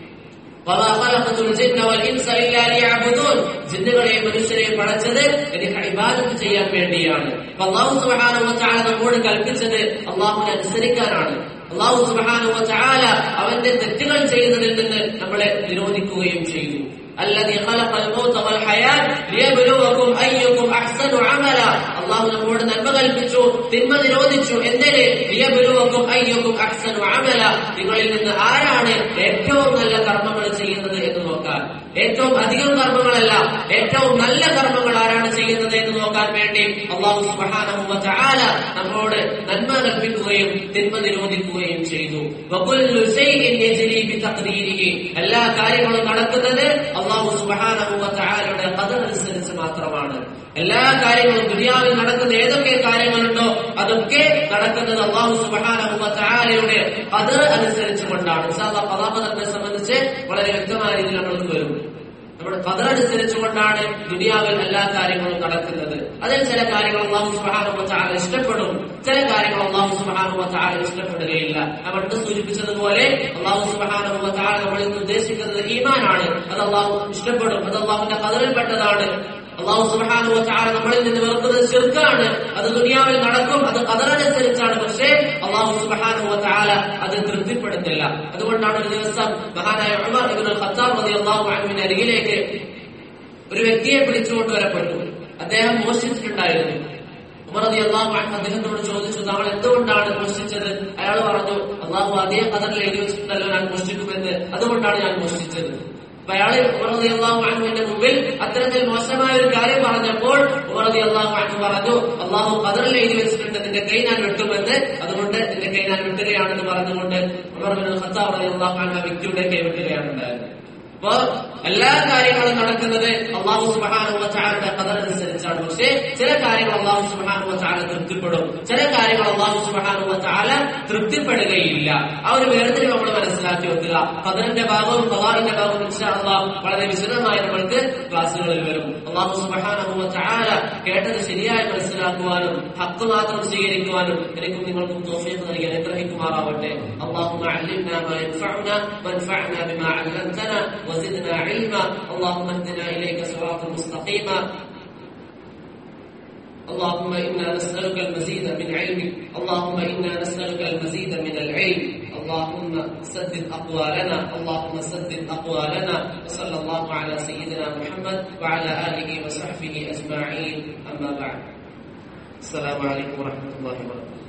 وما خلقت الجن والانس الا ليعبدون ജിന്നുകളെയും മനുഷ്യരെയും പടച്ചത് എനിക്ക് ഇബാദത്ത് ചെയ്യാൻ വേണ്ടിയാണ് അപ്പൊ അള്ളാഹു സുബ്ഹാനഹു വതആല നമ്മോട് കൽപ്പിച്ചത് അള്ളാഹുവിനെ അനുസരിക്കാനാണ് അള്ളാഹു സുബ്ഹാനഹു വതആല അവന്റെ തെറ്റുകൾ ചെയ്യുന്നതിൽ നിന്ന് നമ്മളെ നിരോധിക്കുകയും ചെയ്തു الذي خلق الموت والحياة ليبلوكم أيكم أحسن عملا അള്ളാഹു നമ്മോട് നന്മ കൽപ്പിച്ചു തിന്മ നിരോധിച്ചു എന്തിന് ലിയബലുവക്കും അയ്യക്കും അഹ്സനു അമല നിങ്ങളിൽ നിന്ന് ആരാണ് ഏറ്റവും നല്ല കർമ്മങ്ങൾ ചെയ്യുന്നത് എന്ന് നോക്കാൻ ഏറ്റവും അധികം കർമ്മങ്ങളല്ല ഏറ്റവും നല്ല കർമ്മങ്ങൾ ആരാണ് ചെയ്യുന്നത് എന്ന് നോക്കാൻ വേണ്ടി അള്ളാഹു സുബ്ഹാനഹു വതആല നമ്മോട് നന്മ കൽപ്പിക്കുകയും തിന്മ നിരോധിക്കുകയും ചെയ്തു വകുല്ലു ശൈഇൻ യജ്രി ബിതഖ്ദീരിഹി എല്ലാ കാര്യങ്ങളും നടക്കുന്നത് അള്ളാഹു സുബ്ഹാനഹു വതആലയുടെ ഖദർ അനുസരിച്ച് മാത്രമാണ് എല്ലാ കാര്യങ്ങളും ദുനിയാവിൽ നടക്കുന്ന ഏതൊക്കെ കാര്യങ്ങളുണ്ടോ അതൊക്കെ നടക്കുന്നത് അള്ളാഹു സുബ്ഹാനഹു വതആലയുടെ ഖദർ അനുസരിച്ച് കൊണ്ടാണ് ഇൻഷാല്ലാഹ് ഖദാഖദറിനെ സംബന്ധിച്ച് വളരെ വ്യക്തമായ രീതിയിൽ നമ്മൾക്ക് വരും നമ്മുടെ ഖദർ അനുസരിച്ചുകൊണ്ടാണ് ദുനിയാവിൽ എല്ലാ കാര്യങ്ങളും നടക്കുന്നത് അതിൽ ചില കാര്യങ്ങൾ അള്ളാഹു സുബ്ഹാനഹു വതആല ഇഷ്ടപ്പെടും ചില കാര്യങ്ങൾ അള്ളാഹു സുബ്ഹാനഹു വതആല ഇഷ്ടപ്പെടുകയില്ല നമ്മൾ സൂചിപ്പിച്ചതുപോലെ അള്ളാഹു സുബ്ഹാനഹു വതആല നമ്മളിൽ നിന്ന് ഉദ്ദേശിക്കുന്നത് ഈമാനാണ് അത് അള്ളാഹു ഇഷ്ടപ്പെടും അത് അള്ളാഹുവിന്റെ ഖദറിൽപ്പെട്ടതാണ് അള്ളാഹു സുബ്ഹാനഹു വതആല നമ്മളിൽ നിന്ന് വെറുക്കുന്നത് ശിർക്കാണ് അത് ദുനിയാവിൽ നടക്കും അത് ഖദറനുസരിച്ചാണ് പക്ഷേ അള്ളാഹു സുബ്ഹാനഹു വതആല അത് തൃപ്തിപ്പെടുന്നില്ല അതുകൊണ്ടാണ് ഒരു ദിവസം മഹാനായ ഉമർ ഇബ്നുൽ ഖത്താബ് റളിയല്ലാഹു അൻഹുവിന്റെ അരികിലേക്ക് ഒരു വ്യക്തിയെ പിടിച്ചുകൊണ്ട് വരപ്പെട്ടു അദ്ദേഹം മോഷ്ടിച്ചിട്ടുണ്ടായിരുന്നു ഉമർ റളിയല്ലാഹു അൻഹു അദ്ദേഹത്തോട് ചോദിച്ചു താങ്കൾ എന്തുകൊണ്ടാണ് മോഷ്ടിച്ചത് അയാൾ പറഞ്ഞു അള്ളാഹു അതേ ഖദറിൽ എഴുതി വെച്ചിട്ടുണ്ടല്ലോ ഞാൻ മോഷ്ടിക്കുമെന്ന് അതുകൊണ്ടാണ് ഞാൻ മോഷ്ടിച്ചത് അപ്പൊ അയാള് ഉമറതി അള്ളാഹു അൻഹുവിന്റെ മുമ്പിൽ അത്തരത്തിൽ മോശമായ ഒരു കാര്യം പറഞ്ഞപ്പോൾ ഉമറതി അള്ളാഹു അൻഹു പറഞ്ഞു അള്ളാഹു ഖദറിൽ എഴുതി വെച്ചിട്ടുണ്ട് നിന്റെ കൈ ഞാൻ വെട്ടുമെന്ന് അതുകൊണ്ട് നിന്റെ കൈ ഞാൻ വെട്ടുകയാണെന്ന് പറഞ്ഞുകൊണ്ട് ഉമർ ബിൻ ഖത്താബ് റളിയല്ലാഹു അൻഹു ആ വ്യക്തിയുടെ കൈ വെട്ടുകയാണ് ഉണ്ടായത് അപ്പോ എല്ലാ കാര്യങ്ങളും നടക്കുന്നത് അള്ളാഹു സുബ്ഹാനഹു വതആലയുടെ ഖദർ അനുസരിച്ചാണ് പക്ഷേ ചില കാര്യങ്ങൾ അള്ളാഹു സുബ്ഹാനഹു വതആല തൃപ്തിപ്പെടും ചില കാര്യങ്ങൾ അള്ളാഹു സുബ്ഹാനഹു വതആല തൃപ്തിപ്പെടുകയില്ല ആ ഒരു വേർതിരിവ് നമ്മൾ മനസ്സിലാക്കി വെക്കുക ഖദറിന്റെ ഭാഗവും ഖദാറിന്റെ ഭാഗവും ഇൻഷാ അള്ളാഹ് വളരെ വിശദമായി നമ്മൾക്ക് ക്ലാസ്സുകളിൽ വരും അള്ളാഹു സുബ്ഹാനഹു വതആല കേട്ടത് ശരിയായി മനസ്സിലാക്കുവാനും ഹക്ക് മാത്രം സ്വീകരിക്കുവാനും എനിക്കും നിങ്ങൾക്കും തോഫീഖ് നൽകി അനുഗ്രഹിക്കുമാറാവട്ടെ اللهم علمنا ما ينفعنا وانفعنا بما علمتنا وزدنا علما اللهم اهدنا اليك صراطا مستقيما اللهم انا نسالك المزيد من علمك اللهم انا نسالك المزيد من العلم اللهم سدد أقوالنا اللهم سدد أقوالنا وصلى الله على سيدنا محمد وعلى آله وصحبه أجمعين أما بعد السلام عليكم ورحمة الله وبركاته